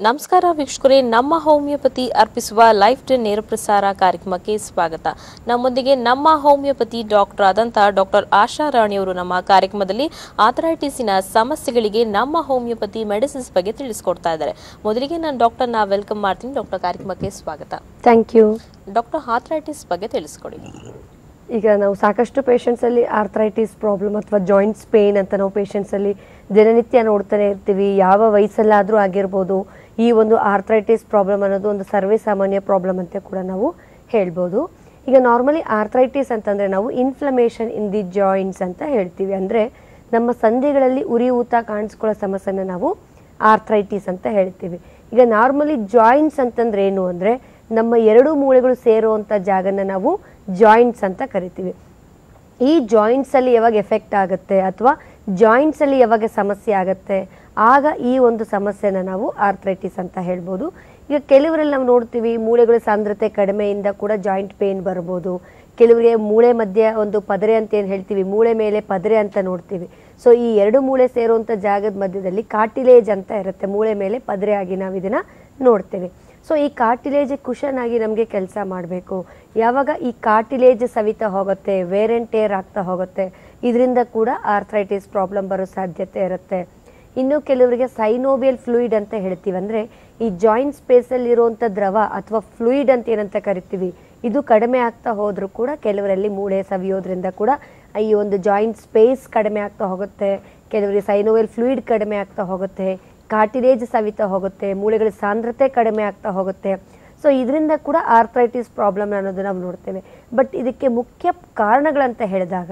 ನಮಸ್ಕಾರ ವೀಕ್ಷಕರೇ ನಮ್ಮ ಹೋಮಿಯೋಪತಿ ಅರ್ಪಿಸುವ ಲೈಫ್ ಟೈಮ್ ನೇರ ಪ್ರಸಾರ ಕಾರ್ಯಕ್ರಮಕ್ಕೆ ಸ್ವಾಗತ ನಮ್ಮೊಂದಿಗೆ ನಮ್ಮ ಹೋಮಿಯೋಪತಿ ಡಾಕ್ಟರ್ ಆದಂಥ ಡಾಕ್ಟರ್ ಆಶಾ ರಾಣಿಯವರು ನಮ್ಮ ಕಾರ್ಯಕ್ರಮದಲ್ಲಿ ಆಥರೈಟಿಸಿನ ಸಮಸ್ಯೆಗಳಿಗೆ ನಮ್ಮ ಹೋಮಿಯೋಪತಿ ಮೆಡಿಸಿನ್ಸ್ ಬಗ್ಗೆ ತಿಳಿಸ್ಕೊಡ್ತಾ ಇದ್ದಾರೆ ಮೊದಲಿಗೆ ನಾನು ಡಾಕ್ಟರ್ನ ವೆಲ್ಕಮ್ ಮಾಡ್ತೀನಿ ಡಾಕ್ಟರ್ ಕಾರ್ಯಕ್ರಮಕ್ಕೆ ಸ್ವಾಗತ ಥ್ಯಾಂಕ್ ಯು ಡಾಕ್ಟರ್ ಆಥರೈಟಿಸ್ ಬಗ್ಗೆ ತಿಳಿಸ್ಕೊಡಿ ಈಗ ನಾವು ಸಾಕಷ್ಟು ಪೇಷಂಟ್ಸಲ್ಲಿ ಆರ್ಥರೈಟಿಸ್ ಪ್ರಾಬ್ಲಮ್ ಅಥವಾ ಜಾಯಿಂಟ್ಸ್ ಪೇನ್ ಅಂತ ನಾವು ಪೇಷಂಟ್ಸಲ್ಲಿ ದಿನನಿತ್ಯ ನೋಡ್ತಾನೆ ಇರ್ತೀವಿ ಯಾವ ವಯಸ್ಸಲ್ಲಾದರೂ ಆಗಿರ್ಬೋದು ಈ ಒಂದು ಆರ್ಥರೈಟಿಸ್ ಪ್ರಾಬ್ಲಮ್ ಅನ್ನೋದು ಒಂದು ಸರ್ವೇ ಸಾಮಾನ್ಯ ಪ್ರಾಬ್ಲಮ್ ಅಂತ ಕೂಡ ನಾವು ಹೇಳ್ಬೋದು ಈಗ ನಾರ್ಮಲಿ ಆರ್ಥರೈಟಿಸ್ ಅಂತಂದರೆ ನಾವು ಇನ್ಫ್ಲಮೇಷನ್ ಇನ್ ದಿ ಜಾಯಿಂಟ್ಸ್ ಅಂತ ಹೇಳ್ತೀವಿ ಅಂದರೆ ನಮ್ಮ ಸಂಧಿಗಳಲ್ಲಿ ಉರಿಯೂತ ಕಾಣಿಸ್ಕೊಳ್ಳೋ ಸಮಸ್ಯೆನ ನಾವು ಆರ್ಥರೈಟಿಸ್ ಅಂತ ಹೇಳ್ತೀವಿ ಈಗ ನಾರ್ಮಲಿ ಜಾಯಿಂಟ್ಸ್ ಅಂತಂದ್ರೆ ಏನು ಅಂದರೆ ನಮ್ಮ ಎರಡು ಮೂಳೆಗಳು ಸೇರುವಂಥ ಜಾಗನ ನಾವು ಜಾಯಿಂಟ್ಸ್ ಅಂತ ಕರಿತೀವಿ ಈ ಜಾಯಿಂಟ್ಸಲ್ಲಿ ಯಾವಾಗ ಎಫೆಕ್ಟ್ ಆಗುತ್ತೆ ಅಥವಾ ಜಾಯಿಂಟ್ಸಲ್ಲಿ ಯಾವಾಗ ಸಮಸ್ಯೆ ಆಗುತ್ತೆ ಆಗ ಈ ಒಂದು ಸಮಸ್ಯೆನ ನಾವು ಆರ್ಥರೈಟಿಸ್ ಅಂತ ಹೇಳ್ಬೋದು ಈಗ ಕೆಲವರಲ್ಲಿ ನಾವು ನೋಡ್ತೀವಿ ಮೂಳೆಗಳ ಸಾಂದ್ರತೆ ಕಡಿಮೆಯಿಂದ ಕೂಡ ಜಾಯಿಂಟ್ ಪೇನ್ ಬರ್ಬೋದು ಕೆಲವರಿಗೆ ಮೂಳೆ ಮಧ್ಯೆ ಒಂದು ಪದರೆ ಅಂತ ಏನು ಹೇಳ್ತೀವಿ ಮೂಳೆ ಮೇಲೆ ಪದರೆ ಅಂತ ನೋಡ್ತೀವಿ ಸೊ ಈ ಎರಡು ಮೂಳೆ ಸೇರುವಂಥ ಜಾಗದ ಮಧ್ಯದಲ್ಲಿ ಕಾಟಿಲೇಜ್ ಅಂತ ಇರುತ್ತೆ ಮೂಳೆ ಮೇಲೆ ಪದರೆ ಆಗಿ ನಾವು ಇದನ್ನು ನೋಡ್ತೇವೆ ಸೊ ಈ ಕಾರ್ಟಿಲೇಜ್ ಕುಷನ್ ಆಗಿ ನಮಗೆ ಕೆಲಸ ಮಾಡಬೇಕು ಯಾವಾಗ ಈ ಕಾರ್ಟಿಲೇಜ್ ಸವಿತಾ ಹೋಗುತ್ತೆ ವೇರ್ ಆ್ಯಂಡ್ ಟೇರ್ ಆಗ್ತಾ ಹೋಗುತ್ತೆ ಇದರಿಂದ ಕೂಡ ಆರ್ಥರೈಟಿಸ್ ಪ್ರಾಬ್ಲಮ್ ಬರೋ ಸಾಧ್ಯತೆ ಇರುತ್ತೆ ಇನ್ನು ಕೆಲವರಿಗೆ ಸೈನೋಬಿಯಲ್ ಫ್ಲೂಯಿಡ್ ಅಂತ ಹೇಳ್ತೀವಿ ಅಂದರೆ ಈ ಜಾಯಿಂಟ್ ಸ್ಪೇಸಲ್ಲಿ ಇರುವಂಥ ದ್ರವ ಅಥವಾ ಫ್ಲೂಯಿಡ್ ಅಂತ ಏನಂತ ಕರಿತೀವಿ ಇದು ಕಡಿಮೆ ಆಗ್ತಾ ಹೋದರೂ ಕೂಡ ಕೆಲವರಲ್ಲಿ ಮೂಳೆ ಸವಿಯೋದ್ರಿಂದ ಕೂಡ ಈ ಒಂದು ಜಾಯಿಂಟ್ ಸ್ಪೇಸ್ ಕಡಿಮೆ ಆಗ್ತಾ ಹೋಗುತ್ತೆ ಕೆಲವರಿಗೆ ಸೈನೋವೆಲ್ ಫ್ಲೂಯಿಡ್ ಕಡಿಮೆ ಆಗ್ತಾ ಹೋಗುತ್ತೆ ಕಾರ್ಟಿಲೇಜ್ ಸವಿತಾ ಹೋಗುತ್ತೆ ಮೂಳೆಗಳ ಸಾಂದ್ರತೆ ಕಡಿಮೆ ಆಗ್ತಾ ಹೋಗುತ್ತೆ ಸೊ ಇದರಿಂದ ಕೂಡ ಆರ್ಥರೈಟಿಸ್ ಪ್ರಾಬ್ಲಮ್ ಅನ್ನೋದು ನಾವು ನೋಡ್ತೇವೆ ಬಟ್ ಇದಕ್ಕೆ ಮುಖ್ಯ ಕಾರಣಗಳಂತ ಹೇಳಿದಾಗ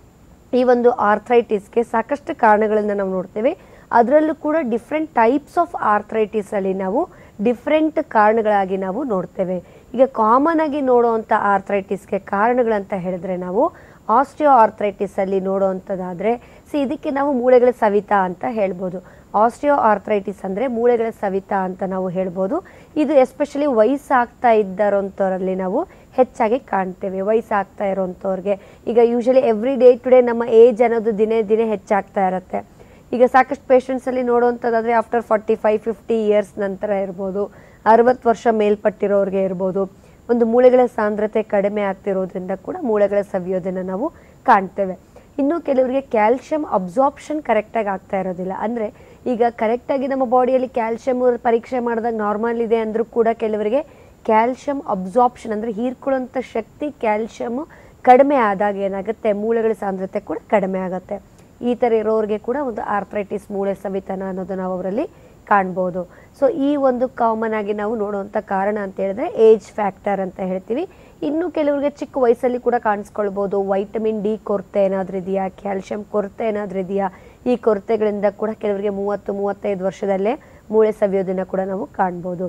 ಈ ಒಂದು ಆರ್ಥರೈಟಿಸ್ಗೆ ಸಾಕಷ್ಟು ಕಾರಣಗಳನ್ನು ನಾವು ನೋಡ್ತೇವೆ ಅದರಲ್ಲೂ ಕೂಡ ಡಿಫ್ರೆಂಟ್ ಟೈಪ್ಸ್ ಆಫ್ ಆರ್ಥರೈಟಿಸ್ ಅಲ್ಲಿ ನಾವು ಡಿಫ್ರೆಂಟ್ ಕಾರಣಗಳಾಗಿ ನಾವು ನೋಡ್ತೇವೆ ಈಗ ಕಾಮನ್ ಆಗಿ ನೋಡುವಂಥ ಆರ್ಥರೈಟಿಸ್ಗೆ ಕಾರಣಗಳಂತ ಹೇಳಿದ್ರೆ ನಾವು ಆಸ್ಟಿಯೋ ಆರ್ಥರೈಟಿಸ್ ಅಲ್ಲಿ ನೋಡುವಂಥದ್ದಾದ್ರೆ ಸಿ ಇದಕ್ಕೆ ನಾವು ಮೂಳೆಗಳ ಸವಿತಾ ಅಂತ ಹೇಳ್ಬೋದು ಆಸ್ಟಿಯೋ ಆರ್ಥರೈಟಿಸ್ ಅಂದರೆ ಮೂಳೆಗಳ ಸವಿತಾ ಅಂತ ನಾವು ಹೇಳ್ಬೋದು ಇದು ಎಸ್ಪೆಷಲಿ ವಯಸ್ಸಾಗ್ತಾ ಇದ್ದರೋಂಥವ್ರಲ್ಲಿ ನಾವು ಹೆಚ್ಚಾಗಿ ಕಾಣ್ತೇವೆ ವಯಸ್ಸಾಗ್ತಾ ಇರೋಂಥವ್ರಿಗೆ ಈಗ usually every day to day ನಮ್ಮ ಏಜ್ ಅನ್ನೋದು ದಿನೇ ದಿನೇ ಹೆಚ್ಚಾಗ್ತಾ ಇರುತ್ತೆ ಈಗ ಸಾಕಷ್ಟು ಪೇಷಂಟ್ಸಲ್ಲಿ ನೋಡುವಂಥದ್ದಾದರೆ after forty five fifty years ನಂತರ ಇರ್ಬೋದು ಅರವತ್ತು ವರ್ಷ ಮೇಲ್ಪಟ್ಟಿರೋರಿಗೆ ಇರ್ಬೋದು ಒಂದು ಮೂಳೆಗಳ ಸಾಂದ್ರತೆ ಕಡಿಮೆ ಆಗ್ತಿರೋದ್ರಿಂದ ಕೂಡ ಮೂಳೆಗಳ ಸವಿಯೋದನ್ನು ನಾವು ಕಾಣ್ತೇವೆ ಇನ್ನು ಕೆಲವರಿಗೆ ಕ್ಯಾಲ್ಶಿಯಂ ಅಬ್ಸಾರ್ಪ್ಷನ್ ಕರೆಕ್ಟಾಗಿ ಆಗ್ತಾ ಇರೋದಿಲ್ಲ ಅಂದರೆ ಈಗ ಕರೆಕ್ಟಾಗಿ ನಮ್ಮ ಬಾಡಿಯಲ್ಲಿ ಕ್ಯಾಲ್ಶಿಯಂ ಪರೀಕ್ಷೆ ಮಾಡಿದಾಗ ನಾರ್ಮಲ್ ಇದೆ ಅಂದರೂ ಕೂಡ ಕೆಲವರಿಗೆ ಕ್ಯಾಲ್ಶಿಯಂ ಅಬ್ಸಾರ್ಪ್ಷನ್ ಅಂದರೆ ಹೀರ್ಕೊಳ್ಳೋಂಥ ಶಕ್ತಿ ಕ್ಯಾಲ್ಶಿಯಮ್ ಕಡಿಮೆ ಆದಾಗ ಏನಾಗುತ್ತೆ ಮೂಳೆಗಳ ಸಾಂದ್ರತೆ ಕೂಡ ಕಡಿಮೆ ಆಗುತ್ತೆ ಈ ಥರ ಇರೋರಿಗೆ ಕೂಡ ಒಂದು ಆರ್ಥರೈಟಿಸ್ ಮೂಳೆ ಸವಿತನ ಅನ್ನೋದು ನಾವು ಅವರಲ್ಲಿ ಕಾಣ್ಬೋದು ಸೊ ಈ ಒಂದು ಕಾಮನ್ ಆಗಿ ನಾವು ನೋಡುವಂಥ ಕಾರಣ ಅಂತ ಹೇಳಿದ್ರೆ ಏಜ್ ಫ್ಯಾಕ್ಟರ್ ಅಂತ ಹೇಳ್ತೀವಿ ಇನ್ನು ಕೆಲವರಿಗೆ ಚಿಕ್ಕ ವಯಸ್ಸಲ್ಲಿ ಕೂಡ ಕಾಣಿಸ್ಕೊಳ್ಬೋದು ವೈಟಮಿನ್ ಡಿ ಕೊರತೆ ಏನಾದರೂ ಇದೆಯಾ ಕ್ಯಾಲ್ಶಿಯಂ ಕೊರತೆ ಏನಾದರೂ ಇದೆಯಾ ಈ ಕೊರತೆಗಳಿಂದ ಕೂಡ ಕೆಲವರಿಗೆ ಮೂವತ್ತು ಮೂವತ್ತೈದು ವರ್ಷದಲ್ಲೇ ಮೂಳೆ ಸವಿಯೋದನ್ನು ಕೂಡ ನಾವು ಕಾಣ್ಬೋದು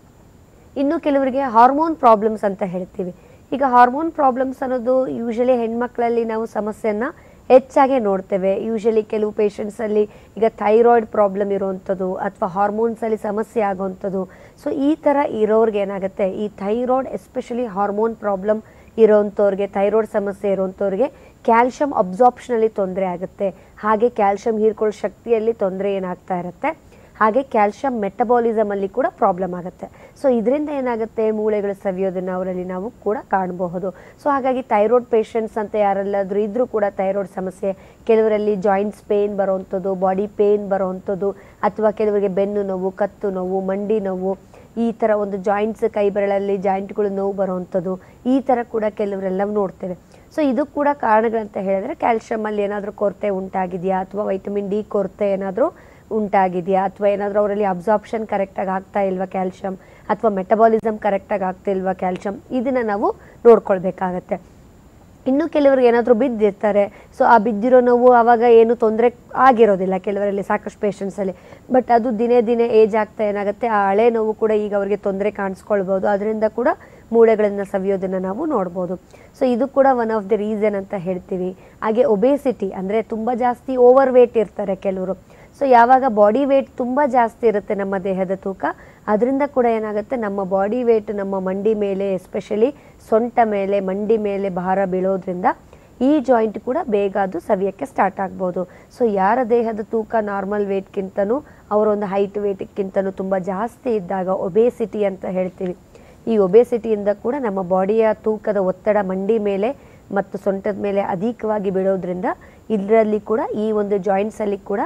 ಇನ್ನು ಕೆಲವರಿಗೆ ಹಾರ್ಮೋನ್ ಪ್ರಾಬ್ಲಮ್ಸ್ ಅಂತ ಹೇಳ್ತೀವಿ ಈಗ ಹಾರ್ಮೋನ್ ಪ್ರಾಬ್ಲಮ್ಸ್ ಅನ್ನೋದು ಯೂಶಲಿ ಹೆಣ್ಮಕ್ಳಲ್ಲಿ ನಾವು ಸಮಸ್ಯೆಯನ್ನು ಹೆಚ್ಚಾಗಿ ನೋಡ್ತೇವೆ ಯೂಶಲಿ ಕೆಲವು ಪೇಷಂಟ್ಸಲ್ಲಿ ಈಗ ಥೈರಾಯ್ಡ್ ಪ್ರಾಬ್ಲಮ್ ಇರೋವಂಥದ್ದು ಅಥವಾ ಹಾರ್ಮೋನ್ಸಲ್ಲಿ ಸಮಸ್ಯೆ ಆಗೋವಂಥದ್ದು ಸೊ ಈ ಥರ ಇರೋರ್ಗೆ ಏನಾಗುತ್ತೆ ಈ ಥೈರಾಯ್ಡ್ ಎಸ್ಪೆಷಲಿ ಹಾರ್ಮೋನ್ ಪ್ರಾಬ್ಲಮ್ ಇರೋವಂಥವ್ರಿಗೆ ಥೈರಾಯ್ಡ್ ಸಮಸ್ಯೆ ಇರೋವಂಥವ್ರಿಗೆ ಕ್ಯಾಲ್ಶಿಯಂ ಅಬ್ಸಾರ್ಪ್ಷನಲ್ಲಿ ತೊಂದರೆ ಆಗುತ್ತೆ ಹಾಗೆ ಕ್ಯಾಲ್ಶಿಯಂ ಹೀರ್ಕೊಳ್ಳೋ ಶಕ್ತಿಯಲ್ಲಿ ತೊಂದರೆ ಏನಾಗ್ತಾ ಇರುತ್ತೆ ಹಾಗೆ ಕ್ಯಾಲ್ಶಿಯಂ ಮೆಟಬಾಲಿಸಮ್ ಅಲ್ಲಿ ಕೂಡ ಪ್ರಾಬ್ಲಮ್ ಆಗುತ್ತೆ ಸೊ ಇದರಿಂದ ಏನಾಗುತ್ತೆ ಮೂಳೆಗಳು ಸವಿಯೋದನ್ನು ಅವರಲ್ಲಿ ನಾವು ಕೂಡ ಕಾಣಬಹುದು ಸೊ ಹಾಗಾಗಿ ಥೈರಾಯ್ಡ್ ಪೇಷಂಟ್ಸ್ ಅಂತ ಯಾರೆಲ್ಲಾದರೂ ಇದ್ರೂ ಕೂಡ ಥೈರಾಯ್ಡ್ ಸಮಸ್ಯೆ ಕೆಲವರಲ್ಲಿ ಜಾಯಿಂಟ್ಸ್ ಪೇನ್ ಬರೋವಂಥದ್ದು ಬಾಡಿ ಪೇನ್ ಬರೋವಂಥದ್ದು ಅಥವಾ ಕೆಲವರಿಗೆ ಬೆನ್ನು ನೋವು ಕತ್ತು ನೋವು ಮಂಡಿ ನೋವು ಈ ಥರ ಒಂದು ಜಾಯಿಂಟ್ಸ್ ಕೈ ಬೆರಳಲ್ಲಿ ಜಾಯಿಂಟ್ಗಳು ನೋವು ಬರುವಂಥದ್ದು ಈ ಥರ ಕೂಡ ಕೆಲವರೆಲ್ಲ ನೋಡ್ತೇವೆ ಸೊ ಇದು ಕೂಡ ಕಾರಣಗಳಂತ ಹೇಳಿದ್ರೆ ಕ್ಯಾಲ್ಶಿಯಮಲ್ಲಿ ಏನಾದರೂ ಕೊರತೆ ಉಂಟಾಗಿದೆಯಾ ಅಥವಾ ವೈಟಮಿನ್ ಡಿ ಕೊರತೆ ಏನಾದರೂ ಉಂಟಾಗಿದೆಯಾ ಅಥವಾ ಏನಾದರೂ ಅವರಲ್ಲಿ ಅಬ್ಸಾರ್ಪ್ಷನ್ ಕರೆಕ್ಟಾಗಿ ಆಗ್ತಾ ಇಲ್ವಾ ಕ್ಯಾಲ್ಶಿಯಂ ಅಥವಾ ಮೆಟಬಾಲಿಸಮ್ ಕರೆಕ್ಟಾಗಿ ಆಗ್ತಾ ಇಲ್ವಾ ಕ್ಯಾಲ್ಶಿಯಂ ಇದನ್ನು ನಾವು ನೋಡ್ಕೊಳ್ಬೇಕಾಗತ್ತೆ ಇನ್ನು ಕೆಲವರಿಗೆ ಏನಾದರೂ ಬಿದ್ದಿರ್ತಾರೆ ಸೊ ಆ ಬಿದ್ದಿರೋ ನೋವು ಆವಾಗ ಏನು ತೊಂದರೆ ಆಗಿರೋದಿಲ್ಲ ಕೆಲವರಲ್ಲಿ ಸಾಕಷ್ಟು ಪೇಷಂಟ್ಸಲ್ಲಿ ಬಟ್ ಅದು ದಿನೇ ದಿನೇ ಏಜ್ ಆಗ್ತಾ ಏನಾಗುತ್ತೆ ಆ ಹಳೆ ನೋವು ಕೂಡ ಈಗ ಅವರಿಗೆ ತೊಂದರೆ ಕಾಣಿಸ್ಕೊಳ್ಬೋದು ಅದರಿಂದ ಕೂಡ ಮೂಳೆಗಳನ್ನು ಸವಿಯೋದನ್ನು ನಾವು ನೋಡ್ಬೋದು ಸೊ ಇದು ಕೂಡ ಒನ್ ಆಫ್ ದಿ ರೀಸನ್ ಅಂತ ಹೇಳ್ತೀವಿ ಹಾಗೆ ಒಬೇಸಿಟಿ ಅಂದರೆ ತುಂಬ ಜಾಸ್ತಿ ಓವರ್ ವೇಟ್ ಇರ್ತಾರೆ ಕೆಲವರು ಸೊ ಯಾವಾಗ ಬಾಡಿ ವೇಟ್ ತುಂಬ ಜಾಸ್ತಿ ಇರುತ್ತೆ ನಮ್ಮ ದೇಹದ ತೂಕ ಅದರಿಂದ ಕೂಡ ಏನಾಗುತ್ತೆ ನಮ್ಮ ಬಾಡಿ ವೇಟ್ ನಮ್ಮ ಮಂಡಿ ಮೇಲೆ ಎಸ್ಪೆಷಲಿ ಸೊಂಟ ಮೇಲೆ ಮಂಡಿ ಮೇಲೆ ಭಾರ ಬೀಳೋದ್ರಿಂದ ಈ ಜಾಯಿಂಟ್ ಕೂಡ ಬೇಗ ಅದು ಸವಿಯಕ್ಕೆ ಸ್ಟಾರ್ಟ್ ಆಗ್ಬೋದು ಸೊ ಯಾರ ದೇಹದ ತೂಕ ನಾರ್ಮಲ್ ವೇಟ್ಗಿಂತನೂ ಅವರ ಒಂದು ಹೈಟ್ ವೇಟ್ಗಿಂತನೂ ತುಂಬ ಜಾಸ್ತಿ ಇದ್ದಾಗ ಒಬೇಸಿಟಿ ಅಂತ ಹೇಳ್ತೀವಿ ಈ ಒಬೇಸಿಟಿಯಿಂದ ಕೂಡ ನಮ್ಮ ಬಾಡಿಯ ತೂಕದ ಒತ್ತಡ ಮಂಡಿ ಮೇಲೆ ಮತ್ತು ಸೊಂಟದ ಮೇಲೆ ಅಧಿಕವಾಗಿ ಬೀಳೋದ್ರಿಂದ ಇದರಲ್ಲಿ ಕೂಡ ಈ ಒಂದು ಜಾಯಿಂಟ್ಸಲ್ಲಿ ಕೂಡ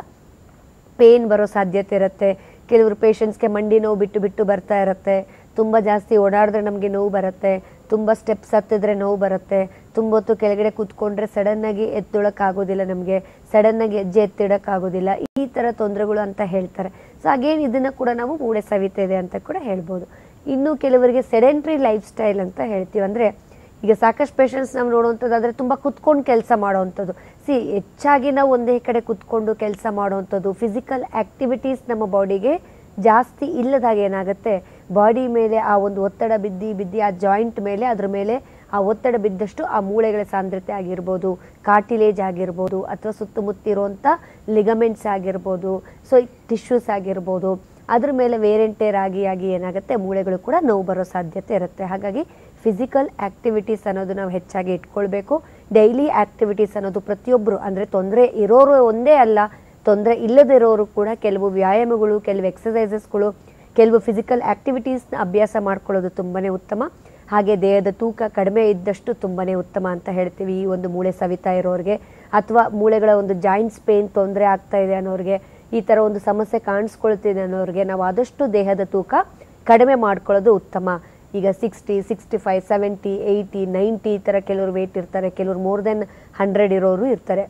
ಪೇನ್ ಬರೋ ಸಾಧ್ಯತೆ ಇರುತ್ತೆ ಕೆಲವರು ಪೇಷಂಟ್ಸ್ಗೆ ಮಂಡಿ ನೋವು ಬಿಟ್ಟು ಬಿಟ್ಟು ಬರ್ತಾ ಇರುತ್ತೆ ತುಂಬ ಜಾಸ್ತಿ ಓಡಾಡಿದ್ರೆ ನಮಗೆ ನೋವು ಬರುತ್ತೆ ತುಂಬ ಸ್ಟೆಪ್ಸ್ ಹತ್ತಿದ್ರೆ ನೋವು ಬರುತ್ತೆ ತುಂಬ ಹೊತ್ತು ಕೆಳಗಡೆ ಕೂತ್ಕೊಂಡ್ರೆ ಸಡನ್ನಾಗಿ ಎತ್ತೊಳಕ್ಕಾಗೋದಿಲ್ಲ ನಮಗೆ ಸಡನ್ನಾಗಿ ಹೆಜ್ಜೆ ಎತ್ತಿಡೋಕ್ಕಾಗೋದಿಲ್ಲ ಈ ಥರ ತೊಂದರೆಗಳು ಅಂತ ಹೇಳ್ತಾರೆ ಸೊ ಅಗೇನ್ ಇದನ್ನು ಕೂಡ ನಾವು ಮೂಳೆ ಸವಿತಾ ಇದೆ ಅಂತ ಕೂಡ ಹೇಳ್ಬೋದು ಇನ್ನು ಕೆಲವರಿಗೆ ಸೆಡೆಂಟ್ರಿ ಲೈಫ್ ಸ್ಟೈಲ್ ಅಂತ ಹೇಳ್ತೀವಿ ಅಂದರೆ ಈಗ ಸಾಕಷ್ಟು ಪೇಷಂಟ್ಸ್ ನಾವು ನೋಡುವಂಥದ್ದಾದರೆ ತುಂಬ ಕುತ್ಕೊಂಡು ಕೆಲಸ ಮಾಡೋವಂಥದ್ದು ಸಿ ಹೆಚ್ಚಾಗಿ ನಾವು ಒಂದೇ ಕಡೆ ಕುತ್ಕೊಂಡು ಕೆಲಸ ಮಾಡೋವಂಥದ್ದು ಫಿಸಿಕಲ್ ಆ್ಯಕ್ಟಿವಿಟೀಸ್ ನಮ್ಮ ಬಾಡಿಗೆ ಜಾಸ್ತಿ ಇಲ್ಲದಾಗ ಏನಾಗುತ್ತೆ ಬಾಡಿ ಮೇಲೆ ಆ ಒಂದು ಒತ್ತಡ ಬಿದ್ದು ಬಿದ್ದು ಆ ಜಾಯಿಂಟ್ ಮೇಲೆ ಅದ್ರ ಮೇಲೆ ಆ ಒತ್ತಡ ಬಿದ್ದಷ್ಟು ಆ ಮೂಳೆಗಳ ಸಾಂದ್ರತೆ ಆಗಿರ್ಬೋದು ಕಾರ್ಟಿಲೇಜ್ ಆಗಿರ್ಬೋದು ಅಥವಾ ಸುತ್ತಮುತ್ತ ಇರುವಂಥ ಲಿಗಮೆಂಟ್ಸ್ ಆಗಿರ್ಬೋದು ಸೊ ಟಿಶ್ಯೂಸ್ ಆಗಿರ್ಬೋದು ಅದ್ರ ಮೇಲೆ ವೇರೆಂಟೇರ್ ಆಗಿ ಆಗಿ ಏನಾಗುತ್ತೆ ಮೂಳೆಗಳು ಕೂಡ ನೋವು ಬರೋ ಸಾಧ್ಯತೆ ಇರುತ್ತೆ ಹಾಗಾಗಿ ಫಿಸಿಕಲ್ ಆ್ಯಕ್ಟಿವಿಟೀಸ್ ಅನ್ನೋದು ನಾವು ಹೆಚ್ಚಾಗಿ ಇಟ್ಕೊಳ್ಬೇಕು ಡೈಲಿ ಆ್ಯಕ್ಟಿವಿಟೀಸ್ ಅನ್ನೋದು ಪ್ರತಿಯೊಬ್ಬರು ಅಂದರೆ ತೊಂದರೆ ಇರೋರು ಒಂದೇ ಅಲ್ಲ ತೊಂದರೆ ಇಲ್ಲದಿರೋರು ಕೂಡ ಕೆಲವು ವ್ಯಾಯಾಮಗಳು ಕೆಲವು ಎಕ್ಸಸೈಸಸ್ಗಳು ಕೆಲವು ಫಿಸಿಕಲ್ ಆ್ಯಕ್ಟಿವಿಟೀಸ್ನ ಅಭ್ಯಾಸ ಮಾಡ್ಕೊಳ್ಳೋದು ತುಂಬಾ ಉತ್ತಮ ಹಾಗೆ ದೇಹದ ತೂಕ ಕಡಿಮೆ ಇದ್ದಷ್ಟು ತುಂಬಾ ಉತ್ತಮ ಅಂತ ಹೇಳ್ತೀವಿ ಈ ಒಂದು ಮೂಳೆ ಸವಿತಾ ಇರೋರಿಗೆ ಅಥವಾ ಮೂಳೆಗಳ ಒಂದು ಜಾಯಿಂಟ್ಸ್ ಪೇನ್ ತೊಂದರೆ ಆಗ್ತಾ ಇದೆ ಅನ್ನೋರಿಗೆ ಈ ಥರ ಒಂದು ಸಮಸ್ಯೆ ಕಾಣಿಸ್ಕೊಳ್ತಿದೆ ಅನ್ನೋರಿಗೆ ನಾವು ಆದಷ್ಟು ದೇಹದ ತೂಕ ಕಡಿಮೆ ಮಾಡ್ಕೊಳ್ಳೋದು ಉತ್ತಮ ಈಗ sixty sixty five seventy eighty ninety ಈ ಥರ ಕೆಲವರು ವೇಟ್ ಇರ್ತಾರೆ ಕೆಲವರು ಮೋರ್ ದೆನ್ ಹಂಡ್ರೆಡ್ ಇರೋರು ಇರ್ತಾರೆ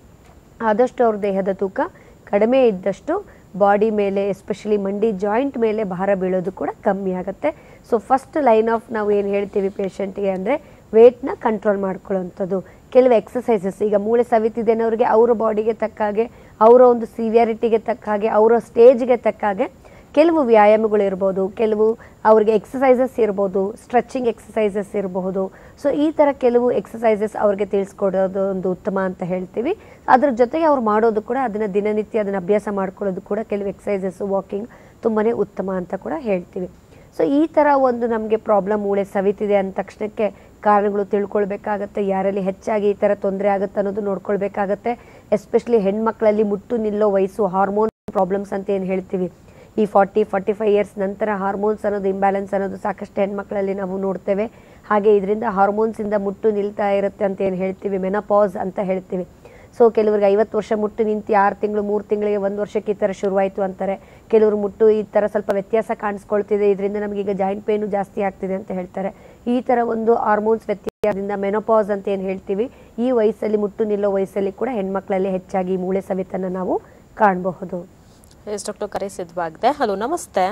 ಆದಷ್ಟು ಅವ್ರ ದೇಹದ ತೂಕ ಕಡಿಮೆ ಇದ್ದಷ್ಟು ಬಾಡಿ ಮೇಲೆ ಎಸ್ಪೆಷಲಿ ಮಂಡಿ ಜಾಯಿಂಟ್ ಮೇಲೆ ಭಾರ ಬೀಳೋದು ಕೂಡ ಕಮ್ಮಿ ಆಗುತ್ತೆ ಸೊ ಫಸ್ಟ್ ಲೈನ್ ಆಫ್ ನಾವು ಏನು ಹೇಳ್ತೀವಿ ಪೇಷಂಟ್ಗೆ ಅಂದರೆ ವೇಟ್ನ ಕಂಟ್ರೋಲ್ ಮಾಡ್ಕೊಳ್ಳೋವಂಥದ್ದು ಕೆಲವು ಎಕ್ಸಸೈಸಸ್ ಈಗ ಮೂಳೆ ಸವಿತಿದೆ ಅನ್ನೋರಿಗೆ ಅವರ ಬಾಡಿಗೆ ತಕ್ಕ ಹಾಗೆ ಅವರ ಒಂದು ಸಿವಿಯಾರಿಟಿಗೆ ತಕ್ಕ ಹಾಗೆ ಅವರ ಸ್ಟೇಜ್ಗೆ ತಕ್ಕ ಹಾಗೆ ಕೆಲವು ವ್ಯಾಯಾಮಗಳು ಇರ್ಬೋದು ಕೆಲವು ಅವ್ರಿಗೆ ಎಕ್ಸಸೈಸಸ್ ಇರ್ಬೋದು ಸ್ಟ್ರೆಚಿಂಗ್ ಎಕ್ಸಸೈಸಸ್ ಇರಬಹುದು ಸೊ ಈ ಥರ ಕೆಲವು ಎಕ್ಸಸೈಸಸ್ ಅವ್ರಿಗೆ ತಿಳಿಸ್ಕೊಡೋದು ಒಂದು ಉತ್ತಮ ಅಂತ ಹೇಳ್ತೀವಿ ಅದ್ರ ಜೊತೆಗೆ ಅವ್ರು ಮಾಡೋದು ಕೂಡ ಅದನ್ನು ದಿನನಿತ್ಯ ಅದನ್ನು ಅಭ್ಯಾಸ ಮಾಡ್ಕೊಳ್ಳೋದು ಕೂಡ ಕೆಲವು ಎಕ್ಸಸೈಸಸ್ ವಾಕಿಂಗ್ ತುಂಬಾ ಉತ್ತಮ ಅಂತ ಕೂಡ ಹೇಳ್ತೀವಿ ಸೊ ಈ ಥರ ಒಂದು ನಮಗೆ ಪ್ರಾಬ್ಲಮ್ ಮೂಳೆ ಸವಿತಿದೆ ಅಂದ ತಕ್ಷಣಕ್ಕೆ ಕಾರಣಗಳು ತಿಳ್ಕೊಳ್ಬೇಕಾಗತ್ತೆ ಯಾರಲ್ಲಿ ಹೆಚ್ಚಾಗಿ ಈ ಥರ ತೊಂದರೆ ಆಗುತ್ತೆ ಅನ್ನೋದು ನೋಡ್ಕೊಳ್ಬೇಕಾಗತ್ತೆ ಎಸ್ಪೆಷಲಿ ಹೆಣ್ಮಕ್ಳಲ್ಲಿ ಮುಟ್ಟು ನಿಲ್ಲೋ ವಯಸ್ಸು ಹಾರ್ಮೋನ್ ಪ್ರಾಬ್ಲಮ್ಸ್ ಅಂತ ಏನು ಹೇಳ್ತೀವಿ ಈ ಫಾರ್ಟಿ ಫಾರ್ಟಿ ಫೈವ್ ಇಯರ್ಸ್ ನಂತರ ಹಾರ್ಮೋನ್ಸ್ ಅನ್ನೋದು ಇಂಬ್ಯಾಲೆನ್ಸ್ ಅನ್ನೋದು ಸಾಕಷ್ಟು ಹೆಣ್ಮಕ್ಳಲ್ಲಿ ನಾವು ನೋಡ್ತೇವೆ ಹಾಗೆ ಇದರಿಂದ ಹಾರ್ಮೋನ್ಸಿಂದ ಮುಟ್ಟು ನಿಲ್ತಾ ಇರುತ್ತೆ ಅಂತ ಏನು ಹೇಳ್ತೀವಿ ಮೆನಪಾಸ್ ಅಂತ ಹೇಳ್ತೀವಿ ಸೊ ಕೆಲವ್ರಿಗೆ ಐವತ್ತು ವರ್ಷ ಮುಟ್ಟು ನಿಂತು ಆರು ತಿಂಗಳು ಮೂರು ತಿಂಗಳಿಗೆ ಒಂದು ವರ್ಷಕ್ಕೆ ಈ ಥರ ಶುರುವಾಯಿತು ಅಂತಾರೆ ಕೆಲವರು ಮುಟ್ಟು ಈ ಥರ ಸ್ವಲ್ಪ ವ್ಯತ್ಯಾಸ ಕಾಣಿಸ್ಕೊಳ್ತಿದೆ ಇದರಿಂದ ನಮಗೀಗ ಜಾಯಿಂಟ್ ಪೇನು ಜಾಸ್ತಿ ಆಗ್ತಿದೆ ಅಂತ ಹೇಳ್ತಾರೆ ಈ ಥರ ಒಂದು ಹಾರ್ಮೋನ್ಸ್ ವ್ಯತ್ಯಾಸದಿಂದ ಮೆನೋಪಾಸ್ ಅಂತ ಏನು ಹೇಳ್ತೀವಿ ಈ ವಯಸ್ಸಲ್ಲಿ ಮುಟ್ಟು ನಿಲ್ಲೋ ವಯಸ್ಸಲ್ಲಿ ಕೂಡ ಹೆಣ್ಮಕ್ಳಲ್ಲಿ ಹೆಚ್ಚಾಗಿ ಮೂಳೆ ಸವಿತನ್ನು ನಾವು ಕಾಣಬಹುದು ಎಸ್ ಡಾಕ್ಟರ್ ಕರೆ ಸಿದ್ಧವಾಗಿದೆ ಹಲೋ ನಮಸ್ತೆ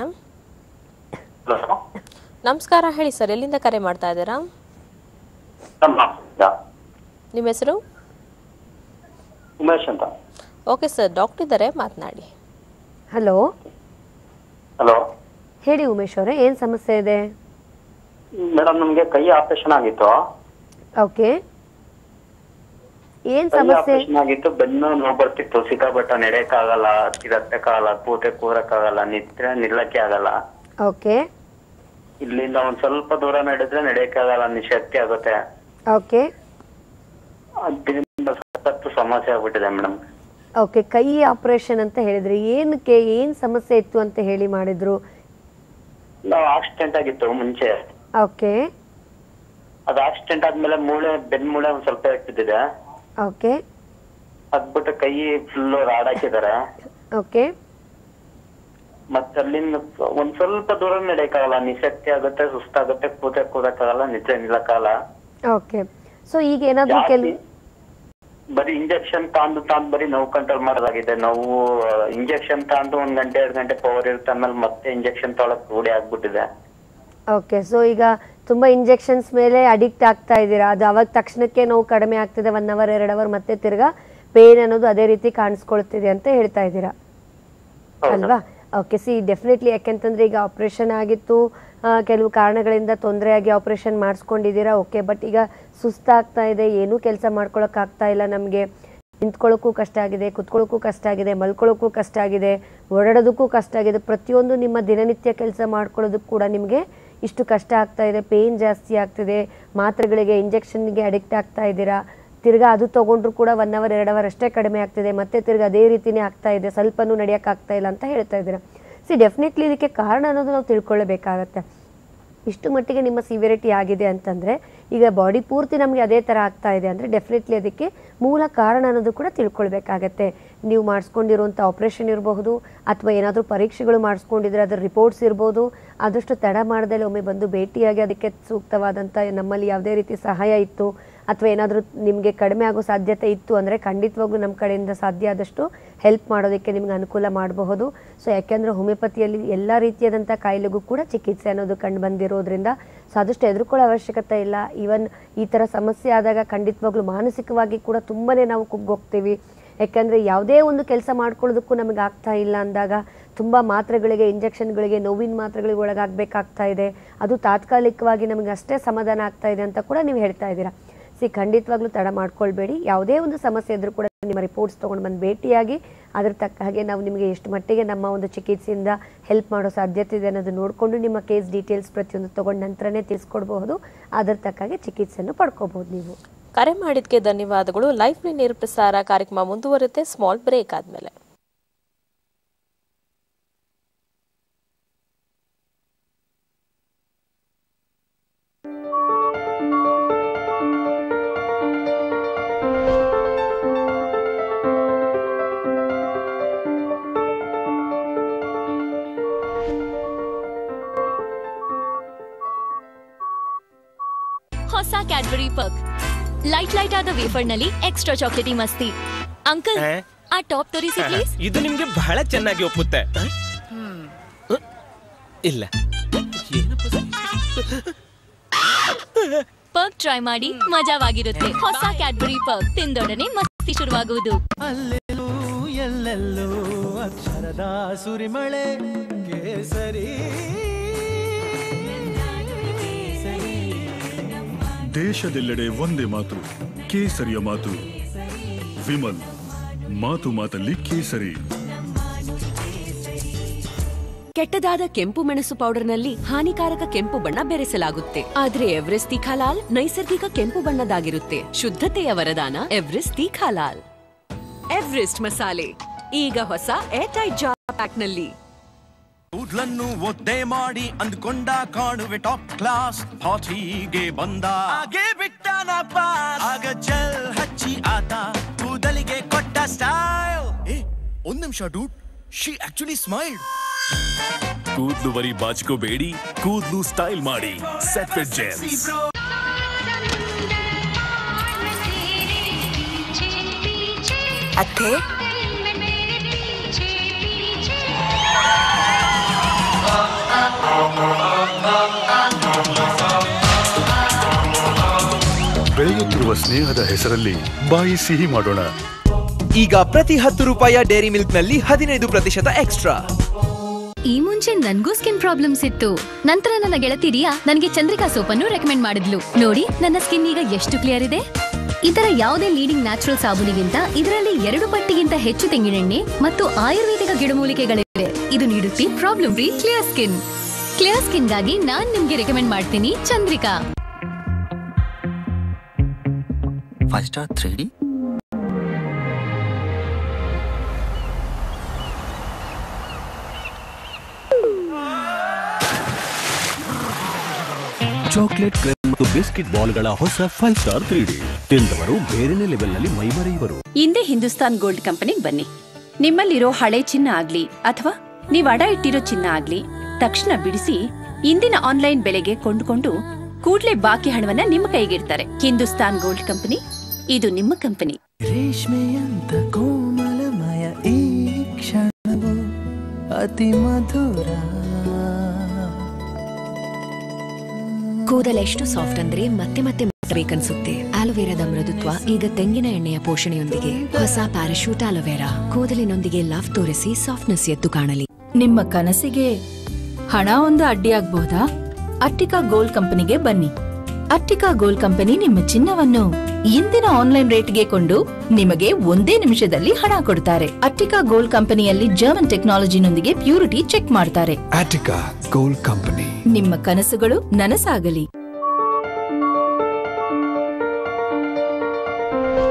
ಹಲೋ ನಮಸ್ಕಾರ ಹೇಳಿ ಸರ್ ಎಲ್ಲಿಂದ ಕರೆ ಮಾಡ್ತಾ ಇದ್ದೀರಾ ನಿಮ್ಮ ಹೆಸರು ಉಮೇಶ್ ಅಂತ ಓಕೆ ಸರ್ ಡಾಕ್ಟರ್ ಇದ್ದಾರೆ ಮಾತನಾಡಿ ಹಲೋ ಹಲೋ ಹೇಳಿ ಉಮೇಶ್ ಅವರೇ ಏನು ಸಮಸ್ಯೆ ಇದೆ ಮೇಡಮ್ ನಮ್ಗೆ ಕೈ ಆಪರೇಷನ್ ಆಗಿತ್ತು ಓಕೆ ಏನು ಕೈ ಸಮಸ್ಯೆ ಆಪರೇಷನ್ ಆಗಿತ್ತು ಬೆನ್ನು ನೋವು ಬರ್ತಿತ್ತು ಸಿಕ್ಕಾಬಟ್ಟ ನಡೆಯಕ್ಕಾಗಲ್ಲ ತಿರತ್ತಕ್ಕಾಗಲ್ಲ ಕೂತೆ ಕೂರಕ್ಕಾಗಲ್ಲ ನಿತ್ರೆ ನಿಲ್ಲಕ್ಕೆ ಆಗಲ್ಲ ಓಕೆ ಇಲ್ಲಿಂದ ಒಂದ್ ಸ್ವಲ್ಪ ದೂರ ನಡೆದ್ರೆ ನಡೆಯಕ್ಕಾಗಲ್ಲ ನಿಶಕ್ತಿ ಆಗುತ್ತೆ ಓಕೆ ಅದರಿಂದ ಸಖತ್ತು ಸಮಸ್ಯೆ ಆಗ್ಬಿಟ್ಟಿದೆ ಮೇಡಮ್ ಓಕೆ ಕೈ ಆಪರೇಷನ್ ಅಂತ ಹೇಳಿದ್ರಿ ಏನಕ್ಕೆ ಏನು ಸಮಸ್ಯೆ ಇತ್ತು ಅಂತ ಹೇಳಿ ಮಾಡಿದ್ರು ನಾವು ಆಕ್ಸಿಡೆಂಟ್ ಆಗಿತ್ತು ಮುಂಚೆ ಓಕೆ ಅದು ಆಕ್ಸಿಡೆಂಟ್ ಆದ್ಮೇಲೆ ಮೂಳೆ ಬೆನ್ ಮೂಳೆ ಒಂದ್ ಸ್ವಲ್ಪ ಇಟ್ಟಿದೆ ಓಕೆ ಅದ್ಬಿಟ್ಟು ಕೈ ಫುಲ್ ರಾಡ್ ಹಾಕಿದ್ದಾರೆ ಓಕೆ ಮತ್ತೆ ಅಲ್ಲಿಂದ ಒಂದ್ ಸ್ವಲ್ಪ ದೂರ ನಡೆಯಕ್ಕಾಗಲ್ಲ ನಿಶಕ್ತಿ ಆಗುತ್ತೆ ಸುಸ್ತಾಗುತ್ತೆ ಕೂತೆ ಕೂದಕ್ಕಾಗಲ್ಲ ನಿದ್ರೆ ನಿಲ್ಲಕ್ಕಾಗಲ್ಲ ಓಕೆ ಸೊ ಈಗ ಏನಾದರೂ ಕೆಲ್ ಜಾಸ್ತಿ ಬರೀ ಇಂಜೆಕ್ಷನ್ ತಾಂದು ತಾಂದು ಬರೀ ನೋವು ಕಂಟ್ರೋಲ್ ಮಾಡೋದಾಗಿದೆ ನೋವು ಇಂಜೆಕ್ಷನ್ ತಾಂದು ಒಂದ್ ಗಂಟೆ ಎರಡ್ ಗಂಟೆ ಪವರ್ ಇರುತ್ತೆ ಆಮೇಲೆ ಮತ್ತೆ ಇಂಜೆಕ್ಷನ್ ತೊಗೊಳಕ್ ರೂಢಿ ಆಗ್ಬಿಟ್ಟಿದೆ ಓಕೆ ಸೊ ಈಗ ತುಂಬ ಇಂಜೆಕ್ಷನ್ಸ್ ಮೇಲೆ ಅಡಿಕ್ಟ್ ಆಗ್ತಾ ಇದ್ದೀರಾ ಅದು ಅವಾಗ ತಕ್ಷಣಕ್ಕೆ ನೋವು ಕಡಿಮೆ ಆಗ್ತಿದೆ ಒನ್ ಅವರ್ ಎರಡು ಅವರ್ ಮತ್ತೆ ತಿರ್ಗಾ ಪೇನ್ ಅನ್ನೋದು ಅದೇ ರೀತಿ ಕಾಣಿಸ್ಕೊಳ್ತಿದೆ ಅಂತ ಹೇಳ್ತಾ ಇದ್ದೀರಾ ಹೌದು. ಅಲ್ವಾ ಓಕೆ ಸಿ ಡೆಫಿನೆಟ್ಲಿ ಯಾಕೆಂತಂದ್ರೆ ಈಗ ಆಪ್ರೇಷನ್ ಆಗಿತ್ತು ಆ, ಕೆಲವು ಕಾರಣಗಳಿಂದ ತೊಂದರೆ ಆಗಿ ಆಪ್ರೇಷನ್ ಮಾಡಿಸ್ಕೊಂಡಿದ್ದೀರಾ ಓಕೆ ಬಟ್ ಈಗ ಸುಸ್ತಾಗ್ತಾ ಇದೆ ಏನೂ ಕೆಲಸ ಮಾಡ್ಕೊಳಕ್ ಆಗ್ತಾ ಇಲ್ಲ ನಮಗೆ ನಿಂತ್ಕೊಳ್ಳೋಕ್ಕೂ ಕಷ್ಟ ಆಗಿದೆ ಕುತ್ಕೊಳ್ಳೋಕ್ಕೂ ಕಷ್ಟ ಆಗಿದೆ ಮಲ್ಕೊಳ್ಳೋಕ್ಕೂ ಕಷ್ಟ ಆಗಿದೆ ಓಡಾಡೋದಕ್ಕೂ ಕಷ್ಟ ಆಗಿದೆ ಪ್ರತಿಯೊಂದು ನಿಮ್ಮ ದಿನನಿತ್ಯ ಕೆಲಸ ಮಾಡ್ಕೊಳ್ಳೋದಕ್ಕೂ ಕೂಡ ನಿಮಗೆ ಇಷ್ಟು ಕಷ್ಟ ಆಗ್ತಾ ಇದೆ ಪೇನ್ ಜಾಸ್ತಿ ಆಗ್ತಿದೆ ಮಾತ್ರೆಗಳಿಗೆ ಇಂಜೆಕ್ಷನ್ಗೆ ಅಡಿಕ್ಟ್ ಆಗ್ತಾ ಇದ್ದೀರಾ ತಿರ್ಗಾ ಅದು ತೊಗೊಂಡ್ರು ಕೂಡ ಒನ್ ಅವರ್ ಎರಡು ಅವರ್ ಅಷ್ಟೇ ಕಡಿಮೆ ಆಗ್ತಿದೆ ಮತ್ತೆ ತಿರ್ಗಾ ಅದೇ ರೀತಿನೇ ಆಗ್ತಾ ಇದೆ ಸ್ವಲ್ಪನೂ ನಡೆಯೋಕ್ಕಾಗ್ತಾ ಇಲ್ಲ ಅಂತ ಹೇಳ್ತಾ ಇದ್ದೀರಾ ಸಿ ಡೆಫಿನೆಟ್ಲಿ ಇದಕ್ಕೆ ಕಾರಣ ಅನ್ನೋದು ನಾವು ತಿಳ್ಕೊಳ್ಳಬೇಕಾಗತ್ತೆ ಇಷ್ಟು ಮಟ್ಟಿಗೆ ನಿಮ್ಮ ಸಿವಿಯರಿಟಿ ಆಗಿದೆ ಅಂತಂದರೆ ಈಗ ಬಾಡಿ ಪೂರ್ತಿ ನಮಗೆ ಅದೇ ಥರ ಆಗ್ತಾ ಇದೆ ಅಂದರೆ ಡೆಫಿನೆಟ್ಲಿ ಅದಕ್ಕೆ ಮೂಲ ಕಾರಣ ಅನ್ನೋದು ಕೂಡ ತಿಳ್ಕೊಳ್ಬೇಕಾಗತ್ತೆ ನೀವು ಮಾಡಿಸ್ಕೊಂಡಿರುವಂಥ ಆಪ್ರೇಷನ್ ಇರಬಹುದು ಅಥವಾ ಏನಾದರೂ ಪರೀಕ್ಷೆಗಳು ಮಾಡಿಸ್ಕೊಂಡಿದ್ರೆ ಅದರ ರಿಪೋರ್ಟ್ಸ್ ಇರ್ಬೋದು ಆದಷ್ಟು ತಡ ಮಾಡ್ದಲೆ ಒಮ್ಮೆ ಬಂದು ಭೇಟಿಯಾಗಿ ಅದಕ್ಕೆ ಸೂಕ್ತವಾದಂಥ ನಮ್ಮಲ್ಲಿ ಯಾವುದೇ ರೀತಿ ಸಹಾಯ ಇತ್ತು ಅಥವಾ ಏನಾದರೂ ನಿಮಗೆ ಕಡಿಮೆ ಆಗೋ ಸಾಧ್ಯತೆ ಇತ್ತು ಅಂದರೆ ಖಂಡಿತವಾಗ್ಲೂ ನಮ್ಮ ಕಡೆಯಿಂದ ಸಾಧ್ಯ ಆದಷ್ಟು ಹೆಲ್ಪ್ ಮಾಡೋದಕ್ಕೆ ನಿಮ್ಗೆ ಅನುಕೂಲ ಮಾಡಬಹುದು ಸೊ ಯಾಕೆಂದರೆ ಹೋಮಿಯೋಪತಿಯಲ್ಲಿ ಎಲ್ಲ ರೀತಿಯಾದಂಥ ಕಾಯಿಲೆಗೂ ಕೂಡ ಚಿಕಿತ್ಸೆ ಅನ್ನೋದು ಕಂಡು ಬಂದಿರೋದ್ರಿಂದ ಸೊ ಆದಷ್ಟು ಹೆದರ್ಕೊಳ್ಳೋ ಅವಶ್ಯಕತೆ ಇಲ್ಲ ಈವನ್ ಈ ಥರ ಸಮಸ್ಯೆ ಆದಾಗ ಖಂಡಿತವಾಗ್ಲೂ ಮಾನಸಿಕವಾಗಿ ಕೂಡ ತುಂಬಾ ನಾವು ಕುಗ್ಗೋಗ್ತೀವಿ ಯಾಕಂದರೆ ಯಾವುದೇ ಒಂದು ಕೆಲಸ ಮಾಡ್ಕೊಳ್ಳೋದಕ್ಕೂ ನಮಗೆ ಆಗ್ತಾ ಇಲ್ಲ ಅಂದಾಗ ತುಂಬ ಮಾತ್ರೆಗಳಿಗೆ ಇಂಜೆಕ್ಷನ್ಗಳಿಗೆ ನೋವಿನ ಮಾತ್ರೆಗಳಿಗೆ ಒಳಗಾಗಬೇಕಾಗ್ತಾ ಇದೆ ಅದು ತಾತ್ಕಾಲಿಕವಾಗಿ ನಮಗೆ ಅಷ್ಟೇ ಸಮಾಧಾನ ಆಗ್ತಾ ಇದೆ ಅಂತ ಕೂಡ ನೀವು ಹೇಳ್ತಾ ಇದ್ದೀರಾ ಸಿ ಖಂಡಿತವಾಗ್ಲೂ ತಡ ಮಾಡ್ಕೊಳ್ಬೇಡಿ ಯಾವುದೇ ಒಂದು ಸಮಸ್ಯೆ ಇದ್ರೂ ಕೂಡ ನಿಮ್ಮ ರಿಪೋರ್ಟ್ಸ್ ತೊಗೊಂಡು ಬಂದು ಭೇಟಿಯಾಗಿ ಅದ್ರ ತಕ್ಕ ಹಾಗೆ ನಾವು ನಿಮಗೆ ಎಷ್ಟು ಮಟ್ಟಿಗೆ ನಮ್ಮ ಒಂದು ಚಿಕಿತ್ಸೆಯಿಂದ ಹೆಲ್ಪ್ ಮಾಡೋ ಸಾಧ್ಯತೆ ಇದೆ ಅನ್ನೋದು ನೋಡಿಕೊಂಡು ನಿಮ್ಮ ಕೇಸ್ ಡೀಟೇಲ್ಸ್ ಪ್ರತಿಯೊಂದು ತೊಗೊಂಡ ನಂತರನೇ ತಿಳಿಸ್ಕೊಡ್ಬಹುದು ಅದ್ರ ತಕ್ಕ ಹಾಗೆ ಚಿಕಿತ್ಸೆಯನ್ನು ಪಡ್ಕೋಬಹುದು ನೀವು ಕರೆ ಮಾಡಿದ್ಕೆ ಧನ್ಯವಾದಗಳು ಲೈಫ್ ನೇರ ಪ್ರಸಾರ ಕಾರ್ಯಕ್ರಮ ಮುಂದುವರುತ್ತೆ ಸ್ಮಾಲ್ ಬ್ರೇಕ್ ಆದ್ಮೇಲೆ ಹೊಸ ಕ್ಯಾಡ್ಬರಿ ಪರ್ಕ್ ಲೈಟ್ ಲೈಟ್ ಆದ ವೇಫರ್ ನಲ್ಲಿ ಎಕ್ಸ್ಟ್ರಾ ಚಾಕ್ಲೇಟಿ ಮಸ್ತಿ ಅಂಕಲ್ ಆ? ಆ ಟಾಪ್ ತೋರಿಸಿ ಪ್ಲೀಸ್ ಇದು ನಿಮ್ಗೆ ಬಹಳ ಚೆನ್ನಾಗಿ ಒಪ್ಪುತ್ತೆ ಹ? ಇಲ್ಲ ಏನಪ್ಪ ಪರ್ಕ್ ಟ್ರೈ ಮಾಡಿ ಮಜಾವಾಗಿರುತ್ತೆ ಹೊಸ ಕ್ಯಾಡ್ಬರಿ ಪರ್ಕ್ ತಿಂದೊಡನೆ ಮಸ್ತಿ ಶುರುವಾಗುವುದು ಅಲ್ಲೆಲ್ಲೂ ಎಲ್ಲೆಲ್ಲೂ ಅಕ್ಷರದ ಸುರಿಮಳೆ ಕೇಸರಿ ದೇಶದೆಲ್ಲೆಡೆ ಒಂದೇ ಮಾತು ಕೇಸರಿಯ ಮಾತು ವಿಮಲ್ ಮಾತು ಮಾತಲ್ಲಿ ಕೇಸರಿ ಕೆಟ್ಟದಾದ ಕೆಂಪು ಮೆಣಸು ಪೌಡರ್ನಲ್ಲಿ ಹಾನಿಕಾರಕ ಕೆಂಪು ಬಣ್ಣ ಬೆರೆಸಲಾಗುತ್ತೆ ಆದ್ರೆ ಎವರೆಸ್ಟ್ ತೀಖಾಲಾಲ್ ನೈಸರ್ಗಿಕ ಕೆಂಪು ಬಣ್ಣದಾಗಿರುತ್ತೆ ಶುದ್ಧತೆಯ ವರದಾನ ಎವರೆಸ್ಟ್ ತೀಖಾಲಾಲ್ ಎವರೆಸ್ಟ್ ಮಸಾಲೆ ಈಗ ಹೊಸ ಏರ್ಟೈಟ್ ಜಾರ್ ಪ್ಯಾಕ್ ನಲ್ಲಿ ಕೂದ್ಲನ್ನು ಒದ್ದೆ ಮಾಡಿ ಅಂದ್ಕೊಂಡ ಕಾಣುವೆ ಟಾಪ್ ಕ್ಲಾಸ್ ಹಾಟಿಗೆ ಬಂದ ಹಾಗೆ ಬಿಟ್ಟನಪ್ಪ ಆಗ ಜಲ್ ಹಚ್ಚಿ ಆತ ಕೂದಲಿಗೆ ಕೊಟ್ಟ ಸ್ಟೈಲ್ ಏ ಒಂದ್ ನಿಮಿಷ ಡೂಟ್ ಶಿ ಆಕ್ಚುಲಿ ಸ್ಮೈಲ್ ಕೂದ್ಲು ಬರೀ ಬಾಚಿಕೋಬೇಡಿ ಕೂದ್ಲು ಸ್ಟೈಲ್ ಮಾಡಿ ಸೆಟ್ ಜೆಲ್ಸ್ ಅತ್ತೆ ಬೆಳೆಯುತ್ತಿರುವ ಸ್ನೇಹದ ಹೆಸರಲ್ಲಿ ಬಾಯಿ ಸಿಹಿ ಮಾಡೋಣ ಈಗ ಪ್ರತಿ ಹತ್ತು ರೂಪಾಯಿಯ ಡೈರಿ ಮಿಲ್ಕ್ ನಲ್ಲಿ ಹದಿನೈದು ಪ್ರತಿಶತ ಎಕ್ಸ್ಟ್ರಾ ಈ ಮುಂಚೆ ನನ್ಗೂ ಸ್ಕಿನ್ ಪ್ರಾಬ್ಲಮ್ಸ್ ಇತ್ತು ನಂತರ ನನ್ನ ಗೆಳತಿ ರಿಯಾ ನನಗೆ ಚಂದ್ರಿಕಾ ಸೋಪನ್ನು ರೆಕಮೆಂಡ್ ಮಾಡಿದ್ಲು ನೋಡಿ ನನ್ನ ಸ್ಕಿನ್ ಈಗ ಎಷ್ಟು ಕ್ಲಿಯರ್ ಇದೆ ಇದರ ಯಾವುದೇ ಲೀಡಿಂಗ್ ನ್ಯಾಚುರಲ್ ಸಾಬೂನಿಗಿಂತ ಇದರಲ್ಲಿ ಎರಡು ಪಟ್ಟಿಗಿಂತ ಹೆಚ್ಚು ತೆಂಗಿನೆಣ್ಣೆ ಮತ್ತು ಆಯುರ್ವೇದಿಕ ಗಿಡಮೂಲಿಕೆಗಳಿವೆ ಇದು ನೀಡುತ್ತೆ problem free clear skin clear ಸ್ಕಿನ್ಗಾಗಿ ನಾನ್ ನಿಮ್ಗೆ ರೆಕಮೆಂಡ್ ಮಾಡ್ತೀನಿ Chandrika five star three D chocolate cream ಮತ್ತು ಬಿಸ್ಕಿಟ್ ಬಾಲ್ಗಳ ಹೊಸ ಫೈವ್ ಸ್ಟಾರ್ ತ್ರೀ ಡಿ ತಿಂದವರು ಬೇರೆನೇ ಲೆವೆಲ್ನಲ್ಲಿ ಮೈಮರೆಯುವರು ಹಿಂದೆ ಹಿಂದೂಸ್ತಾನ್ ಗೋಲ್ಡ್ ಕಂಪನಿಗೆ ಬನ್ನಿ ನಿಮ್ಮಲ್ಲಿರೋ ಹಳೆ ಚಿನ್ನ ಆಗ್ಲಿ ಅಥವಾ ನೀವು ಅಡ ಇಟ್ಟಿರೋ ಚಿನ್ನ ಆಗ್ಲಿ ತಕ್ಷಣ ಬಿಡಿಸಿ ಇಂದಿನ ಆನ್ಲೈನ್ ಬೆಲೆಗೆ ಕೊಂಡುಕೊಂಡು ಕೂಡ್ಲೆ ಬಾಕಿ ಹಣವನ್ನ ನಿಮ್ಮ ಕೈಗಿಡ್ತಾರೆ ಹಿಂದೂಸ್ತಾನ್ ಗೋಲ್ಡ್ ಕಂಪನಿ ಇದು ನಿಮ್ಮ ಕಂಪನಿ ರೇಷ್ಮೆಯಂತ ಕೋಮಲಮಯ ಈ ಕ್ಷಣವು ಅತಿ ಮಧುರ ಕೂದಲೆಷ್ಟು ಸಾಫ್ಟ್ ಅಂದ್ರೆ ಮತ್ತೆ ಮತ್ತೆ ಬೇಕನ್ಸುತ್ತೆ ಆಲೋವೆರಾದ ಮೃದುತ್ವ ಈಗ ತೆಂಗಿನ ಎಣ್ಣೆಯ ಪೋಷಣೆಯೊಂದಿಗೆ ಹೊಸ ಪ್ಯಾರಾಶೂಟ್ ಆಲೋವೆರಾ ಕೂದಲಿನೊಂದಿಗೆ ಲವ್ ತೋರಿಸಿ ಸಾಫ್ಟ್ನೆಸ್ ಎದ್ದು ಕಾಣಲಿ ನಿಮ್ಮ ಕನಸಿಗೆ ಹಣ ಒಂದು ಅಡ್ಡಿಯಾಗಬಹುದಾ ಅಟ್ಟಿಕಾ ಗೋಲ್ಡ್ ಕಂಪನಿಗೆ ಬನ್ನಿ ಅಟ್ಟಿಕಾ ಗೋಲ್ಡ್ ಕಂಪನಿ ನಿಮ್ಮ ಚಿನ್ನವನ್ನು ಇಂದಿನ ಆನ್ಲೈನ್ ರೇಟ್ಗೆ ಕೊಂಡು ನಿಮಗೆ ಒಂದೇ ನಿಮಿಷದಲ್ಲಿ ಹಣ ಕೊಡ್ತಾರೆ ಅಟ್ಟಿಕಾ ಗೋಲ್ಡ್ ಕಂಪನಿಯಲ್ಲಿ ಜರ್ಮನ್ ಟೆಕ್ನಾಲಜಿನೊಂದಿಗೆ ಪ್ಯೂರಿಟಿ ಚೆಕ್ ಮಾಡ್ತಾರೆ ಆಟಿಕಾ ಗೋಲ್ಡ್ ಕಂಪನಿ ನಿಮ್ಮ ಕನಸುಗಳು ನನಸಾಗಲಿ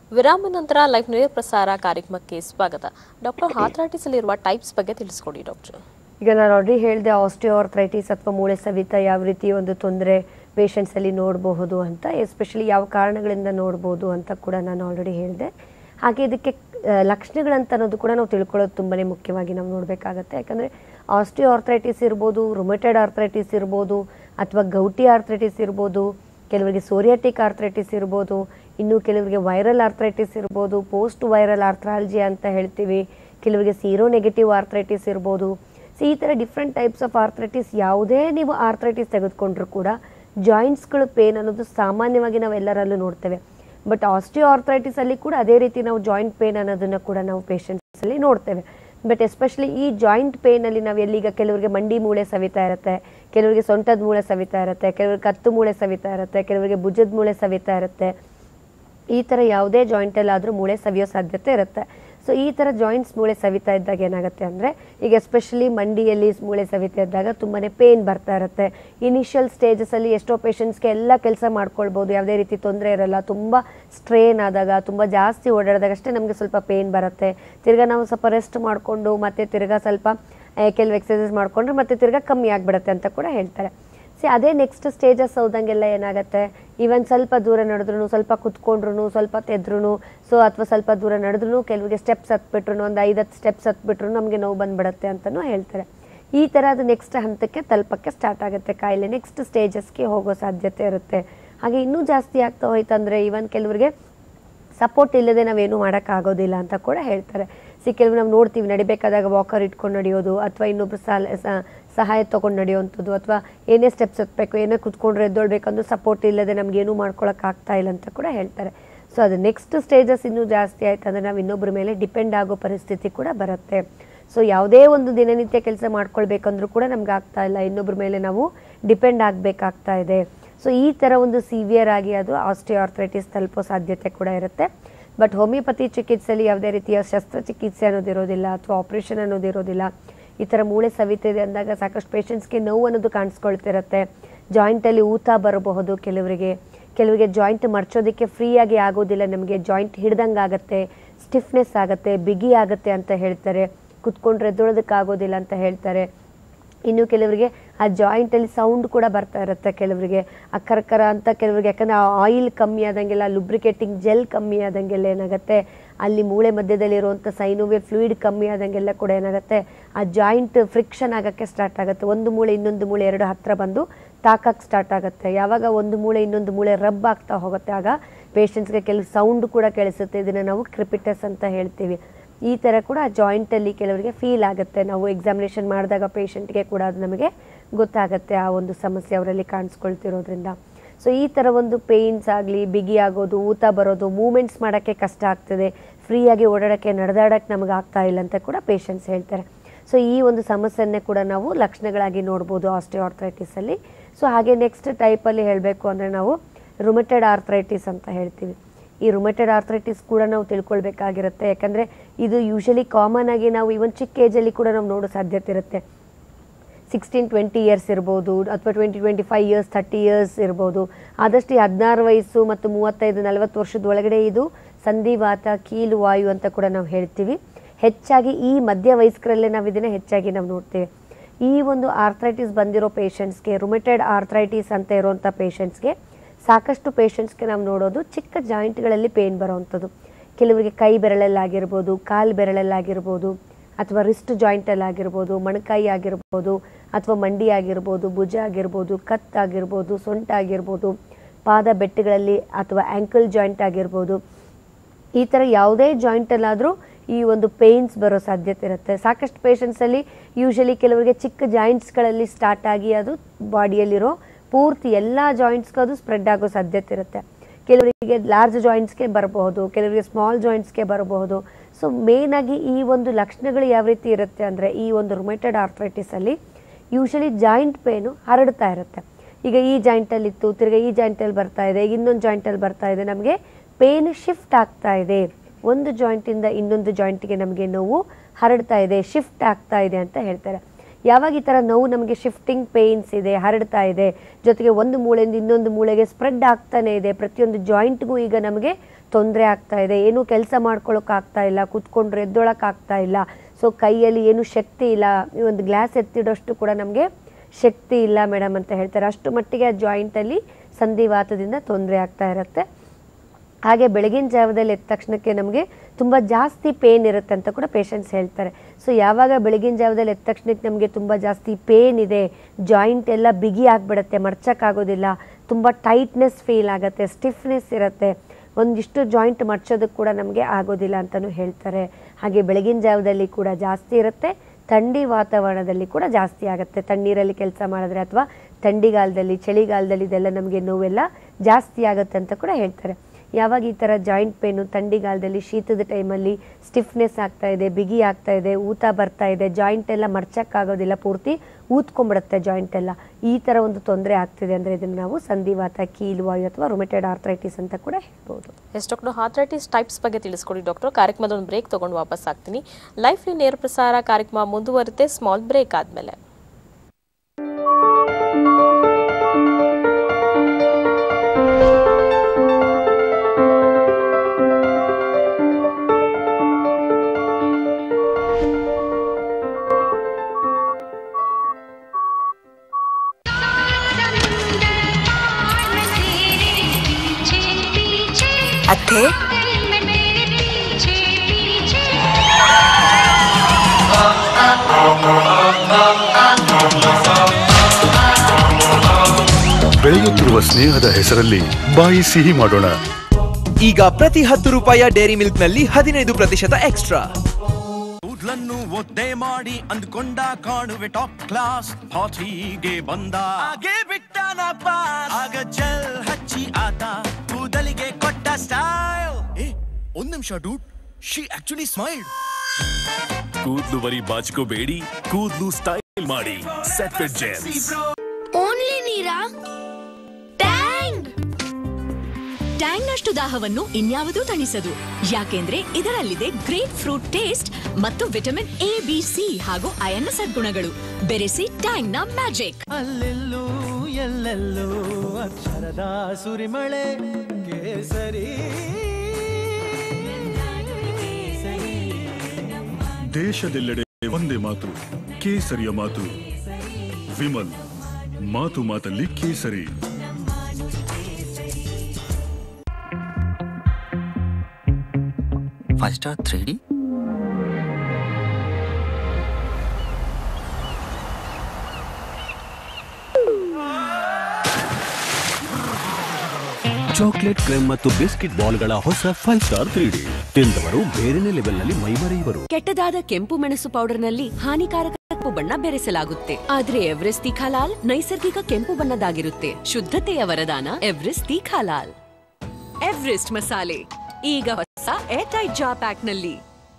ವಿರಾಮ ನಂತರ ಲೈಫ್ ನೇರ ಪ್ರಸಾರ ಕಾರ್ಯಕ್ರಮಕ್ಕೆ ಸ್ವಾಗತ ಡಾಕ್ಟರ್ ಆರ್ಥರೈಟಿಸ್ ಅಲ್ಲಿರುವ ಟೈಪ್ಸ್ ಬಗ್ಗೆ ತಿಳಿಸ್ಕೊಡಿ ಡಾಕ್ಟರ್ ಈಗ ನಾನು ಆಲ್ರೆಡಿ ಹೇಳಿದೆ ಆಸ್ಟಿಯೋಆರ್ಥ್ರೈಟಿಸ್ ಅಥವಾ ಮೂಳೆ ಸವಿತ ಯಾವ ರೀತಿ ಒಂದು ತೊಂದರೆ ಪೇಷಂಟ್ಸಲ್ಲಿ ನೋಡಬಹುದು ಅಂತ ಎಸ್ಪೆಷಲಿ ಯಾವ ಕಾರಣಗಳಿಂದ ನೋಡ್ಬೋದು ಅಂತ ಕೂಡ ನಾನು ಆಲ್ರೆಡಿ ಹೇಳಿದೆ ಹಾಗೆ ಇದಕ್ಕೆ ಆ, ಲಕ್ಷಣಗಳಂತ ಅನ್ನೋದು ಕೂಡ ನಾವು ತಿಳ್ಕೊಳ್ಳೋದು ತುಂಬಾ ಮುಖ್ಯವಾಗಿ ನಾವು ನೋಡಬೇಕಾಗತ್ತೆ ಯಾಕಂದರೆ ಆಸ್ಟಿಯೋಆರ್ಥ್ರೈಟಿಸ್ ಇರ್ಬೋದು ರುಮೆಟೆಡ್ ಆರ್ಥ್ರೈಟಿಸ್ ಇರ್ಬೋದು ಅಥವಾ ಗೌಟಿ ಆರ್ಥ್ರೈಟಿಸ್ ಇರ್ಬೋದು ಕೆಲವರಿಗೆ ಸೋರಿಯಾಟಿಕ್ ಆರ್ಥ್ರೈಟಿಸ್ ಇರ್ಬೋದು ಇನ್ನು ಕೆಲವರಿಗೆ ವೈರಲ್ ಆರ್ಥ್ರೈಟಿಸ್ ಇರ್ಬೋದು ಪೋಸ್ಟ್ ವೈರಲ್ ಆರ್ಥ್ರಾಲಜಿ ಅಂತ ಹೇಳ್ತೀವಿ ಕೆಲವರಿಗೆ ಸೀರೋ ನೆಗೆಟಿವ್ ಆರ್ಥ್ರೈಟಿಸ್ ಇರ್ಬೋದು ಸೊ ಈ ಥರ ಡಿಫ್ರೆಂಟ್ ಟೈಪ್ಸ್ ಆಫ್ ಆರ್ಥ್ರೈಟಿಸ್ ಯಾವುದೇ ನೀವು ಆರ್ಥ್ರೈಟಿಸ್ ತೆಗೆದುಕೊಂಡ್ರೂ ಕೂಡ ಜಾಯಿಂಟ್ಸ್ಗಳು ಪೇನ್ ಅನ್ನೋದು ಸಾಮಾನ್ಯವಾಗಿ ನಾವು ಎಲ್ಲರಲ್ಲೂ ನೋಡ್ತೇವೆ ಬಟ್ ಆಸ್ಟಿಯೋ ಆರ್ಥ್ರೈಟಿಸ್ ಅಲ್ಲಿ ಕೂಡ ಅದೇ ರೀತಿ ನಾವು ಜಾಯಿಂಟ್ ಪೇನ್ ಅನ್ನೋದನ್ನು ಕೂಡ ನಾವು patients ಅಲ್ಲಿ ನೋಡ್ತೇವೆ ಬಟ್ ಎಸ್ಪೆಷಲಿ ಈ ಜಾಯಿಂಟ್ ಪೇನಲ್ಲಿ ನಾವು ಎಲ್ಲಿಗ ಕೆಲವರಿಗೆ ಮಂಡಿ ಮೂಳೆ ಸವಿತಾ ಇರುತ್ತೆ ಕೆಲವರಿಗೆ ಸೊಂಟದ ಮೂಳೆ ಸವಿತಾ ಇರುತ್ತೆ ಕೆಲವರಿಗೆ ಕತ್ತು ಮೂಳೆ ಸವಿತಾ ಇರುತ್ತೆ ಕೆಲವರಿಗೆ ಭುಜದ ಮೂಳೆ ಸವಿತಾ ಇರುತ್ತೆ ಈ ಥರ ಯಾವುದೇ ಜಾಯಿಂಟಲ್ಲಾದರೂ ಮೂಳೆ ಸವಿಯೋ ಸಾಧ್ಯತೆ ಇರುತ್ತೆ ಸೊ ಈ ಥರ ಜಾಯಿಂಟ್ಸ್ ಮೂಳೆ ಸವಿತಾ ಇದ್ದಾಗ ಏನಾಗುತ್ತೆ ಅಂದರೆ ಈಗ ಎಸ್ಪೆಷಲಿ ಮಂಡಿಯಲ್ಲಿ ಮೂಳೆ ಸವಿತಾ ಇದ್ದಾಗ ತುಂಬಾ ಪೇನ್ ಬರ್ತಾ ಇರುತ್ತೆ ಇನಿಷಿಯಲ್ ಸ್ಟೇಜಸಲ್ಲಿ ಎಷ್ಟೋ ಪೇಷಂಟ್ಸ್ಗೆ ಎಲ್ಲ ಕೆಲಸ ಮಾಡ್ಕೊಳ್ಬೋದು ಯಾವುದೇ ರೀತಿ ತೊಂದರೆ ಇರಲ್ಲ ತುಂಬ ಸ್ಟ್ರೇನ್ ಆದಾಗ ತುಂಬ ಜಾಸ್ತಿ ಓಡಾಡಿದಾಗ ಅಷ್ಟೇ ನಮಗೆ ಸ್ವಲ್ಪ ಪೇನ್ ಬರುತ್ತೆ ತಿರ್ಗಾ ನಾವು ಸ್ವಲ್ಪ ರೆಸ್ಟ್ ಮಾಡಿಕೊಂಡು ಮತ್ತೆ ತಿರ್ಗಾ ಸ್ವಲ್ಪ ಆ, ಕೆಲವು ಎಕ್ಸಸೈಸ್ ಮಾಡಿಕೊಂಡ್ರೆ ಮತ್ತೆ ತಿರ್ಗಾ ಕಮ್ಮಿ ಆಗಿಬಿಡುತ್ತೆ ಅಂತ ಕೂಡ ಹೇಳ್ತಾರೆ ಸಿ ಅದೇ ನೆಕ್ಸ್ಟ್ ಸ್ಟೇಜಸ್ ಹೋದಂಗೆಲ್ಲ ಏನಾಗುತ್ತೆ ಈವನ್ ಸ್ವಲ್ಪ ದೂರ ನಡೆದ್ರು ಸ್ವಲ್ಪ ಕುತ್ಕೊಂಡ್ರು ಸ್ವಲ್ಪ ತೆದ್ರು ಸೊ ಅಥವಾ ಸ್ವಲ್ಪ ದೂರ ನಡೆದ್ರು ಕೆಲವರಿಗೆ ಸ್ಟೆಪ್ಸ್ ಹತ್ಬಿಟ್ರು ಒಂದು ಐದತ್ತು ಸ್ಟೆಪ್ಸ್ ಹತ್ಬಿಟ್ರು ನಮಗೆ ನೋವು ಬಂದ್ಬಿಡುತ್ತೆ ಅಂತಲೂ ಹೇಳ್ತಾರೆ ಈ ಥರ ಅದು ನೆಕ್ಸ್ಟ್ ಹಂತಕ್ಕೆ ತಲುಪಕ್ಕೆ ಸ್ಟಾರ್ಟ್ ಆಗುತ್ತೆ ಕಾಯಿಲೆ ನೆಕ್ಸ್ಟ್ ಸ್ಟೇಜಸ್ಗೆ ಹೋಗೋ ಸಾಧ್ಯತೆ ಇರುತ್ತೆ ಹಾಗೆ ಇನ್ನೂ ಜಾಸ್ತಿ ಆಗ್ತಾ ಹೋಯ್ತಂದರೆ ಈವನ್ ಕೆಲವರಿಗೆ ಸಪೋರ್ಟ್ ಇಲ್ಲದೆ ನಾವೇನು ಮಾಡೋಕ್ಕಾಗೋದಿಲ್ಲ ಅಂತ ಕೂಡ ಹೇಳ್ತಾರೆ ಸಿ ಕೆಲವು ನಾವು ನೋಡ್ತೀವಿ ನಡಿಬೇಕಾದಾಗ ವಾಕರ್ ಇಟ್ಕೊಂಡು ನಡೆಯೋದು ಅಥವಾ ಇನ್ನೊಬ್ರು ಸಾಲ ಸ- ಸಹಾಯ ತೊಗೊಂಡು ನಡೆಯುವಂಥದ್ದು ಅಥವಾ ಏನೇ ಸ್ಟೆಪ್ಸ್ ಹತ್ಬೇಕು ಏನೇ ಕುತ್ಕೊಂಡ್ರೆ ಎದ್ದೊಳ್ಬೇಕಂದ್ರೂ ಸಪೋರ್ಟ್ ಇಲ್ಲದೆ ನಮಗೇನು ಮಾಡ್ಕೊಳಕ್ಕೆ ಆಗ್ತಾ ಇಲ್ಲ ಅಂತ ಕೂಡ ಹೇಳ್ತಾರೆ ಸೊ ಅದು ನೆಕ್ಸ್ಟ್ ಸ್ಟೇಜಸ್ ಇನ್ನೂ ಜಾಸ್ತಿ ಆಯ್ತು ಅಂದರೆ ನಾವು ಇನ್ನೊಬ್ಬರ ಮೇಲೆ ಡಿಪೆಂಡ್ ಆಗೋ ಪರಿಸ್ಥಿತಿ ಕೂಡ ಬರುತ್ತೆ ಸೊ ಯಾವುದೇ ಒಂದು ದಿನನಿತ್ಯ ಕೆಲಸ ಮಾಡ್ಕೊಳ್ಬೇಕಂದ್ರೂ ಕೂಡ ನಮ್ಗೆ ಆಗ್ತಾ ಇಲ್ಲ ಇನ್ನೊಬ್ಬರ ಮೇಲೆ ನಾವು ಡಿಪೆಂಡ್ ಆಗಬೇಕಾಗ್ತಾ ಇದೆ ಸೊ ಈ ಥರ ಒಂದು ಸಿವಿಯರ್ ಆಗಿ ಅದು ಆಸ್ಟಿಯೋಆರ್ಥ್ರೈಟಿಸ್ ತಲುಪೋ ಸಾಧ್ಯತೆ ಕೂಡ ಇರುತ್ತೆ ಬಟ್ ಹೋಮಿಯೋಪತಿ ಚಿಕಿತ್ಸೆಯಲ್ಲಿ ಯಾವುದೇ ರೀತಿಯ ಶಸ್ತ್ರಚಿಕಿತ್ಸೆ ಅನ್ನೋದಿರೋದಿಲ್ಲ ಅಥವಾ ಆಪ್ರೇಷನ್ ಅನ್ನೋದಿರೋದಿಲ್ಲ ಈ ಥರ ಮೂಳೆ ಸವಿತಿದೆ ಅಂದಾಗ ಸಾಕಷ್ಟು ಪೇಷಂಟ್ಸ್ಗೆ ನೋವು ಅನ್ನೋದು ಕಾಣಿಸ್ಕೊಳ್ತಿರುತ್ತೆ ಜಾಯಿಂಟಲ್ಲಿ ಊತ ಬರಬಹುದು ಕೆಲವರಿಗೆ ಕೆಲವರಿಗೆ ಜಾಯಿಂಟ್ ಮರ್ಚೋದಕ್ಕೆ ಫ್ರೀಯಾಗಿ ಆಗೋದಿಲ್ಲ ನಮಗೆ ಜಾಯಿಂಟ್ ಹಿಡ್ದಂಗೆ ಆಗುತ್ತೆ ಸ್ಟಿಫ್ನೆಸ್ ಆಗುತ್ತೆ ಬಿಗಿ ಆಗುತ್ತೆ ಅಂತ ಹೇಳ್ತಾರೆ ಕುತ್ಕೊಂಡ್ರೆ ಎದ್ದೊಳೋದಕ್ಕಾಗೋದಿಲ್ಲ ಅಂತ ಹೇಳ್ತಾರೆ ಇನ್ನು ಕೆಲವರಿಗೆ ಆ ಜಾಯಿಂಟಲ್ಲಿ ಸೌಂಡ್ ಕೂಡ ಬರ್ತಾ ಇರುತ್ತೆ ಕೆಲವರಿಗೆ ಆ ಕರ್ಕರ ಅಂತ ಕೆಲವರಿಗೆ ಯಾಕಂದರೆ ಆಯಿಲ್ ಕಮ್ಮಿ ಆದಂಗೆಲ್ಲ ಲುಬ್ರಿಕೇಟಿಂಗ್ ಜೆಲ್ ಕಮ್ಮಿ ಆದಂಗೆಲ್ಲ ಏನಾಗುತ್ತೆ ಅಲ್ಲಿ ಮೂಳೆ ಮಧ್ಯದಲ್ಲಿರುವಂಥ ಸೈನೋವಿಯಲ್ ಫ್ಲೂಯಿಡ್ ಕಮ್ಮಿ ಆದಂಗೆಲ್ಲ ಕೂಡ ಏನಾಗುತ್ತೆ ಆ ಜಾಯಿಂಟ್ ಫ್ರಿಕ್ಷನ್ ಆಗೋಕ್ಕೆ ಸ್ಟಾರ್ಟ್ ಆಗುತ್ತೆ ಒಂದು ಮೂಳೆ ಇನ್ನೊಂದು ಮೂಳೆ ಎರಡು ಹತ್ತಿರ ಬಂದು ತಾಕಕ್ಕೆ ಸ್ಟಾರ್ಟ್ ಆಗುತ್ತೆ ಯಾವಾಗ ಒಂದು ಮೂಳೆ ಇನ್ನೊಂದು ಮೂಳೆ ರಬ್ ಆಗ್ತಾ ಹೋಗುತ್ತೆ ಆಗ ಪೇಷಂಟ್ಸ್ಗೆ ಕೆಲವು ಸೌಂಡ್ ಕೂಡ ಕೇಳಿಸುತ್ತೆ ಇದನ್ನು ನಾವು ಕ್ರಿಪಿಟಸ್ ಅಂತ ಹೇಳ್ತೀವಿ ಈ ಥರ ಕೂಡ ಜಾಯಿಂಟಲ್ಲಿ ಕೆಲವರಿಗೆ ಫೀಲ್ ಆಗುತ್ತೆ ನಾವು ಎಕ್ಸಾಮಿನೇಷನ್ ಮಾಡಿದಾಗ ಪೇಷಂಟ್ಗೆ ಕೂಡ ಅದು ನಮಗೆ ಗೊತ್ತಾಗುತ್ತೆ ಆ ಒಂದು ಸಮಸ್ಯೆ ಅವರಲ್ಲಿ ಕಾಣಿಸ್ಕೊಳ್ತಿರೋದ್ರಿಂದ ಸೊ ಈ ಥರ ಒಂದು ಪೇಯ್ನ್ಸ್ ಆಗಲಿ ಬಿಗಿ ಆಗೋದು ಊತ ಬರೋದು ಮೂಮೆಂಟ್ಸ್ ಮಾಡೋಕ್ಕೆ ಕಷ್ಟ ಆಗ್ತದೆ ಫ್ರೀಯಾಗಿ ಓಡಾಡೋಕ್ಕೆ ನಡೆದಾಡೋಕ್ಕೆ ನಮಗೆ ಆಗ್ತಾ ಇಲ್ಲ ಅಂತ ಕೂಡ ಪೇಷಂಟ್ಸ್ ಹೇಳ್ತಾರೆ ಸೊ ಈ ಒಂದು ಸಮಸ್ಯೆಯನ್ನೇ ಕೂಡ ನಾವು ಲಕ್ಷಣಗಳಾಗಿ ನೋಡ್ಬೋದು ಆಸ್ಟಿಯೋಆರ್ಥ್ರೈಟಿಸಲ್ಲಿ ಸೊ ಹಾಗೆ ನೆಕ್ಸ್ಟ್ ಟೈಪಲ್ಲಿ ಹೇಳಬೇಕು ಅಂದರೆ ನಾವು ರುಮೆಟೆಡ್ ಆರ್ಥ್ರೈಟಿಸ್ ಅಂತ ಹೇಳ್ತೀವಿ ಈ ರುಮೆಟೆಡ್ ಆರ್ಥ್ರೈಟಿಸ್ ಕೂಡ ನಾವು ತಿಳ್ಕೊಳ್ಬೇಕಾಗಿರುತ್ತೆ ಯಾಕಂದರೆ ಇದು ಯೂಶಲಿ ಕಾಮನ್ ಆಗಿ ನಾವು ಇವನ್ ಚಿಕ್ಕ ಏಜಲ್ಲಿ ಕೂಡ ನಾವು ನೋಡೋ ಸಾಧ್ಯತೆ ಇರುತ್ತೆ ಸಿಕ್ಸ್ಟೀನ್ ಟ್ವೆಂಟಿ ಇಯರ್ಸ್ ಇರ್ಬೋದು ಅಥವಾ twenty twenty five years thirty years ಇರ್ಬೋದು ಆದಷ್ಟು ಈ ಹದಿನಾರು ವಯಸ್ಸು ಮತ್ತು ಮೂವತ್ತೈದು ನಲವತ್ತು ವರ್ಷದ ಒಳಗಡೆ ಇದು ಸಂಧಿವಾತ ಕೀಲು ವಾಯು ಅಂತ ಕೂಡ ನಾವು ಹೇಳ್ತೀವಿ ಹೆಚ್ಚಾಗಿ ಈ ಮಧ್ಯ ವಯಸ್ಕರಲ್ಲೇ ನಾವು ಇದನ್ನು ಹೆಚ್ಚಾಗಿ ನಾವು ನೋಡ್ತೇವೆ ಈ ಒಂದು ಆರ್ಥ್ರೈಟಿಸ್ ಬಂದಿರೋ ಪೇಷಂಟ್ಸ್ಗೆ ರುಮೆಟೆಡ್ ಆರ್ಥ್ರೈಟಿಸ್ ಅಂತ ಇರುವಂಥ ಪೇಷಂಟ್ಸ್ಗೆ ಸಾಕಷ್ಟು ಪೇಷಂಟ್ಸ್ಗೆ ನಾವು ನೋಡೋದು ಚಿಕ್ಕ ಜಾಯಿಂಟ್ಗಳಲ್ಲಿ ಪೇನ್ ಬರೋವಂಥದ್ದು ಕೆಲವರಿಗೆ ಕೈ ಬೆರಳಲ್ಲಾಗಿರ್ಬೋದು ಕಾಲು ಬೆರಳಲ್ಲಾಗಿರ್ಬೋದು ಅಥವಾ ರಿಸ್ಟ್ ಜಾಯಿಂಟಲ್ಲಿ ಆಗಿರ್ಬೋದು ಮೊಣಕೈ ಆಗಿರ್ಬೋದು ಅಥವಾ ಮಂಡಿ ಆಗಿರ್ಬೋದು ಭುಜ ಆಗಿರ್ಬೋದು ಕತ್ ಆಗಿರ್ಬೋದು ಸೊಂಟ ಆಗಿರ್ಬೋದು ಪಾದ ಬೆಟ್ಟಗಳಲ್ಲಿ ಅಥವಾ ಆ್ಯಂಕಲ್ ಜಾಯಿಂಟ್ ಆಗಿರ್ಬೋದು ಈ ಥರ ಯಾವುದೇ ಜಾಯಿಂಟಲ್ಲಾದರೂ ಈ ಒಂದು ಪೇಯ್ನ್ಸ್ ಬರೋ ಸಾಧ್ಯತೆ ಇರುತ್ತೆ ಸಾಕಷ್ಟು ಪೇಷಂಟ್ಸಲ್ಲಿ ಯೂಶಲಿ ಕೆಲವರಿಗೆ ಚಿಕ್ಕ ಜಾಯಿಂಟ್ಸ್ಗಳಲ್ಲಿ ಸ್ಟಾರ್ಟ್ ಆಗಿ ಅದು ಬಾಡಿಯಲ್ಲಿರೋ ಪೂರ್ತಿ ಎಲ್ಲ ಜಾಯಿಂಟ್ಸ್ಗೂ ಅದು ಸ್ಪ್ರೆಡ್ ಆಗೋ ಸಾಧ್ಯತೆ ಇರುತ್ತೆ ಕೆಲವರಿಗೆ ಲಾರ್ಜ್ ಜಾಯಿಂಟ್ಸ್ಗೆ ಬರಬಹುದು ಕೆಲವರಿಗೆ ಸ್ಮಾಲ್ ಜಾಯಿಂಟ್ಸ್ಗೆ ಬರಬಹುದು ಸೊ ಮೇಯ್ನಾಗಿ ಈ ಒಂದು ಲಕ್ಷಣಗಳು ಯಾವ ರೀತಿ ಇರುತ್ತೆ ಅಂದರೆ ಈ ಒಂದು ರುಮೆಟೆಡ್ ಆರ್ಥ್ರೈಟಿಸಲ್ಲಿ ಯೂಶಲಿ ಜಾಯಿಂಟ್ ಪೇನು ಹರಡ್ತಾ ಇರುತ್ತೆ ಈಗ ಈ ಜಾಯಿಂಟಲ್ಲಿ ಇತ್ತು ತಿರ್ಗಿ ಈ ಜಾಯಿಂಟಲ್ಲಿ ಬರ್ತಾ ಇದೆ ಇನ್ನೊಂದು ಜಾಯಿಂಟಲ್ಲಿ ಬರ್ತಾ ಇದೆ ನಮಗೆ ಪೇನ್ ಶಿಫ್ಟ್ ಆಗ್ತಾ ಇದೆ ಒಂದು ಜಾಯಿಂಟಿಂದ ಇನ್ನೊಂದು ಜಾಯಿಂಟಿಗೆ ನಮಗೆ ನೋವು ಹರಡ್ತಾ ಇದೆ ಶಿಫ್ಟ್ ಆಗ್ತಾ ಇದೆ ಅಂತ ಹೇಳ್ತಾರೆ ಯಾವಾಗ ಈ ಥರ ನೋವು ನಮಗೆ ಶಿಫ್ಟಿಂಗ್ ಪೇಯ್ನ್ಸ್ ಇದೆ ಹರಡ್ತಾ ಇದೆ ಜೊತೆಗೆ ಒಂದು ಮೂಳೆಯಿಂದ ಇನ್ನೊಂದು ಮೂಳೆಗೆ ಸ್ಪ್ರೆಡ್ ಆಗ್ತಾನೆ ಇದೆ ಪ್ರತಿಯೊಂದು ಜಾಯಿಂಟ್ಗೂ ಈಗ ನಮಗೆ ತೊಂದರೆ ಆಗ್ತಾ ಇದೆ ಏನು ಕೆಲಸ ಮಾಡ್ಕೊಳ್ಳೋಕ್ಕಾಗ್ತಾ ಇಲ್ಲ ಕೂತ್ಕೊಂಡ್ರೆ ಎದ್ದೊಳಕ್ಕಾಗ್ತಾ ಇಲ್ಲ ಸೊ ಕೈಯಲ್ಲಿ ಏನು ಶಕ್ತಿ ಇಲ್ಲ ಈ ಒಂದು ಗ್ಲಾಸ್ ಎತ್ತಿಡೋಷ್ಟು ಕೂಡ ನಮಗೆ ಶಕ್ತಿ ಇಲ್ಲ ಮೇಡಮ್ ಅಂತ ಹೇಳ್ತಾರೆ ಅಷ್ಟು ಮಟ್ಟಿಗೆ ಆ ಜಾಯಿಂಟಲ್ಲಿ ಸಂಧಿವಾತದಿಂದ ತೊಂದರೆ ಆಗ್ತಾ ಇರುತ್ತೆ ಹಾಗೆ ಬೆಳಗಿನ ಜಾವದಲ್ಲಿ ಎದ್ದ ತಕ್ಷಣಕ್ಕೆ ನಮಗೆ ತುಂಬ ಜಾಸ್ತಿ ಪೇನ್ ಇರುತ್ತೆ ಅಂತ ಕೂಡ ಪೇಷಂಟ್ಸ್ ಹೇಳ್ತಾರೆ ಸೊ ಯಾವಾಗ ಬೆಳಗಿನ ಜಾವದಲ್ಲಿ ಎದ್ದ ತಕ್ಷಣಕ್ಕೆ ನಮಗೆ ತುಂಬ ಜಾಸ್ತಿ ಪೇನ್ ಇದೆ ಜಾಯಿಂಟ್ ಎಲ್ಲ ಬಿಗಿ ಆಗಿಬಿಡುತ್ತೆ ಮರ್ಚಕ್ಕಾಗೋದಿಲ್ಲ ತುಂಬ ಟೈಟ್ನೆಸ್ ಫೀಲ್ ಆಗುತ್ತೆ ಸ್ಟಿಫ್ನೆಸ್ ಇರುತ್ತೆ ಒಂದಿಷ್ಟು ಜಾಯಿಂಟ್ ಮರ್ಚೋದಕ್ಕೆ ಕೂಡ ನಮಗೆ ಆಗೋದಿಲ್ಲ ಅಂತಲೂ ಹೇಳ್ತಾರೆ ಹಾಗೆ ಬೆಳಗಿನ ಜಾವದಲ್ಲಿ ಕೂಡ ಜಾಸ್ತಿ ಇರುತ್ತೆ ಥಂಡಿ ವಾತಾವರಣದಲ್ಲಿ ಕೂಡ ಜಾಸ್ತಿ ಆಗುತ್ತೆ ತಣ್ಣೀರಲ್ಲಿ ಕೆಲಸ ಮಾಡಿದ್ರೆ ಅಥವಾ ಥಂಡಿಗಾಲದಲ್ಲಿ ಚಳಿಗಾಲದಲ್ಲಿ ಇದೆಲ್ಲ ನಮಗೆ ನೋವೆಲ್ಲ ಜಾಸ್ತಿ ಆಗುತ್ತೆ ಅಂತ ಕೂಡ ಹೇಳ್ತಾರೆ ಯಾವಾಗ ಈ ಥರ ಜಾಯಿಂಟ್ ಪೇನು ಥಂಡಿಗಾಲದಲ್ಲಿ ಶೀತದ ಟೈಮಲ್ಲಿ ಸ್ಟಿಫ್ನೆಸ್ ಆಗ್ತಾ ಇದೆ ಬಿಗಿ ಆಗ್ತಾ ಇದೆ ಊತ ಬರ್ತಾ ಇದೆ ಜಾಯಿಂಟ್ ಎಲ್ಲ ಮರ್ಚಕ್ಕಾಗೋದಿಲ್ಲ ಪೂರ್ತಿ ಊದ್ಕೊಂಡ್ಬಿಡುತ್ತೆ ಜಾಯಿಂಟ್ ಎಲ್ಲ ಈ ಥರ ಒಂದು ತೊಂದರೆ ಆಗ್ತಿದೆ ಅಂದರೆ ಇದನ್ನು ನಾವು ಸಂಧಿವಾತ ಕೀಲುವಾಯು ಅಥವಾ ರೊಮೆಟೆಡ್ ಆರ್ಥ್ರೈಟಿಸ್ ಅಂತ ಕೂಡ ಹೇಳ್ಬೋದು ಎಸ್ ಡಾಕ್ಟರ್ ಆರ್ಥ್ರೈಟಿಸ್ ಟೈಪ್ಸ್ ಬಗ್ಗೆ ತಿಳಿಸ್ಕೊಡಿ ಡಾಕ್ಟರ್ ಕಾರ್ಯಕ್ರಮದ ಒಂದು ಬ್ರೇಕ್ ತಗೊಂಡು ವಾಪಸ್ ಆಗ್ತೀನಿ ಲೈಫ್ ನೇರ ಪ್ರಸಾರ ಕಾರ್ಯಕ್ರಮ ಮುಂದುವರುತ್ತೆ ಸ್ಮಾಲ್ ಬ್ರೇಕ್ ಆದಮೇಲೆ ಅತ್ತೆ ಬೆಳೆಯುತ್ತಿರುವ ಸ್ನೇಹದ ಹೆಸರಲ್ಲಿ ಬಾಯಿ ಸಿಹಿ ಮಾಡೋಣ ಈಗ ಪ್ರತಿ ಹತ್ತು ರೂಪಾಯಿಯ ಡೈರಿ ಮಿಲ್ಕ್ ನಲ್ಲಿ ಹದಿನೈದು ಪ್ರತಿಶತ ಎಕ್ಸ್ಟ್ರಾ ಕೂದ್ಲನ್ನು ಒದ್ದೆ ಮಾಡಿ ಅಂದ್ಕೊಂಡ ಕಾಣುವೆ ಟಾಪ್ ಕ್ಲಾಸ್ ಹಾಟಿಗೆ ಬಂದ ಹಾಗೆ ಬಿಟ್ಟನಪ್ಪ ಆಗ ಜೆಲ್ ಹಚ್ಚಿ ಆತ ಕೂದಲಿಗೆ ಕೊಟ್ಟ ಸ್ಟೈಲ್ ಏ ಒಂದ್ ನಿಮಿಷ ಡೂಟ್ ಶಿ ಆಕ್ಚುಲಿ ಸ್ಮೈಲ್ ಕೂದ್ಲು ಬರೀ ಬಾಚ್ಕೋಬೇಡಿ ಕೂದ್ಲು ಸ್ಟೈಲ್ ಮಾಡಿ ಸೆಟ್ ಜೆಲ್ ಓನ್ಲಿ ನೀರಾ ಟ್ಯಾಂಗ್ ಟ್ಯಾಂಗ್ನಷ್ಟು ದಾಹವನ್ನು ಇನ್ಯಾವುದೂ ತಣಿಸದು ಯಾಕೆಂದ್ರೆ ಇದರಲ್ಲಿದೆ ಗ್ರೇಟ್ ಫ್ರೂಟ್ ಟೇಸ್ಟ್ ಮತ್ತು ವಿಟಮಿನ್ ಎ ಬಿ ಸಿ ಹಾಗೂ ಅಯನ್ನ ಸದ್ಗುಣಗಳು ಬೆರೆಸಿ ಟ್ಯಾಂಗ್ನ ಮ್ಯಾಜಿಕ್ ಅಲ್ಲೆಲ್ಲೂ ಎಲ್ಲೆಲ್ಲೂ ಅಕ್ಷರದ ಸುರಿಮಳೆ ಕೇಸರಿ ದೇಶದೆಲ್ಲೆಡೆ ಒಂದೇ ಮಾತು ಕೇಸರಿಯ ಮಾತು ವಿಮಲ್ ಮಾತು ಮಾತಲ್ಲಿ Kesari five star three D chocolate cream ಮತ್ತು ಬಿಸ್ಕಿಟ್ ಬಾಲ್ಗಳ ಹೊಸ ಫೈವ್ ಸ್ಟಾರ್ ತ್ರೀ ಡಿ ತಿಂದವರು ಬೇರೆನೆ ಲೆವೆಲ್ನಲ್ಲಿ ಮೈಮರೆಯುವರು ಕೆಟ್ಟದಾದ ಕೆಂಪು ಮೆಣಸು ಪೌಡರ್ನಲ್ಲಿ ಹಾನಿಕಾರಕ ಕಪ್ಪು ಬಣ್ಣ ಬೆರೆಸಲಾಗುತ್ತೆ ಆದ್ರೆ ಎವರೆಸ್ಟ್ ತೀಖಾಲಾಲ್ ನೈಸರ್ಗಿಕ ಕೆಂಪು ಬಣ್ಣದಾಗಿರುತ್ತೆ ಶುದ್ಧತೆಯ ವರದಾನ ಎವರೆಸ್ಟ್ ತೀಖಾಲಾಲ್ ಎವರೆಸ್ಟ್ ಮಸಾಲೆ ಈಗ ಹೊಸ ಏರ್ ಟೈಟ್ ಜಾ ಪ್ಯಾಕ್ ನಲ್ಲಿ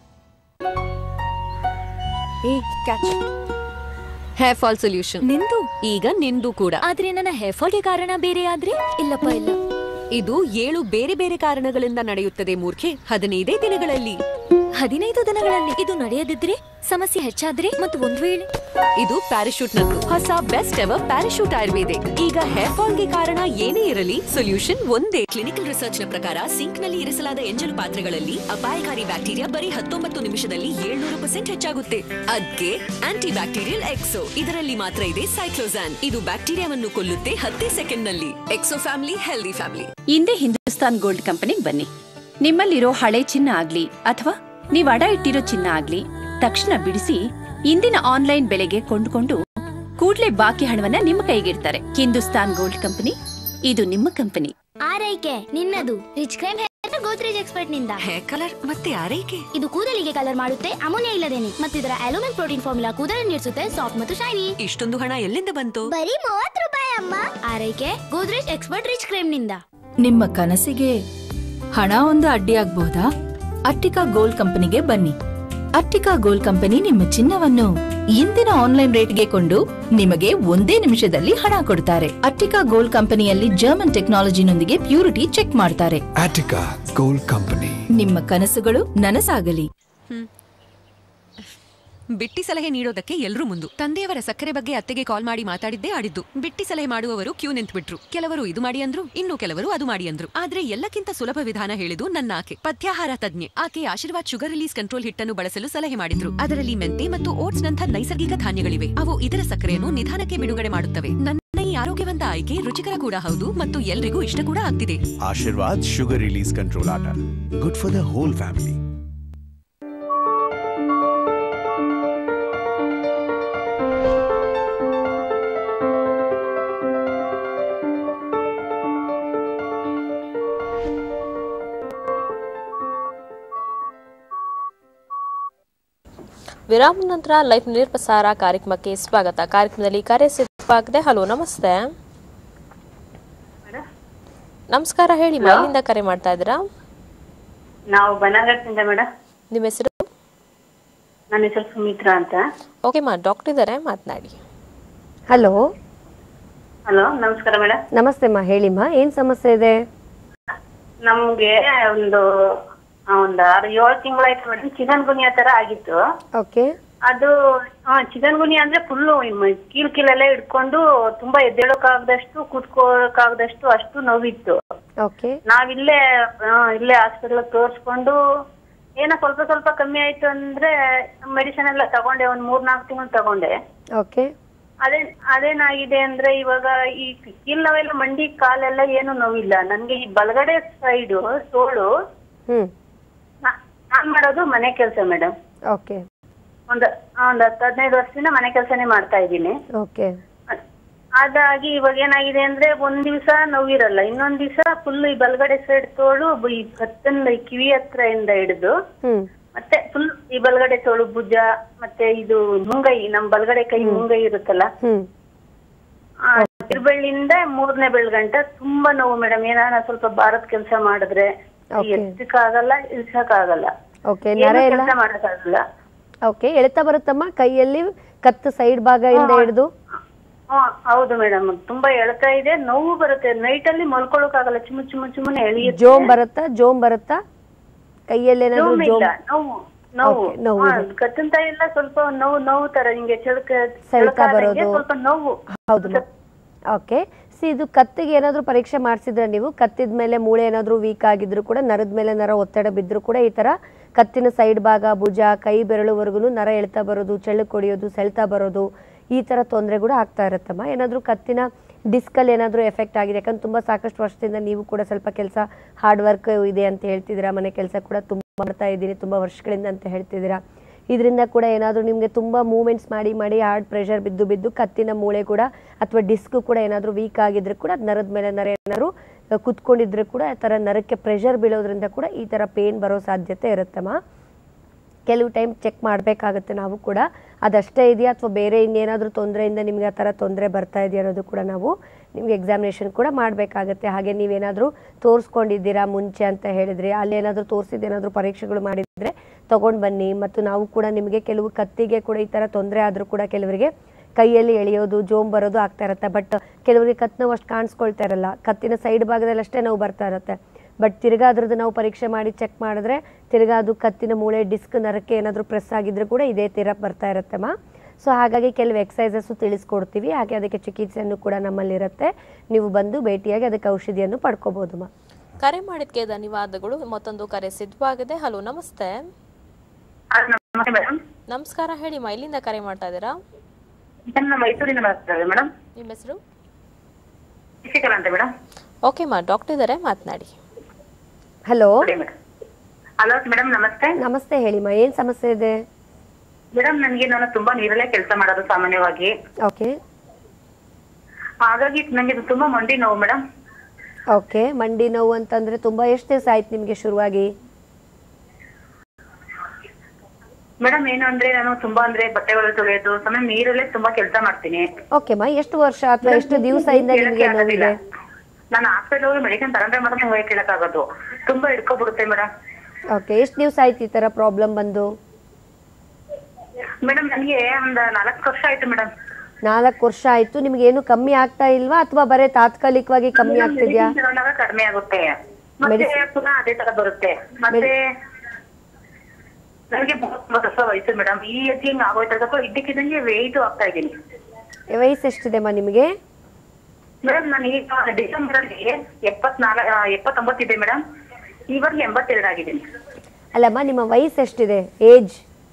ಹೇರ್ ಫಾಲ್ ಸೊಲ್ಯೂಷನ್ ನಿಂದು ಈಗ ನಿಂದು ಕೂಡ ಆದ್ರೆ ನನ್ನ ಹೇರ್ ಫಾಲ್ಗೆ ಕಾರಣ ಬೇರೆ ಆದ್ರೆ ಇಲ್ಲಪ್ಪ ಇಲ್ಲ ಇದು ಏಳು ಬೇರೆ ಬೇರೆ ಕಾರಣಗಳಿಂದ ನಡೆಯುತ್ತದೆ ಮೂರ್ಖೆ ಹದಿನೈದೇ ದಿನಗಳಲ್ಲಿ ಹದಿನೈದು ದಿನಗಳಲ್ಲಿ ಇದು ನಡೆಯದಿದ್ರೆ ಸಮಸ್ಯೆ ಹೆಚ್ಚಾದ್ರೆ ಮತ್ತು ಒಂದ್ ವೇಳೆ ಇದು ಪ್ಯಾರಾಶೂಟ್ ನದ್ದು ಹೊಸ ಬೆಸ್ಟ್ ಎವರ್ ಪ್ಯಾರಾಶೂಟ್ ಆಯುರ್ವೇದಿಕ್ ಈಗ ಹೇರ್ ಫಾಲ್ ಗೆ ಕಾರಣ ಏನೇ ಇರಲಿ ಸೊಲ್ಯೂಷನ್ ಒಂದೇ ಕ್ಲಿನಿಕಲ್ ರಿಸರ್ಚ್ ನ ಪ್ರಕಾರ ಸಿಂಕ್ ನಲ್ಲಿ ಇರಿಸಲಾದ ಎಂಜಲು ಪಾತ್ರೆಗಳಲ್ಲಿ ಅಪಾಯಕಾರಿ ಬ್ಯಾಕ್ಟೀರಿಯಾ ಬರೀ ಹತ್ತೊಂಬತ್ತು ನಿಮಿಷದಲ್ಲಿ ಏಳ್ನೂರು ಪರ್ಸೆಂಟ್ ಹೆಚ್ಚಾಗುತ್ತೆ ಅದ್ಕೆ ಆಂಟಿ ಬ್ಯಾಕ್ಟೀರಿಯಲ್ ಎಕ್ಸೋ ಇದರಲ್ಲಿ ಮಾತ್ರ ಇದೆ ಸೈಕ್ಲೋಸಾನ್ ಇದು ಬ್ಯಾಕ್ಟೀರಿಯಾವನ್ನು ಕೊಲ್ಲುತ್ತೆ ಹತ್ತೇ ಸೆಕೆಂಡ್ ನಲ್ಲಿ ಎಕ್ಸೋ ಫ್ಯಾಮಿಲಿ ಹೆಲ್ದಿ ಫ್ಯಾಮಿಲಿ ಹಿಂದೆ ಹಿಂದೂಸ್ತಾನ್ ಗೋಲ್ಡ್ ಕಂಪನಿಗೆ ಬನ್ನಿ ನಿಮ್ಮಲ್ಲಿರೋ ಹಳೆ ಚಿನ್ನ ಆಗ್ಲಿ ಅಥವಾ ನೀವು ಅಡ ಇಟ್ಟಿರೋ ಚಿನ್ನ ಆಗ್ಲಿ ತಕ್ಷಣ ಬಿಡಿಸಿ ಇಂದಿನ ಆನ್ಲೈನ್ ಬೆಲೆಗೆ ಕೊಂಡುಕೊಂಡು ಕೂಡ್ಲೆ ಬಾಕಿ ಹಣವನ್ನ ನಿಮ್ಮ ಕೈಗಿಡ್ತಾರೆ ಹಿಂದೂಸ್ತಾನ್ ಗೋಲ್ಡ್ ಕಂಪನಿ ಇದು ನಿಮ್ಮ ಕಂಪನಿ ಆರೈಕೆ ನಿನ್ನದು rich creme hair Godrej expert ನಿಂದ ಹೇರ್ ಕಲರ್ ಮತ್ತೆ ಆರೈಕೆ ಇದು ಕೂದಲಿಗೆ ಕಲರ್ ಮಾಡುತ್ತೆ ಅಮೋನಿಯಾ ಇಲ್ಲದೇನೆ ಮತ್ತು ಇದರ ಅಲ್ಯೂಮಿನ್ ಪ್ರೋಟೀನ್ ಫಾರ್ಮುಲಾ ಕೂದಲನ್ನು ನೀಡಿಸುತ್ತೆ ಸಾಫ್ಟ್ ಮತ್ತು ಶೈನಿ ಇಷ್ಟೊಂದು ಹಣ ಎಲ್ಲಿಂದ ಬಂತು ಬರೀ ಮೂವತ್ತು ರೂಪಾಯಿ ಅಮ್ಮ ಆರೈಕೆ ಗೋದ್ರೇಜ್ ಎಕ್ಸ್ಪರ್ಟ್ ರಿಚ್ ಕ್ರೈಮ್ ನಿಂದ ನಿಮ್ಮ ಕನಸಿಗೆ ಹಣ ಒಂದು ಅಡ್ಡಿಯಾಗಬಹುದಾ ಅಟ್ಟಿಕಾ ಗೋಲ್ಡ್ ಕಂಪನಿಗೆ ಬನ್ನಿ ಅಟ್ಟಿಕಾ ಗೋಲ್ಡ್ ಕಂಪನಿ ನಿಮ್ಮ ಚಿನ್ನವನ್ನು ಇಂದಿನ ಆನ್ಲೈನ್ ರೇಟ್ಗೆ ಕೊಂಡು ನಿಮಗೆ ಒಂದೇ ನಿಮಿಷದಲ್ಲಿ ಹಣ ಕೊಡ್ತಾರೆ ಅಟ್ಟಿಕಾ ಗೋಲ್ಡ್ ಕಂಪನಿಯಲ್ಲಿ ಜರ್ಮನ್ ಟೆಕ್ನಾಲಜಿನೊಂದಿಗೆ ಪ್ಯೂರಿಟಿ ಚೆಕ್ ಮಾಡ್ತಾರೆ Attica Gold Company. ನಿಮ್ಮ ಕನಸುಗಳು ನನಸಾಗಲಿ ಬಿಟ್ಟಿ ಸಲಹೆ ನೀಡೋದಕ್ಕೆ ಎಲ್ರೂ ಮುಂದು ತಂದೆಯವರ ಸಕ್ಕರೆ ಬಗ್ಗೆ ಅತ್ತೆಗೆ ಕಾಲ್ ಮಾಡಿ ಮಾತಾಡಿದ್ದೇ ಆಡಿದ್ದು ಬಿಟ್ಟಿ ಸಲಹೆ ಮಾಡುವವರು ಕ್ಯೂ ನಿಂತ್ಬಿಟ್ರು ಕೆಲವರು ಇದು ಮಾಡಿ ಅಂದ್ರು ಇನ್ನು ಕೆಲವರು ಅದು ಮಾಡಿ ಅಂದ್ರು ಆದ್ರೆ ಎಲ್ಲಕ್ಕಿಂತ ಸುಲಭ ವಿಧಾನ ಹೇಳಿದು ನನ್ನ ಆಕೆ ಪಥ್ಯಾಹಾರ ತಜ್ಞೆ ಆಕೆ ಆಶೀರ್ವಾದ್ ಶುಗರ್ ರಿಲೀಸ್ ಕಂಟ್ರೋಲ್ ಹಿಟ್ಟನ್ನು ಬಳಸಲು ಸಲಹೆ ಮಾಡಿದ್ರು ಅದರಲ್ಲಿ ಮೆಂತೆ ಮತ್ತು ಓಟ್ಸ್ ನಂಥ ನೈಸರ್ಗಿಕ ಧಾನ್ಯಗಳಿವೆ ಅವು ಇದರ ಸಕ್ಕರೆಯನ್ನು ನಿಧಾನಕ್ಕೆ ಬಿಡುಗಡೆ ಮಾಡುತ್ತವೆ ನನ್ನ ಈ ಆರೋಗ್ಯವಂತ ಆಯ್ಕೆ ರುಚಿಕರ ಕೂಡ ಹೌದು ಮತ್ತು ಎಲ್ರಿಗೂ ಇಷ್ಟ ಕೂಡ ಆಗ್ತಿದೆ Aashirvaad sugar release control atta good for the whole family ವಿರಾಮ ನಂತರ ಲೈಫ್ ನಿರ್ಪ್ರಸಾರ ಕಾರ್ಯಕ್ರಮಕ್ಕೆ ಸ್ವಾಗತ ಕಾರ್ಯಕ್ರಮದಲ್ಲಿ ಕರೆ ಸಿದ್ಧವಾಗಿದೆ ಹಲೋ ನಮಸ್ತೆ ನಮಸ್ಕಾರ ಹೇಳಿ Hello? ಮೈಲಿಂದ ಕರೆ ಮಾಡ್ತಾ ಇದ್ದೀರಾ ನಾವು ಬನಘಟ್ಟದಿಂದ ಮೇಡಮ್ ನಿಮ್ಮ ಹೆಸರು ನನ್ನ ಹೆಸರು ಸುಮಿತ್ರಾ ಅಂತ ಓಕೆ ಮಾ ಡಾಕ್ಟರ್ ಇದ್ದಾರೆ ಮಾತನಾಡಿ ಹಲೋ ಹಲೋ ನಮಸ್ಕಾರ ಮೇಡಮ್ ನಮಸ್ತೆ ಮಾ ಹೇಳಿಮ್ಮ ಏನ್ ಸಮಸ್ಯೆ ಇದೆ ನಮ್ಗೆ ಒಂದು ಆ, ಒಂದು ಆರು ಏಳು ತಿಂಗಳಾಯ್ತು ಮೇಡಮ್ ಚಿಕನ್ ಗುನಿಯಾ ತರ ಆಗಿತ್ತು ಓಕೆ ಅದು ಚಿಕನ್ ಗುನಿಯಾ ಅಂದ್ರೆ ಫುಲ್ಲು ಕೀಲ್ ಕೀಲೆಲ್ಲ ಹಿಡ್ಕೊಂಡು ತುಂಬಾ ಎದ್ದೇಳೋಕಾಗದಷ್ಟು ಕೂತ್ಕೋಕಾಗದಷ್ಟು ಅಷ್ಟು ನೋವಿತ್ತು ಓಕೆ ನಾವಿಲ್ಲೇ ಆ, ಇಲ್ಲೇ ಹಾಸ್ಪಿಟಲ್ ತೋರಿಸ್ಕೊಂಡು ಏನೋ ಸ್ವಲ್ಪ ಸ್ವಲ್ಪ ಕಮ್ಮಿ ಆಯ್ತು ಅಂದ್ರೆ ಮೆಡಿಸಿನ್ ಎಲ್ಲ ತಗೊಂಡೆ ಒಂದ್ ಮೂರ್ ನಾಲ್ಕು ತಿಂಗಳು ತಗೊಂಡೆ ಓಕೆ ಅದೇ ಅದೇನಾಗಿದೆ ಅಂದ್ರೆ ಇವಾಗ ಈ ಕೀಲ್ ನೋವೆಲ್ಲ ಮಂಡಿ ಕಾಲೆಲ್ಲ ಏನು ನೋವಿಲ್ಲ ನನ್ಗೆ ಈ ಬಲಗಡೆ ಸೈಡು ಸೋಳು ಹ್ಮ್ ನಾ- ನಾನ್ ಮಾಡೋದು ಮನೆ ಕೆಲಸ ಮೇಡಮ್ ಓಕೆ ಒಂದ್ ಒಂದ್ ಹತ್ತು ಹದಿನೈದು ವರ್ಷದಿಂದ ಮನೆ ಕೆಲಸನೇ ಮಾಡ್ತಾ ಇದ್ದೀನಿ ಓಕೆ ಅದಾಗಿ ಇವಾಗ ಏನಾಗಿದೆ ಅಂದ್ರೆ ಒಂದ್ ದಿವ್ಸ ನೋವಿರಲ್ಲ ಇನ್ನೊಂದ್ ದಿವ್ಸ ಫುಲ್ ಈ ಬಲಗಡೆ ಸೈಡ್ ತೋಳು ಬ- ಈ ಕತ್ತನ್ನ ಈ ಕಿವಿ ಹತ್ರ ಇಂದ ಹಿಡಿದು ಹ್ಮ್ ಮತ್ತೆ ಫುಲ್ ಈ ಬಲಗಡೆ ತೋಳು ಭುಜ ಮತ್ತೆ ಇದು ಮುಂಗೈ ನಮ್ ಬಲಗಡೆ ಕೈ ಮುಂಗೈ ಇರುತ್ತಲ್ಲ ಹ್ಮ್ ಆ, ತಿರುಬಳ್ಳಿಯಿಂದ ಮೂರನೇ ಬೆಳ್ಗಂಟ ತುಂಬಾ ನೋವು ಮೇಡಮ್ ಏನಾರ ಸ್ವಲ್ಪ ಭಾರತ್ ಕೆಲಸ ಮಾಡಿದ್ರೆ Okay. ಎತ್ತಕ್ಕಾಗಲ್ಲ ಇಳ್ಸಕ್ಕಾಗಲ್ಲ ಓಕೆ ನರ ಎಲ್ಲ ಕೆಲಸ ಮಾಡಕ್ಕಾಗಲ್ಲ ಓಕೆ ಎಳ್ತಾ ಬರುತ್ತಮ್ಮ ಕೈಯಲ್ಲಿ ಕತ್ತು ಸೈಡ್ ಭಾಗ ಇಂದ ಹಿಡಿದು ಹ್ಮ್, ಹೌದು ಮೇಡಮ್ ತುಂಬಾ ಎಳ್ತಾ ಇದೆ ನೋವು ಬರುತ್ತೆ ನೈಟ್ ಅಲ್ಲಿ ಮಲ್ಕೊಳಕ್ಕಾಗಲ್ಲ ಚುಮ್ಮು ಚುಮ್ಮು ಚುಮ್ಮನೆ ಎಳಿಯುತ್ತೆ ಜೋಮ್ ಬರುತ್ತಾ ಜೋಮ್ ಬರುತ್ತಾ ಕೈಯಲ್ಲಿ ಏನಾದ್ರು ನೋವು ಜೋಮ್ ಇಲ್ಲ ನೋವು ನೋವು Okay, ನೋವು ಹಾ, ಇದೆ. ಕತ್ತಿನ ತಾಯಿ ಎಲ್ಲ ಸ್ವಲ್ಪ ನೋವು ನೋವು ತರ ಹಿಂಗೆ ಚೆಳಕ ಸೆಳ್ತಾ ಚೆಳಕಾದಂಗೆ ಬರೋದು. ಸ್ವಲ್ಪ ನೋವು ಹೌದು ಓಕೆ ಸಿ ಇದು ಕತ್ತಿಗೆ ಏನಾದರೂ ಪರೀಕ್ಷೆ ಮಾಡಿಸಿದ್ರೆ ನೀವು ಕತ್ತಿದ ಮೇಲೆ ಮೂಳೆ ಏನಾದರೂ ವೀಕ್ ಆಗಿದ್ರು ಕೂಡ ನರದ ಮೇಲೆ ನರ ಒತ್ತಡ ಬಿದ್ದರೂ ಕೂಡ ಈ ಥರ ಕತ್ತಿನ ಸೈಡ್ ಭಾಗ ಭುಜ ಕೈ ಬೆರಳುವರೆಗೂ ನರ ಎಳ್ತಾ ಬರೋದು ಚೆಳ್ಳು ಕೊಡಿಯೋದು ಸೆಳ್ತಾ ಬರೋದು ಈ ಥರ ತೊಂದರೆ ಕೂಡ ಆಗ್ತಾ ಇರುತ್ತಮ್ಮ ಏನಾದರೂ ಕತ್ತಿನ ಡಿಸ್ಕಲ್ಲಿ ಏನಾದರೂ ಎಫೆಕ್ಟ್ ಆಗಿದೆ ಯಾಕಂದ್ರೆ ತುಂಬ ಸಾಕಷ್ಟು ವರ್ಷದಿಂದ ನೀವು ಕೂಡ ಸ್ವಲ್ಪ ಕೆಲಸ ಹಾರ್ಡ್ ವರ್ಕ್ ಇದೆ ಅಂತ ಹೇಳ್ತಿದ್ದೀರಾ ಮನೆ ಕೆಲಸ ಕೂಡ ತುಂಬ ಮಾಡ್ತಾ ಇದ್ದೀನಿ ತುಂಬ ವರ್ಷಗಳಿಂದ ಅಂತ ಹೇಳ್ತಿದ್ದೀರಾ ಇದರಿಂದ ಕೂಡ ಏನಾದರೂ ನಿಮಗೆ ತುಂಬ ಮೂಮೆಂಟ್ಸ್ ಮಾಡಿ ಮಾಡಿ ಹಾರ್ಡ್ ಪ್ರೆಷರ್ ಬಿದ್ದು ಬಿದ್ದು ಕತ್ತಿನ ಮೂಳೆ ಕೂಡ ಅಥವಾ ಡಿಸ್ಕ್ ಕೂಡ ಏನಾದರೂ ವೀಕ್ ಆಗಿದ್ರೆ ಕೂಡ ಅದ್ ನರದ ಮೇಲೆ ನರ ಏನಾದ್ರು ಕುತ್ಕೊಂಡಿದ್ರೆ ಕೂಡ ಆ ಥರ ನರಕ್ಕೆ ಪ್ರೆಷರ್ ಬೀಳೋದ್ರಿಂದ ಕೂಡ ಈ ಥರ ಪೇನ್ ಬರೋ ಸಾಧ್ಯತೆ ಇರುತ್ತಮ್ಮ ಕೆಲವು ಟೈಮ್ ಚೆಕ್ ಮಾಡಬೇಕಾಗುತ್ತೆ ನಾವು ಕೂಡ ಅದಷ್ಟೇ ಇದೆಯಾ ಅಥವಾ ಬೇರೆ ಇನ್ನೇನಾದರೂ ತೊಂದರೆಯಿಂದ ನಿಮಗೆ ಆ ಥರ ತೊಂದರೆ ಬರ್ತಾ ಇದೆಯಾ ಅನ್ನೋದು ಕೂಡ ನಾವು ನಿಮಗೆ ಎಕ್ಸಾಮಿನೇಷನ್ ಕೂಡ ಮಾಡಬೇಕಾಗುತ್ತೆ ಹಾಗೆ ನೀವೇನಾದರೂ ತೋರಿಸ್ಕೊಂಡಿದ್ದೀರಾ ಮುಂಚೆ ಅಂತ ಹೇಳಿದ್ರಿ ಅಲ್ಲಿ ಏನಾದರೂ ತೋರಿಸಿದ್ದೇನಾದರೂ ಪರೀಕ್ಷೆಗಳು ಮಾಡಿದರೆ ತೊಗೊಂಡು ಬನ್ನಿ ಮತ್ತು ನಾವು ಕೂಡ ನಿಮಗೆ ಕೆಲವು ಕತ್ತಿಗೆ ಕೂಡ ಈ ಥರ ತೊಂದರೆ ಆದರೂ ಕೂಡ ಕೆಲವರಿಗೆ ಕೈಯಲ್ಲಿ ಎಳೆಯೋದು ಜೋಮ್ ಬರೋದು ಆಗ್ತಾ ಇರುತ್ತೆ ಬಟ್ ಕೆಲವರಿಗೆ ಕತ್ತು ನೋವು ಅಷ್ಟು ಕಾಣಿಸ್ಕೊಳ್ತಾ ಇರಲ್ಲ ಕತ್ತಿನ ಸೈಡ್ ಭಾಗದಲ್ಲಿ ಅಷ್ಟೇ ನೋವು ಬರ್ತಾ ಇರುತ್ತೆ ಬಟ್ ತಿರ್ಗಾ ಅದ್ರದ್ದು ನಾವು ಪರೀಕ್ಷೆ ಮಾಡಿ ಚೆಕ್ ಮಾಡಿದ್ರೆ ತಿರ್ಗಾ ಅದು ಕತ್ತಿನ ಮೂಳೆ ಡಿಸ್ಕ್ ನರಕ್ಕೆ ಏನಾದರೂ ಪ್ರೆಸ್ ಆಗಿದ್ರೆ ಕೂಡ ಇದೇ ತೀರ ಬರ್ತಾ ಇರುತ್ತಮ್ಮ ಸೊ ಹಾಗಾಗಿ ಕೆಲವು ಎಕ್ಸಸೈಸಸ್ಸು ತಿಳಿಸ್ಕೊಡ್ತೀವಿ ಹಾಗೆ ಅದಕ್ಕೆ ಚಿಕಿತ್ಸೆಯನ್ನು ಕೂಡ ನಮ್ಮಲ್ಲಿರುತ್ತೆ ನೀವು ಬಂದು ಭೇಟಿಯಾಗಿ ಅದಕ್ಕೆ ಔಷಧಿಯನ್ನು ಪಡ್ಕೋಬೋದು ಮಾ ಕರೆ ಮಾಡಿದ್ಕೆ ಧನ್ಯವಾದಗಳು ಮತ್ತೊಂದು ಕರೆ ಸಿದ್ಧವಾಗಿದೆ ಹಲೋ ನಮಸ್ತೆ ಮೇಡಮ್ ನಮಸ್ಕಾರ ಹೇಳಿ ಮಾ ಇಲ್ಲಿಂದ ಕರೆ ಮಾಡ್ತಾ ಇದ್ದೀರಾ ನನ್ನ ಮೈಸೂರಿಂದ ಮಾತಾಡ್ತಾರೆ ಮೇಡಮ್ ನಿಮ್ಮ ಹೆಸರು ಶಿಶಿಕಲಾ ಅಂತ ಮೇಡಮ್ ಓಕೆ ಮಾ ಡಾಕ್ಟರ್ ಇದ್ದಾರೆ ಮಾತನಾಡಿ ಹಲೋ ಹಲೋ ಮೇಡಮ್ ನಮಸ್ತೆ ನಮಸ್ತೆ ಹೇಳಿ ಮಾ ಏನು ಸಮಸ್ಯೆ ಇದೆ ಮೇಡಮ್ ನನಗೆ ನಾನು ತುಂಬಾ ನೀರಲ್ಲೇ ಕೆಲಸ ಮಾಡೋದು ಸಾಮಾನ್ಯವಾಗಿ ಓಕೆ ಹಾಗಾಗಿ ನನಗೆ ಇದು ತುಂಬಾ ಮಂಡಿ ನೋವು ಮೇಡಮ್ ಓಕೆ ಮಂಡಿ ನೋವು ಅಂತಂದ್ರೆ ತುಂಬಾ ಎಷ್ಟು ದಿವಸ ಆಯ್ತು ನಿಮಗೆ ಶುರುವಾಗಿ ಮೇಡಮ್ ಏನು ಅಂದ್ರೆ ನಾನು ತುಂಬಾ ಅಂದ್ರೆ ಬಟ್ಟೆಗಳು ತೊಳೆಯೋದು ಸಮಯ ನೀರಲ್ಲೇ ತುಂಬಾ ಕೆಲಸ ಮಾಡ್ತೀನಿ ಓಕೆ ಮಾ ಎಷ್ಟು ವರ್ಷ ಅಥವಾ ಎಷ್ಟು ದಿವಸದಿಂದ ನಿಮಗೆ ನೋವಿದೆ ನಾನು ಹಾಸ್ಪಿಟಲ್ ಹೋಗಿ ಮೆಡಿಸಿನ್ ತಗೊಂಡ್ರೆ ಮಾತ್ರ ನಂಗೆ ಕೇಳಕ್ಕಾಗೋದು ತುಂಬಾ ಹಿಡ್ಕೊಬಿಡುತ್ತೆ ಮೇಡಮ್ ಓಕೆ ಎಷ್ಟು ದಿವಸ ಆಯ್ತು ಈ ತರ ಪ್ರಾಬ್ಲಮ್ ಬಂದು ಮೇಡಮ್ ನನಗೆ ಒಂದ್ ನಾಲ್ಕು ವರ್ಷ ಆಯ್ತು ಮೇಡಮ್ ನಾಲ್ಕು ವರ್ಷ ಆಯ್ತು ನಿಮ್ಗೆ ಏನು ಕಮ್ಮಿ ಆಗ್ತಾ ಇಲ್ವಾ ಅಥವಾ ಬರೇ ತಾತ್ಕಾಲಿಕವಾಗಿ ಕಮ್ಮಿ ಆಗ್ತಿದ್ಯಾ ತಗೊಂಡಾಗ ಕಡಿಮೆ ಆಗುತ್ತೆ ಮತ್ತೆ ಪುನಃ ಅದೇ ತರ ಬರುತ್ತೆ ಮತ್ತೆ ನನಗೆ ಮೂವತ್ತೊಂಬತ್ತು ವರ್ಷ ವಯಸ್ಸು ಮೇಡಮ್ ಈ ಎತ್ತಿ ಹಿಂಗ್ ಆಗೋಯ್ತು ಅದಕ್ಕೂ ಇದ್ದಕ್ಕಿದ್ದಂಗೆ ವೆಯ್ಟ್ ಆಗ್ತಾ ಇದ್ದೀನಿ ವಯಸ್ಸು ಎಷ್ಟಿದೆಮ್ಮ ನಿಮಗೆ ಮೇಡಮ್ ನಾನು ಈಗ ಡಿಸೆಂಬರ್ ಅಲ್ಲಿ ಎಪ್ಪತ್ನಾಲ ಎಪ್ಪತ್ತೊಂಬತ್ತು ಇದೆ ಮೇಡಮ್ ಇವಾಗ ಎಂಬತ್ತೆರಡು ಆಗಿದ್ದೀನಿ ಅಲ್ಲಮ್ಮ ನಿಮ್ಮ ವಯಸ್ಸು ಎಷ್ಟಿದೆ ಏಜ್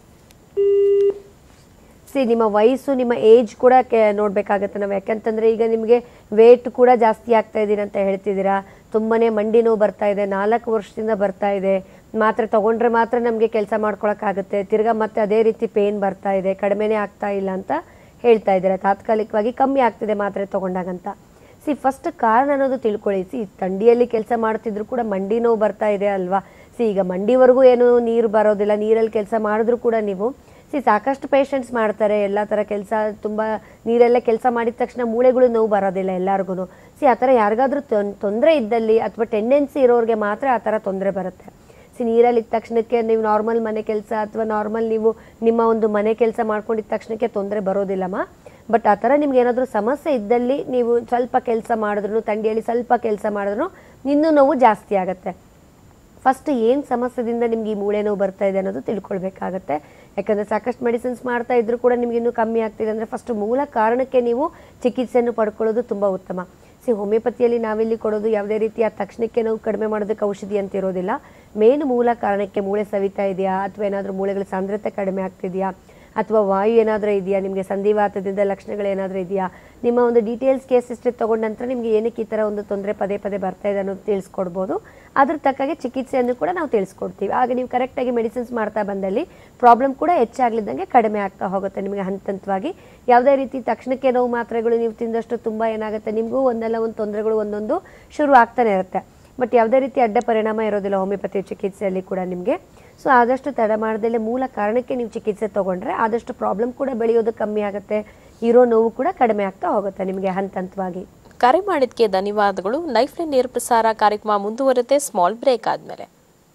ಸಿ ನಿಮ್ಮ ವಯಸ್ಸು ನಿಮ್ಮ ಏಜ್ ಕೂಡ ಕೆ ನೋಡಬೇಕಾಗತ್ತೆ ನಾವು ಯಾಕಂತಂದರೆ ಈಗ ನಿಮಗೆ ವೇಟ್ ಕೂಡ ಜಾಸ್ತಿ ಆಗ್ತಾ ಇದ್ದೀರಿ ಅಂತ ಹೇಳ್ತಿದ್ದೀರಾ ತುಂಬಾ ಮಂಡಿ ನೋವು ಬರ್ತಾ ಇದೆ ನಾಲ್ಕು ವರ್ಷದಿಂದ ಬರ್ತಾ ಇದೆ ಮಾತ್ರೆ ತೊಗೊಂಡ್ರೆ ಮಾತ್ರ ನಮಗೆ ಕೆಲಸ ಮಾಡ್ಕೊಳಕ್ಕಾಗುತ್ತೆ ತಿರ್ಗಾ ಮತ್ತೆ ಅದೇ ರೀತಿ ಪೇನ್ ಬರ್ತಾ ಇದೆ ಕಡಿಮೆನೇ ಆಗ್ತಾ ಇಲ್ಲ ಅಂತ ಹೇಳ್ತಾ ಇದ್ದೀರಾ ತಾತ್ಕಾಲಿಕವಾಗಿ ಕಮ್ಮಿ ಆಗ್ತಿದೆ ಮಾತ್ರೆ ತೊಗೊಂಡಾಗಂತ ಸಿ ಫಸ್ಟ್ ಕಾರಣ ಅನ್ನೋದು ತಿಳ್ಕೊಳ್ಳಿ ಸಿ ಥಂಡಿಯಲ್ಲಿ ಕೆಲಸ ಮಾಡ್ತಿದ್ರು ಕೂಡ ಮಂಡಿ ನೋವು ಬರ್ತಾ ಇದೆ ಅಲ್ವಾ ಸಿ ಈಗ ಮಂಡಿವರೆಗೂ ಏನು ನೀರು ಬರೋದಿಲ್ಲ ನೀರಲ್ಲಿ ಕೆಲಸ ಮಾಡಿದ್ರು ಕೂಡ ನೀವು ಸಿ ಸಾಕಷ್ಟು ಪೇಷಂಟ್ಸ್ ಮಾಡ್ತಾರೆ ಎಲ್ಲ ಥರ ಕೆಲಸ ತುಂಬ ನೀರಲ್ಲೇ ಕೆಲಸ ಮಾಡಿದ ತಕ್ಷಣ ಮೂಳೆಗಳು ನೋವು ಬರೋದಿಲ್ಲ ಎಲ್ಲರಿಗೂ ಸಿ ಆ ಥರ ಯಾರಿಗಾದ್ರೂ ತೊಂದರೆ ಇದ್ದಲ್ಲಿ ಅಥವಾ ಟೆಂಡೆನ್ಸಿ ಇರೋರಿಗೆ ಮಾತ್ರ ಆ ಥರ ತೊಂದರೆ ಬರುತ್ತೆ ಸಿ ನೀರಲ್ಲಿ ಇದ್ದ ತಕ್ಷಣಕ್ಕೆ ನೀವು ನಾರ್ಮಲ್ ಮನೆ ಕೆಲಸ ಅಥವಾ ನಾರ್ಮಲ್ ನೀವು ನಿಮ್ಮ ಒಂದು ಮನೆ ಕೆಲಸ ಮಾಡ್ಕೊಂಡಿದ್ದ ತಕ್ಷಣಕ್ಕೆ ತೊಂದರೆ ಬರೋದಿಲ್ಲಮ್ಮ ಬಟ್ ಆ ಥರ ನಿಮ್ಗೆ ಏನಾದರೂ ಸಮಸ್ಯೆ ಇದ್ದಲ್ಲಿ ನೀವು ಸ್ವಲ್ಪ ಕೆಲಸ ಮಾಡಿದ್ರು ತಂಡಿಯಲ್ಲಿ ಸ್ವಲ್ಪ ಕೆಲಸ ಮಾಡಿದ್ರು ಇನ್ನೂ ನೋವು ಜಾಸ್ತಿ ಆಗುತ್ತೆ ಫಸ್ಟ್ ಏನು ಸಮಸ್ಯೆದಿಂದ ನಿಮ್ಗೆ ಈ ಮೂಳೆ ನೋವು ಬರ್ತಾ ಇದೆ ಅನ್ನೋದು ತಿಳ್ಕೊಳ್ಬೇಕಾಗತ್ತೆ ಯಾಕಂದರೆ ಸಾಕಷ್ಟು ಮೆಡಿಸಿನ್ಸ್ ಮಾಡ್ತಾ ಇದ್ರೂ ಕೂಡ ನಿಮ್ಗೆ ಇನ್ನೂ ಕಮ್ಮಿ ಆಗ್ತಿದೆ ಅಂದರೆ ಫಸ್ಟ್ ಮೂಲ ಕಾರಣಕ್ಕೆ ನೀವು ಚಿಕಿತ್ಸೆಯನ್ನು ಪಡ್ಕೊಳ್ಳೋದು ತುಂಬ ಉತ್ತಮ ಸಿ ಹೋಮಿಯೋಪತಿಯಲ್ಲಿ ನಾವಿಲ್ಲಿ ಕೊಡೋದು ಯಾವುದೇ ರೀತಿಯ ತಕ್ಷಣಕ್ಕೆ ನಾವು ಕಡಿಮೆ ಮಾಡೋದಕ್ಕೆ ಔಷಧಿ ಅಂತ ಇರೋದಿಲ್ಲ ಮೇನ್ ಮೂಲ ಕಾರಣಕ್ಕೆ ಮೂಳೆ ಸವಿತಾ ಇದೆಯಾ ಅಥವಾ ಏನಾದರೂ ಮೂಳೆಗಳ ಸಾಂದ್ರತೆ ಕಡಿಮೆ ಆಗ್ತಿದೆಯಾ ಅಥವಾ ವಾಯು ಏನಾದರೂ ಇದೆಯಾ ನಿಮಗೆ ಸಂಧಿವಾತದಿಂದ ಲಕ್ಷಣಗಳು ಏನಾದರೂ ಇದೆಯಾ ನಿಮ್ಮ ಒಂದು ಡೀಟೇಲ್ಸ್ ಕೇಸ್ ಹಿಸ್ಟ್ರಿ ತೊಗೊಂಡ ನಂತರ ನಿಮಗೆ ಏನಕ್ಕೆ ಈ ಥರ ಒಂದು ತೊಂದರೆ ಪದೇ ಪದೇ ಬರ್ತಾ ಇದೆ ಅನ್ನೋದು ತಿಳಿಸ್ಕೊಡ್ಬೋದು ಅದ್ರ ತಕ್ಕಾಗೆ ಚಿಕಿತ್ಸೆಯನ್ನು ಕೂಡ ನಾವು ತಿಳಿಸ್ಕೊಡ್ತೀವಿ ಆಗ ನೀವು ಕರೆಕ್ಟಾಗಿ ಮೆಡಿಸಿನ್ಸ್ ಮಾಡ್ತಾ ಬಂದಲ್ಲಿ ಪ್ರಾಬ್ಲಮ್ ಕೂಡ ಹೆಚ್ಚಾಗ್ಲಿದ್ದಂಗೆ ಕಡಿಮೆ ಆಗ್ತಾ ಹೋಗುತ್ತೆ ನಿಮಗೆ ಹಂತ ಹಂತವಾಗಿ ಯಾವುದೇ ರೀತಿ ತಕ್ಷಣಕ್ಕೆ ನೋವು ಮಾತ್ರೆಗಳು ನೀವು ತಿಂದಷ್ಟು ತುಂಬ ಏನಾಗುತ್ತೆ ನಿಮಗೂ ಒಂದಲ್ಲ ಒಂದು ತೊಂದರೆಗಳು ಒಂದೊಂದು ಶುರು ಆಗ್ತಾನೆ ಇರುತ್ತೆ ಬಟ್ ಯಾವುದೇ ರೀತಿ ಅಡ್ಡ ಪರಿಣಾಮ ಇರೋದಿಲ್ಲ ಹೋಮಿಯೋಪತಿ ಚಿಕಿತ್ಸೆಯಲ್ಲಿ ಕೂಡ ನಿಮಗೆ ಸೊ ಆದಷ್ಟು ತಡ ಮಾಡದಲ್ಲೇ ಮೂಲ ಕಾರಣಕ್ಕೆ ನೀವು ಚಿಕಿತ್ಸೆ ತೊಗೊಂಡ್ರೆ ಆದಷ್ಟು ಪ್ರಾಬ್ಲಮ್ ಕೂಡ ಬೆಳೆಯೋದು ಕಮ್ಮಿ ಆಗುತ್ತೆ ಇರೋ ನೋವು ಕೂಡ ಕಡಿಮೆ ಆಗ್ತಾ ಹೋಗುತ್ತೆ ನಿಮಗೆ ಹಂತ ಹಂತವಾಗಿ ಕರೆ ಮಾಡಿದ್ಕೆ ಧನ್ಯವಾದಗಳು ಲೈಫ್ ಲೈನ್ ನೇರ ಪ್ರಸಾರ ಕಾರ್ಯಕ್ರಮ ಮುಂದುವರುತ್ತೆ ಸ್ಮಾಲ್ ಬ್ರೇಕ್ ಆದ್ಮೇಲೆ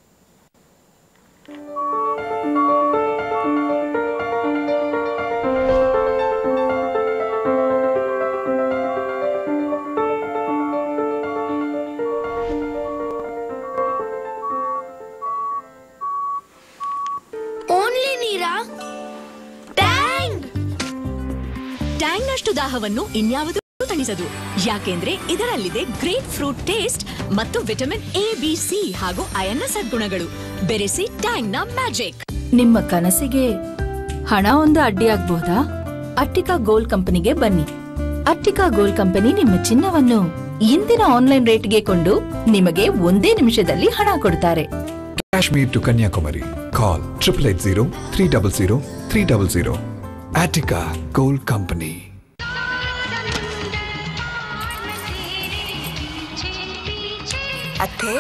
ಓನ್ಲಿ ನೀರಾ ಟ್ಯಾಂಗ್ ಟ್ಯಾಂಗ್ನಷ್ಟು ದಾಹವನ್ನು ಇನ್ಯಾವುದೂ ತಣಿಸದು ಯಾಕೆಂದ್ರೆ ಇದರಲ್ಲಿದೆ ಗ್ರೇಟ್ ಫ್ರೂಟ್ ಟೇಸ್ಟ್ ಮತ್ತು ವಿಟಮಿನ್ ಎ ಬಿ ಸಿ ಹಾಗೂ ಅಯನ್ನ ಸದ್ಗುಣಗಳು ಬೆರೆಸಿ ಟ್ಯಾಂಗ್ನ ಮ್ಯಾಜಿಕ್ ನಿಮ್ಮ ಕನಸಿಗೆ ಹಣ ಒಂದು ಅಡ್ಡಿಯಾಗಬಹುದಾ ಅಟ್ಟಿಕಾ ಗೋಲ್ಡ್ ಕಂಪನಿಗೆ ಬನ್ನಿ ಅಟ್ಟಿಕಾ ಗೋಲ್ಡ್ ಕಂಪನಿ ನಿಮ್ಮ ಚಿನ್ನವನ್ನು ಇಂದಿನ ಆನ್ಲೈನ್ ರೇಟ್ಗೆ ಕೊಂಡು ನಿಮಗೆ ಒಂದೇ ನಿಮಿಷದಲ್ಲಿ ಹಣ ಕೊಡ್ತಾರೆ Kashmir to Kanyakumari. Call 880 300 300. Attica Gold Company. ಅತ್ತೆ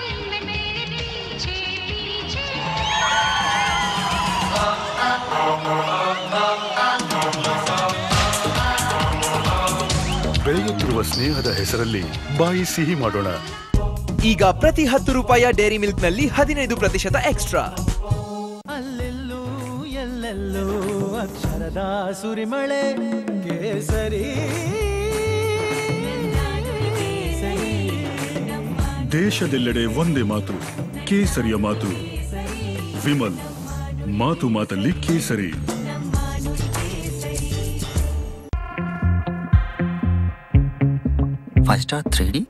ಬೆಳೆಯುತ್ತಿರುವ ಸ್ನೇಹದ ಹೆಸರಲ್ಲಿ ಬಾಯಿ ಸಿಹಿ ಮಾಡೋಣ ಈಗ ಪ್ರತಿ ಹತ್ತು ರೂಪಾಯಿಯ ಡೈರಿ ಮಿಲ್ಕ್ ನಲ್ಲಿ ಹದಿನೈದು ಪ್ರತಿಶತ ಎಕ್ಸ್ಟ್ರಾ ಅಲ್ಲೆಲ್ಲೂ ಎಲ್ಲೆಲ್ಲೂ ಅಕ್ಷರದ ಸುರಿಮಳೆ ಕೇಸರಿ ದೇಶದೆಲ್ಲೆಡೆ ಒಂದೇ ಮಾತು ಕೇಸರಿಯ ಮಾತು ವಿಮಲ್ ಮಾತು ಮಾತಲ್ಲಿ Kesari five star three D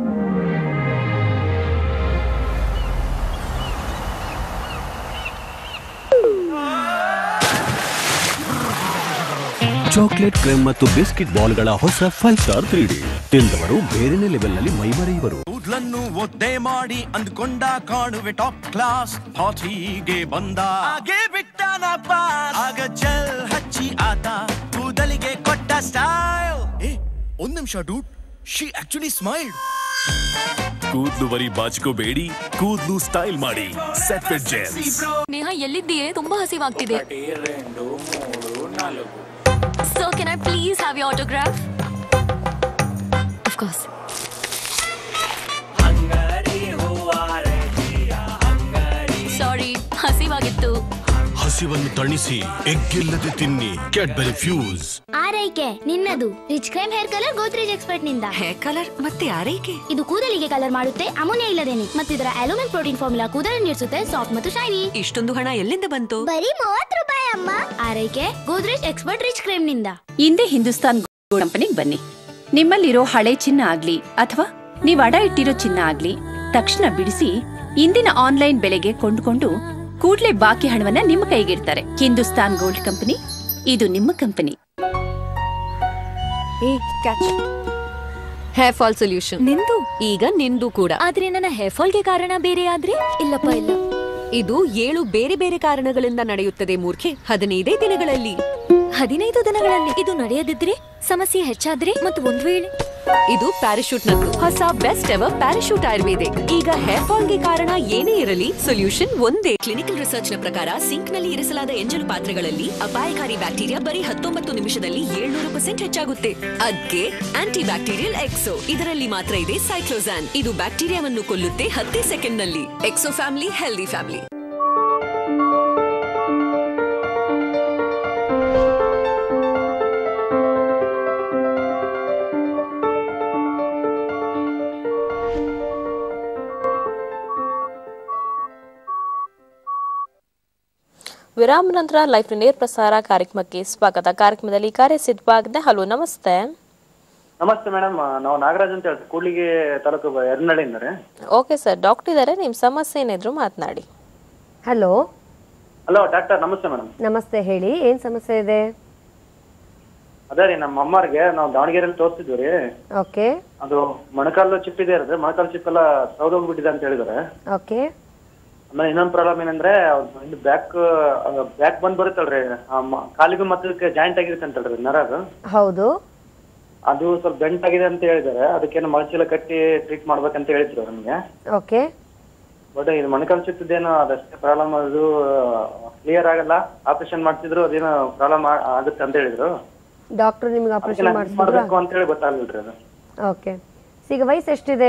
chocolate cream ಮತ್ತು ಬಿಸ್ಕಿಟ್ ಬಾಲ್ಗಳ ಹೊಸ ಫೈವ್ ಸ್ಟಾರ್ ತ್ರೀ ಡಿ ತಿಂದವರು ಬೇರೆನೆ ಲೆವೆಲ್ನಲ್ಲಿ ಮೈಮರೆಯುವರು ಕೂದ್ಲನ್ನು ಒದ್ದೆ ಮಾಡಿ ಅಂದ್ಕೊಂಡ ಕಾಣುವೆ ಟಾಪ್ ಕ್ಲಾಸ್ ಹಾಟಿಗೆ ಬಂದ ಹಾಗೆ ಬಿಟ್ಟನಪ್ಪ ಆಗ ಜಲ್ ಹಚ್ಚಿ ಆತ ಕೂದಲಿಗೆ ಕೊಟ್ಟ ಸ್ಟೈಲ್ ಏ ಒಂದ್ ನಿಮಿಷ ಡೂಟ್ ಶಿ ಆಕ್ಚುಲಿ ಸ್ಮೈಲ್ ಕೂದ್ಲು ಬರೀ ಬಾಚ್ಕೋಬೇಡಿ ಕೂದ್ಲು ಸ್ಟೈಲ್ ಮಾಡಿ ಸೆಟ್ ಫಿಟ್ ಜೆಲ್ ನೇಹ ಎಲ್ಲಿದ್ದೀಯೇ ತುಂಬಾ ಹಸಿವಾಗ್ತಿದೆ so can I please have you autograph course sorry ಹಸಿವಾಗಿತ್ತು ಹಸಿವನ್ನು ತಣಿಸಿ ಎಗ್ಗಿಲ್ಲದೆ ತಿನ್ನಿ ಕ್ಯಾಡ್ಬರಿ ಫ್ಯೂಸ್ ಆರೈಕೆ ನಿನ್ನದು rich creme hair colour Godrej expert ನಿಂದ ಹೇರ್ ಕಲರ್ ಮತ್ತೆ ಆರೈಕೆ ಇದು ಕೂದಲಿಗೆ ಕಲರ್ ಮಾಡುತ್ತೆ ಅಮೋನಿಯಾ ಇಲ್ಲದೇನೆ ಮತ್ತಿದರ ಅಲ್ಯೂಮಿನ್ ಪ್ರೋಟೀನ್ ಫಾರ್ಮುಲಾ ಕೂದಲನ್ನು ನೀಡಿಸುತ್ತೆ ಸಾಫ್ಟ್ ಮತ್ತು ಶೈನಿ ಇಷ್ಟೊಂದು ಹಣ ಎಲ್ಲಿಂದ ಬಂತು ಬರೀ ಮೂವತ್ತು ರೂಪಾಯಿ ಅಮ್ಮ ಆರೈಕೆ ಗೋದ್ರೇಜ್ ಎಕ್ಸ್ಪರ್ಟ್ ರಿಚ್ ಕ್ರೈಮ್ ನಿಂದ ಇಂದೇ ಹಿಂದೂಸ್ತಾನ್ ಗೋಲ್ಡ್ ಕಂಪನಿಗೆ ಬನ್ನಿ ನಿಮ್ಮಲ್ಲಿರೋ ಹಳೆ ಚಿನ್ನ ಆಗ್ಲಿ ಅಥವಾ ನೀವು ಅಡ ಇಟ್ಟಿರೋ ಚಿನ್ನ ಆಗ್ಲಿ ತಕ್ಷಣ ಬಿಡಿಸಿ ಇಂದಿನ ಆನ್ಲೈನ್ ಬೆಲೆಗೆ ಕೊಂಡುಕೊಂಡು ಕೂಡ್ಲೇ ಬಾಕಿ ಹಣವನ್ನ ನಿಮ್ಮ ಕೈಗಿಡ್ತಾರೆ ಹಿಂದೂಸ್ತಾನ್ ಗೋಲ್ಡ್ ಕಂಪನಿ ಇದು ನಿಮ್ಮ ಕಂಪನಿ ಏ ಕ್ಯಾಚ್ ಹೇರ್ ಫಾಲ್ ಸೊಲ್ಯೂಷನ್ ನಿಂದು ಈಗ ನಿಂದು ಕೂಡ ಆದ್ರೆ ನನ್ನ ಹೇರ್ ಫಾಲ್ಗೆ ಕಾರಣ ಬೇರೆ ಆದ್ರೆ ಇಲ್ಲಪ್ಪ ಇಲ್ಲ ಇದು ಏಳು ಬೇರೆ ಬೇರೆ ಕಾರಣಗಳಿಂದ ನಡೆಯುತ್ತದೆ ಮೂರ್ಖೆ ಹದಿನೈದೇ ದಿನಗಳಲ್ಲಿ ಹದಿನೈದು ದಿನಗಳಲ್ಲಿ ಇದು ನಡೆಯದಿದ್ರೆ ಸಮಸ್ಯೆ ಹೆಚ್ಚಾದ್ರೆ ಮತ್ತು ಒಂದ್ ವೇಳೆ ಇದು ಪ್ಯಾರಾಶೂಟ್ ನದ್ದು ಹೊಸ ಬೆಸ್ಟ್ ಎವರ್ ಪ್ಯಾರಾಶೂಟ್ ಆಯುರ್ವೇದಿಕ್ ಈಗ ಹೇರ್ ಫಾಲ್ ಗೆ ಕಾರಣ ಏನೇ ಇರಲಿ ಸೊಲ್ಯೂಷನ್ ಒಂದೇ ಕ್ಲಿನಿಕಲ್ ರಿಸರ್ಚ್ ನ ಪ್ರಕಾರ ಸಿಂಕ್ ನಲ್ಲಿ ಇರಿಸಲಾದ ಎಂಜಲು ಪಾತ್ರೆಗಳಲ್ಲಿ ಅಪಾಯಕಾರಿ ಬ್ಯಾಕ್ಟೀರಿಯಾ ಬರೀ ಹತ್ತೊಂಬತ್ತು ನಿಮಿಷದಲ್ಲಿ ಏಳ್ನೂರು ಪರ್ಸೆಂಟ್ ಹೆಚ್ಚಾಗುತ್ತೆ ಅದ್ಕೆ ಆಂಟಿ ಬ್ಯಾಕ್ಟೀರಿಯಲ್ ಎಕ್ಸೋ ಇದರಲ್ಲಿ ಮಾತ್ರ ಇದೆ ಸೈಕ್ಲೋಸಾನ್ ಇದು ಬ್ಯಾಕ್ಟೀರಿಯಾವನ್ನು ಕೊಲ್ಲುತ್ತೆ ಹತ್ತೇ ಸೆಕೆಂಡ್ ನಲ್ಲಿ ಎಕ್ಸೋ ಫ್ಯಾಮಿಲಿ ಹೆಲ್ದಿ ಫ್ಯಾಮಿಲಿ ವಿರಾಮ ನಂತರ ಲೈಫ್ ನೇರ ಪ್ರಸಾರ ಕಾರ್ಯಕ್ರಮಕ್ಕೆ ಸ್ವಾಗತ ಕಾರ್ಯಕ್ರಮದಲ್ಲಿ ಕಾರ್ಯ ಸಿದ್ಧವಾಗಿದೆ ಹಲೋ ನಮಸ್ತೆ ನಮಸ್ತೆ ಮೇಡಮ್ ನಾವು ನಾಗರಾಜ್ ಅಂತ ಹೇಳ್ತೀವಿ ಕೂಡ್ಲಿಗೆ ತಾಲೂಕು ಎರನಳ್ಳಿಯಿಂದ ರೀ ಓಕೆ ಸರ್ ಡಾಕ್ಟರ್ ಇದ್ದಾರೆ ನಿಮ್ಮ ಸಮಸ್ಯೆ ಏನಿದ್ರು ಮಾತನಾಡಿ ಹಲೋ ಹಲೋ ಡಾಕ್ಟರ್ ನಮಸ್ತೆ ಮೇಡಮ್ ನಮಸ್ತೆ ಹೇಳಿ ಏನ್ ಸಮಸ್ಯೆ ಇದೆ ಅದೇ ರೀ ನಮ್ಮ ಅಮ್ಮವ್ರಿಗೆ ನಾವು ದಾವಣಗೆರೆಯಲ್ಲಿ ತೋರಿಸಿದ್ವಿ ರೀ ಓಕೆ ಅದು ಮೊಣಕಾಲು ಚಿಪ್ ಇದೆ ಇರೋದು ಮೊಣಕಾಲು ಚಿಪ್ ಎಲ್ಲ ಸೌದೋಗ್ಬಿಟ್ಟಿದೆ ಅಂತ ಹೇಳಿದಾರೆ ಓಕೆ ಆಮೇಲೆ ಇನ್ನೊಂದು ಪ್ರಾಬ್ಲಮ್ ಏನಂದ್ರೆ ಬ್ಯಾಕ್ ಬ್ಯಾಕ್ ಬಂದ್ ಬರುತ್ತಲ್ರಿ ಆ ಮ- ಕಾಲಿಗೂ ಮತ್ತೆ ಜಾಯಿಂಟ್ ಆಗಿರುತ್ತೆ ಅಂತಲ್ರಿ ನರ ಅದು ಹೌದು ಅದು ಸ್ವಲ್ಪ ಬೆಂಟ್ ಆಗಿದೆ ಅಂತ ಹೇಳಿದಾರೆ ಅದಕ್ಕೇನು ಮೊಳಚೀಲ ಕಟ್ಟಿ ಟ್ರೀಟ್ ಮಾಡ್ಬೇಕಂತ ಹೇಳಿದ್ರು ನಮಗೆ ಓಕೆ ಬಟ್ ಇದು ಮೊಣಕಾಲು ಚಿಪ್ಪದೇನು ಅದಷ್ಟೇ ಪ್ರಾಬ್ಲಮ್ ಅದು ಕ್ಲಿಯರ್ ಆಗಲ್ಲ ಆಪರೇಷನ್ ಮಾಡ್ತಿದ್ರು ಅದೇನೋ ಪ್ರಾಬ್ಲಮ್ ಆಗುತ್ತೆ ಅಂತ ಹೇಳಿದ್ರು ಡಾಕ್ಟರ್ ನಿಮ್ಗೆ ಅದಕ್ಕೆ ಆಪರೇಷನ್ ನಾನು ಮಾಡಿಸಿದ್ರು ಮಾಡ್ಬೇಕು ಅಂತ ಹೇಳಿ ಗೊತ್ತಾಗ್ಲಿಲ್ರಿ ಅದು ಓಕೆ ಈಗ ವಯಸ್ಸು ಎಷ್ಟಿದೆ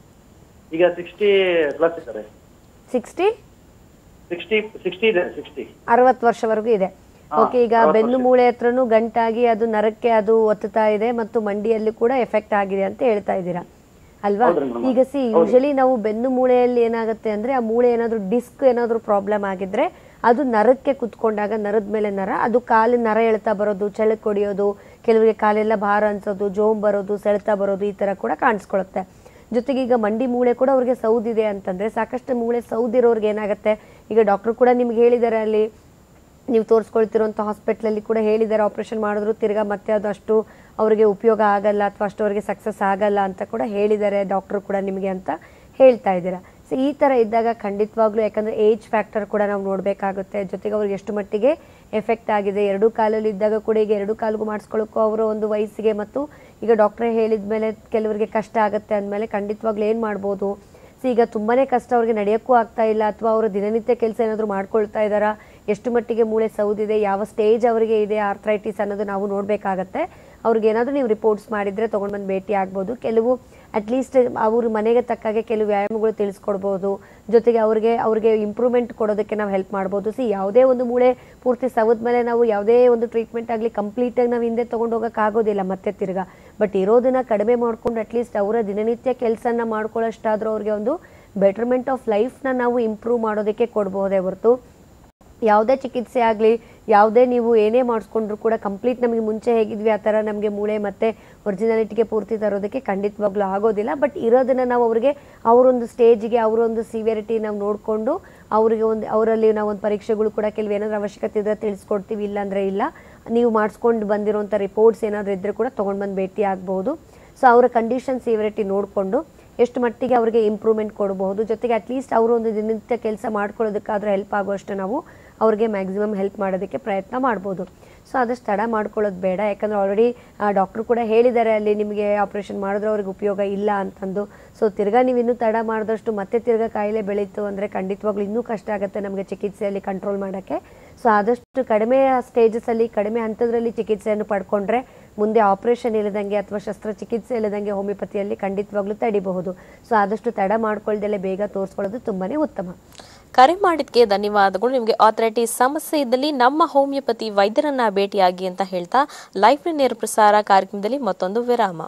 ಈಗ ಸಿಕ್ಸ್ಟಿ ಪ್ಲಸ್ ಇದೆ ಸಿಕ್ಸ್ಟಿ ಸಿಕ್ಸ್ಟಿ ಸಿಕ್ಸ್ಟಿ ಇದೆ ಸಿಕ್ಸ್ಟಿ ಅರವತ್ತು ವರ್ಷವರೆಗೂ ಇದೆ ಹಾ, ಓಕೆ ಈಗ ಅರವತ್ತು ಬೆನ್ನು ವರ್ಷ. ಮೂಳೆ ಹತ್ರನೂ ಗಂಟಾಗಿ ಅದು ನರಕ್ಕೆ ಅದು ಒತ್ತುತ್ತಾ ಇದೆ ಮತ್ತು ಮಂಡಿಯಲ್ಲಿ ಕೂಡ ಎಫೆಕ್ಟ್ ಆಗಿದೆ ಅಂತ ಹೇಳ್ತಾ ಇದ್ದೀರಾ ಅಲ್ವಾ ಹೌದ್ರಿ madam. ಈಗ ಸಿ ಯೂಶಲಿ ನಾವು ಬೆನ್ನು ಮೂಳೆಯಲ್ಲಿ ಏನಾಗುತ್ತೆ ಅಂದ್ರೆ ಆ ಮೂಳೆ ಏನಾದ್ರು ಡಿಸ್ಕ್ ಏನಾದ್ರು ಪ್ರಾಬ್ಲಮ್ ಆಗಿದ್ರೆ ಅದು ನರಕ್ಕೆ ಕುತ್ಕೊಂಡಾಗ ನರದ ಮೇಲೆ ನರ ಅದು ಕಾಲಿನ ನರ ಎಳ್ತಾ ಬರೋದು ಚಳಕ್ ಹೊಡಿಯೋದು ಕೆಲವರಿಗೆ ಕಾಲೆಲ್ಲ ಭಾರ ಅನ್ಸೋದು ಜೋಮ್ ಬರೋದು ಸೆಳೆತ ಬರೋದು ಈ ತರ ಕೂಡ ಕಾಣಿಸ್ಕೊಳುತ್ತೆ ಜೊತೆಗೆ ಈಗ ಮಂಡಿ ಮೂಳೆ ಕೂಡ ಅವ್ರಿಗೆ ಸೌದಿದೆ ಅಂತಂದ್ರೆ ಸಾಕಷ್ಟು ಮೂಳೆ ಸೌದಿರೋರ್ಗೆ ಏನಾಗುತ್ತೆ ಈಗ ಡಾಕ್ಟರ್ ಕೂಡ ನಿಮ್ಗೆ ಹೇಳಿದ್ದಾರೆ ಅಲ್ಲಿ ನೀವು ತೋರಿಸ್ಕೊಳ್ತಿರೋಂಥ ಹಾಸ್ಪಿಟ್ಲಲ್ಲಿ ಕೂಡ ಹೇಳಿದ್ದಾರೆ ಆಪ್ರೇಷನ್ ಮಾಡಿದ್ರು ತಿರ್ಗಾ ಮತ್ತೆ ಅದು ಅಷ್ಟು ಅವರಿಗೆ ಉಪಯೋಗ ಆಗಲ್ಲ ಅಥವಾ ಅಷ್ಟು ಅವರಿಗೆ ಸಕ್ಸಸ್ ಆಗಲ್ಲ ಅಂತ ಕೂಡ ಹೇಳಿದ್ದಾರೆ ಡಾಕ್ಟರ್ ಕೂಡ ನಿಮಗೆ ಅಂತ ಹೇಳ್ತಾ ಇದ್ದೀರಾ ಸೊ ಈ ಥರ ಇದ್ದಾಗ ಖಂಡಿತವಾಗ್ಲೂ ಯಾಕಂದರೆ ಏಜ್ ಫ್ಯಾಕ್ಟರ್ ಕೂಡ ನಾವು ನೋಡಬೇಕಾಗುತ್ತೆ ಜೊತೆಗೆ ಅವ್ರಿಗೆ ಎಷ್ಟು ಮಟ್ಟಿಗೆ ಎಫೆಕ್ಟ್ ಆಗಿದೆ ಎರಡು ಕಾಲಲ್ಲಿ ಇದ್ದಾಗ ಕೂಡ ಈಗ ಎರಡು ಕಾಲಿಗೂ ಮಾಡಿಸ್ಕೊಳ್ಳೋಕ್ಕೂ ಅವರ ಒಂದು ವಯಸ್ಸಿಗೆ ಮತ್ತು ಈಗ ಡಾಕ್ಟ್ರೇ ಹೇಳಿದ ಮೇಲೆ ಕೆಲವರಿಗೆ ಕಷ್ಟ ಆಗುತ್ತೆ ಅಂದಮೇಲೆ ಖಂಡಿತವಾಗ್ಲೂ ಏನು ಮಾಡ್ಬೋದು ಸೊ ಈಗ ತುಂಬಾನೇ ಕಷ್ಟ ಅವ್ರಿಗೆ ನಡೆಯೋಕ್ಕೂ ಆಗ್ತಾ ಇಲ್ಲ ಅಥವಾ ಅವರು ದಿನನಿತ್ಯ ಕೆಲಸ ಏನಾದರೂ ಮಾಡ್ಕೊಳ್ತಾ ಇದ್ದಾರಾ ಎಷ್ಟು ಮಟ್ಟಿಗೆ ಮೂಳೆ ಸೌದಿದೆ ಯಾವ ಸ್ಟೇಜ್ ಅವರಿಗೆ ಇದೆ ಆರ್ಥ್ರೈಟಿಸ್ ಅನ್ನೋದು ನಾವು ನೋಡಬೇಕಾಗತ್ತೆ ಅವ್ರಿಗೆ ಏನಾದರೂ ನೀವು ರಿಪೋರ್ಟ್ಸ್ ಮಾಡಿದರೆ ತೊಗೊಂಡು ಬಂದು ಭೇಟಿ ಆಗ್ಬೋದು ಕೆಲವು ಅಟ್ಲೀಸ್ಟ್ ಅವ್ರ ಮನೆಗೆ ತಕ್ಕಾಗೆ ಕೆಲವು ವ್ಯಾಯಾಮಗಳು ತಿಳಿಸ್ಕೊಡ್ಬೋದು ಜೊತೆಗೆ ಅವ್ರಿಗೆ ಅವ್ರಿಗೆ ಇಂಪ್ರೂವ್ಮೆಂಟ್ ಕೊಡೋದಕ್ಕೆ ನಾವು ಹೆಲ್ಪ್ ಮಾಡ್ಬೋದು ಸಿ ಯಾವುದೇ ಒಂದು ಮೂಳೆ ಪೂರ್ತಿ ಸವದ ಮೇಲೆ ನಾವು ಯಾವುದೇ ಒಂದು ಟ್ರೀಟ್ಮೆಂಟ್ ಆಗಲಿ ಕಂಪ್ಲೀಟಾಗಿ ನಾವು ಹಿಂದೆ ತೊಗೊಂಡು ಹೋಗೋಕ್ಕಾಗೋದಿಲ್ಲ ಮತ್ತೆ ತಿರ್ಗಾ ಬಟ್ ಇರೋದನ್ನ ಕಡಿಮೆ ಮಾಡ್ಕೊಂಡು ಅಟ್ಲೀಸ್ಟ್ ಅವರ ದಿನನಿತ್ಯ ಕೆಲಸನ ಮಾಡ್ಕೊಳ್ಳೋಷ್ಟಾದ್ರೂ ಅವ್ರಿಗೆ ಒಂದು ಬೆಟರ್ಮೆಂಟ್ ಆಫ್ ಲೈಫ್ನ ನಾವು ಇಂಪ್ರೂವ್ ಮಾಡೋದಕ್ಕೆ ಕೊಡ್ಬೋದೇ ಹೊರತು ಯಾವುದೇ ಚಿಕಿತ್ಸೆ ಆಗಲಿ ಯಾವುದೇ ನೀವು ಏನೇ ಮಾಡಿಸ್ಕೊಂಡ್ರು ಕೂಡ ಕಂಪ್ಲೀಟ್ ನಮಗೆ ಮುಂಚೆ ಹೇಗಿದ್ವಿ ಆ ಥರ ನಮಗೆ ಮೂಳೆ ಮತ್ತು ಒರಿಜಿನಾಲಿಟಿಗೆ ಪೂರ್ತಿ ತರೋದಕ್ಕೆ ಖಂಡಿತವಾಗ್ಲೂ ಆಗೋದಿಲ್ಲ ಬಟ್ ಇರೋದನ್ನು ನಾವು ಅವ್ರಿಗೆ ಅವರೊಂದು ಸ್ಟೇಜಿಗೆ ಅವರೊಂದು ಸಿವಿಯರಿಟಿ ನಾವು ನೋಡಿಕೊಂಡು ಅವರಿಗೆ ಒಂದು ಅವರಲ್ಲಿ ನಾವು ಒಂದು ಪರೀಕ್ಷೆಗಳು ಕೂಡ ಕೆಲವು ಏನಾದರೂ ಅವಶ್ಯಕತೆ ಇದ್ದರೆ ತಿಳಿಸ್ಕೊಡ್ತೀವಿ ಇಲ್ಲಾಂದರೆ ಇಲ್ಲ ನೀವು ಮಾಡಿಸ್ಕೊಂಡು ಬಂದಿರೋಂಥ ರಿಪೋರ್ಟ್ಸ್ ಏನಾದರೂ ಇದ್ದರೆ ಕೂಡ ತೊಗೊಂಡು ಬಂದು ಭೇಟಿ ಆಗ್ಬೋದು ಸೊ ಅವರ ಕಂಡೀಷನ್ ಸಿವಿಯರಿಟಿ ನೋಡಿಕೊಂಡು ಎಷ್ಟು ಮಟ್ಟಿಗೆ ಅವರಿಗೆ ಇಂಪ್ರೂವ್ಮೆಂಟ್ ಕೊಡಬಹುದು ಜೊತೆಗೆ ಅಟ್ಲೀಸ್ಟ್ ಅವರು ಒಂದು ದಿನನಿತ್ಯ ಕೆಲಸ ಮಾಡ್ಕೊಳ್ಳೋದಕ್ಕಾದ್ರೂ ಹೆಲ್ಪ್ ಆಗುವಷ್ಟು ನಾವು ಅವ್ರಿಗೆ ಮ್ಯಾಕ್ಸಿಮಮ್ ಹೆಲ್ಪ್ ಮಾಡೋದಕ್ಕೆ ಪ್ರಯತ್ನ ಮಾಡ್ಬೋದು ಸೊ ಆದಷ್ಟು ತಡ ಮಾಡ್ಕೊಳ್ಳೋದು ಬೇಡ ಯಾಕಂದರೆ ಆಲ್ರೆಡಿ ಡಾಕ್ಟ್ರು ಕೂಡ ಹೇಳಿದ್ದಾರೆ ಅಲ್ಲಿ ನಿಮಗೆ ಆಪ್ರೇಷನ್ ಮಾಡಿದ್ರೆ ಅವ್ರಿಗೆ ಉಪಯೋಗ ಇಲ್ಲ ಅಂತಂದು ಸೊ ತಿರ್ಗಾ ನೀವು ಇನ್ನೂ ತಡ ಮಾಡಿದಷ್ಟು ಮತ್ತೆ ತಿರ್ಗಾ ಕಾಯಿಲೆ ಬೆಳೀತು ಅಂದರೆ ಖಂಡಿತವಾಗ್ಲೂ ಇನ್ನೂ ಕಷ್ಟ ಆಗುತ್ತೆ ನಮಗೆ ಚಿಕಿತ್ಸೆಯಲ್ಲಿ ಕಂಟ್ರೋಲ್ ಮಾಡೋಕ್ಕೆ ಸೊ ಆದಷ್ಟು ಕಡಿಮೆ ಸ್ಟೇಜಸಲ್ಲಿ ಕಡಿಮೆ ಹಂತದಲ್ಲಿ ಚಿಕಿತ್ಸೆಯನ್ನು ಪಡ್ಕೊಂಡ್ರೆ ಮುಂದೆ ಆಪರೇಷನ್ ಇಲ್ಲದಂಗೆ ಅಥವಾ ಶಸ್ತ್ರಚಿಕಿತ್ಸೆ ಇಲ್ಲದಂಗೆ ಹೋಮಿಯೋಪತಿಯಲ್ಲಿ ಖಂಡಿತವಾಗ್ಲೂ ತಡಿಬಹುದು ಸೊ ಆದಷ್ಟು ತಡ ಮಾಡ್ಕೊಳ್ದಲ್ಲೇ ಬೇಗ ತೋರಿಸ್ಕೊಳ್ಳೋದು ತುಂಬಾ ಉತ್ತಮ ಕರೆ ಮಾಡಿದ್ಕೆ ಧನ್ಯವಾದಗಳು ನಿಮಗೆ ಆಥರೈಟಿಸ್ ಸಮಸ್ಯೆ ಇದ್ದಲ್ಲಿ ನಮ್ಮ ಹೋಮಿಯೋಪತಿ ವೈದ್ಯರನ್ನ ಭೇಟಿಯಾಗಿ ಅಂತ ಹೇಳ್ತಾ ಲೈಫ್ ನೇರ ಪ್ರಸಾರ ಕಾರ್ಯಕ್ರಮದಲ್ಲಿ ಮತ್ತೊಂದು ವಿರಾಮ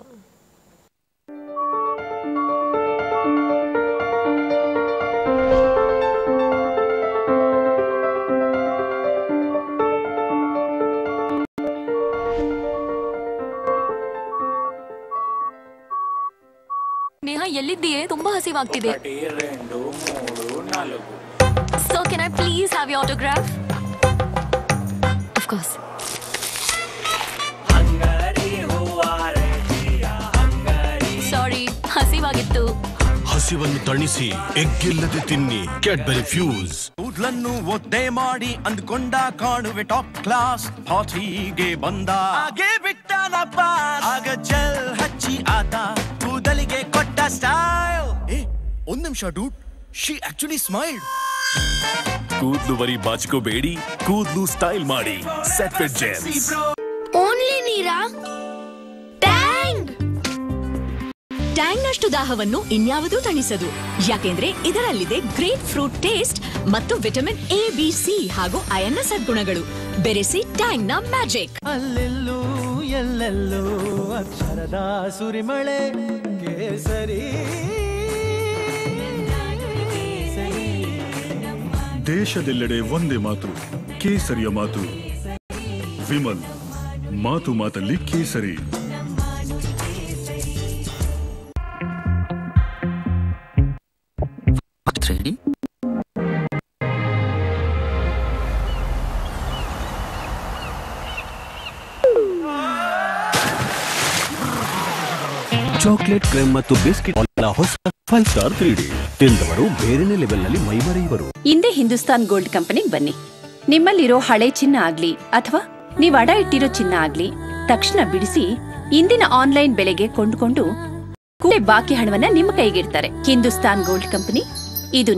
ನೇಹ ಎಲ್ಲಿದ್ದೀಯೇ ತುಂಬಾ ಹಸಿವಾಗ್ತಿದೆ so can I please have you autograph of course sorry ಹಸಿವಾಗಿತ್ತು ಹಸಿವನ್ನು ತಣಿಸಿ ಎಗ್ಗಿಲ್ಲದೆ ತಿನ್ನಿ ಕ್ಯಾಡ್ಬರಿ ಫ್ಯೂಸ್ ಕೂದ್ಲನ್ನು ಒದ್ದೆ ಮಾಡಿ ಅಂದ್ಕೊಂಡ ಕಾಣುವೆ ಟಾಪ್ ಕ್ಲಾಸ್ ಹಾಟಿಗೆ ಬಂದ ಹಾಗೆ ಬಿಟ್ಟನಪ್ಪ ಆಗ ಜೆಲ್ ಹಚ್ಚಿ ಆತ ಕೂದಲಿಗೆ ಕೊಟ್ಟ ಸ್ಟೈಲ್ ಏ ಒಂದ್ ನಿಮಿಷ ಡೂಟ್ ಶಿ ಆಕ್ಚುಲಿ ಸ್ಮೈಲ್ ಕೂದ್ಲು ಬರೀ ಬಾಚ್ಕೋಬೇಡಿ ಕೂದ್ಲು ಸ್ಟೈಲ್ ಮಾಡಿ ಸೆಟ್ ಜೆಲ್ಸ್ ಓನ್ಲಿ ನೀರಾ ಟ್ಯಾಂಗ್ ಟ್ಯಾಂಗ್ನಷ್ಟು ದಾಹವನ್ನು ಇನ್ಯಾವುದೂ ತಣಿಸದು ಯಾಕೆಂದ್ರೆ ಇದರಲ್ಲಿದೆ ಗ್ರೇಟ್ ಫ್ರೂಟ್ ಟೇಸ್ಟ್ ಮತ್ತು ವಿಟಮಿನ್ ಎ ಬಿ ಸಿ ಹಾಗೂ ಅಯನ್ನ ಸದ್ಗುಣಗಳು ಬೆರೆಸಿ ಟ್ಯಾಂಗ್ನ ಮ್ಯಾಜಿಕ್ ಅಲ್ಲೆಲ್ಲೂ ಎಲ್ಲೆಲ್ಲೂ ಅಕ್ಷರದ ಸುರಿಮಳೆ ಕೇಸರಿ ದೇಶದೆಲ್ಲೆಡೆ ಒಂದೇ ಮಾತು ಕೇಸರಿಯ ಮಾತು ವಿಮಲ್ ಮಾತು ಮಾತಲ್ಲಿ ಕೇಸರಿ ತ್ರೀ ಚಾಕ್ಲೇಟ್ ಕ್ರೀಮ್ ಮತ್ತು ಬಿಸ್ಕಿಟ್ ಹೊಸ ಫೈವ್ ಸ್ಟಾರ್ ತ್ರೀ ಡಿ ತಿಂದವರು ಬೇರೆನೆ ಲೆವೆಲ್ ನಲ್ಲಿ ಮೈಮರೆಯುವರು ಹಿಂದೆ ಹಿಂದೂಸ್ತಾನ್ ಗೋಲ್ಡ್ ಕಂಪನಿಗೆ ಬನ್ನಿ ನಿಮ್ಮಲ್ಲಿರೋ ಹಳೆ ಚಿನ್ನ ಆಗ್ಲಿ ಅಥವಾ ನೀವು ಅಡ ಇಟ್ಟಿರೋ ಚಿನ್ನ ಆಗ್ಲಿ ತಕ್ಷಣ ಬಿಡಿಸಿ ಇಂದಿನ ಆನ್ಲೈನ್ ಬೆಲೆಗೆ ಕೊಂಡುಕೊಂಡು ಕೂಡಲೇ ಬಾಕಿ ಹಣವನ್ನ ನಿಮ್ಮ ಕೈಗಿಡ್ತಾರೆ ಹಿಂದೂಸ್ತಾನ್ ಗೋಲ್ಡ್ ಕಂಪನಿ ಇದು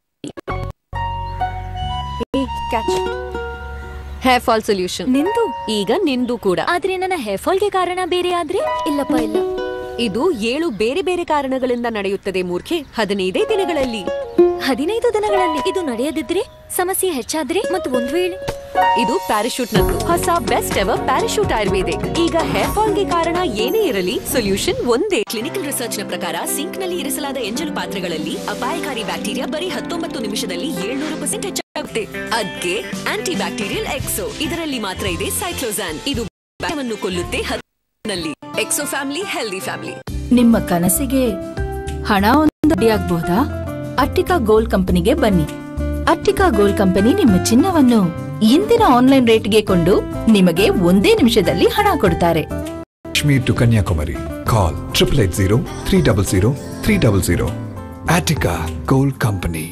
ಹೇರ್ ಫಾಲ್ ಸೊಲ್ಯೂಷನ್ ನಿಂದು ಈಗ ನಿಂದು ಕೂಡ ಆದ್ರೆ ನನ್ನ ಹೇರ್ ಫಾಲ್ಗೆ ಕಾರಣ ಬೇರೆ ಆದ್ರೆ ಇಲ್ಲಪ್ಪ ಇಲ್ಲ ಇದು ಏಳು ಬೇರೆ ಬೇರೆ ಕಾರಣಗಳಿಂದ ನಡೆಯುತ್ತದೆ ಮೂರ್ಖೆ ಹದಿನೈದೇ ದಿನಗಳಲ್ಲಿ ಹದಿನೈದು ದಿನಗಳಲ್ಲಿ ಇದು ನಡೆಯದಿದ್ರೆ ಸಮಸ್ಯೆ ಹೆಚ್ಚಾದ್ರೆ ಮತ್ತು ಒಂದ್ ವೇಳೆ ಇದು ಪ್ಯಾರಾಶೂಟ್ ನದ್ದು ಹೊಸ ಬೆಸ್ಟ್ ಎವರ್ ಪ್ಯಾರಾಶೂಟ್ ಆಯುರ್ವೇದಿಕ್ ಈಗ ಹೇರ್ ಫಾಲ್ಗೆ ಕಾರಣ ಏನೇ ಇರಲಿ ಸೊಲ್ಯೂಷನ್ ಒಂದೇ ಕ್ಲಿನಿಕಲ್ ರಿಸರ್ಚ್ ನ ಪ್ರಕಾರ ಸಿಂಕ್ ನಲ್ಲಿ ಇರಿಸಲಾದ ಎಂಜಲು ಪಾತ್ರೆಗಳಲ್ಲಿ ಅಪಾಯಕಾರಿ ಬ್ಯಾಕ್ಟೀರಿಯಾ ಬರೀ ಹತ್ತೊಂಬತ್ತು ನಿಮಿಷದಲ್ಲಿ ಏಳ್ನೂರು ಪರ್ಸೆಂಟ್ ಹೆಚ್ಚಾಗುತ್ತೆ ಅದಕ್ಕೆ ಆಂಟಿ ಬ್ಯಾಕ್ಟೀರಿಯಲ್ ಎಕ್ಸೋ ಇದರಲ್ಲಿ ಮಾತ್ರ ಇದೆ ಸೈಕ್ಲೋಸಾನ್ ಇದು ಬ್ಯಾಕ್ಟೀರಿಯಾವನ್ನು ಕೊಲ್ಲುತ್ತೆ ನಲ್ಲಿ ಎಕ್ಸೋ ಫ್ಯಾಮಿಲಿ ಹೆಲ್ದಿ ಫ್ಯಾಮಿಲಿ ನಿಮ್ಮ ಕನಸಿಗೆ ಹಣ ಒಂದು ಅಡ್ಡಿಯಾಗಬಹುದಾ ಅಟ್ಟಿಕಾ ಗೋಲ್ಡ್ ಕಂಪನಿಗೆ ಬನ್ನಿ ಅಟ್ಟಿಕಾ ಗೋಲ್ಡ್ ಕಂಪನಿ ನಿಮ್ಮ ಚಿನ್ನವನ್ನು ಇಂದಿನ ಆನ್ಲೈನ್ ರೇಟ್ಗೆ ಕೊಂಡು ನಿಮಗೆ ಒಂದೇ ನಿಮಿಷದಲ್ಲಿ ಹಣ ಕೊಡ್ತಾರೆ Kashmir to Kanyakumari. Call 880 300 300. Attica Gold Company.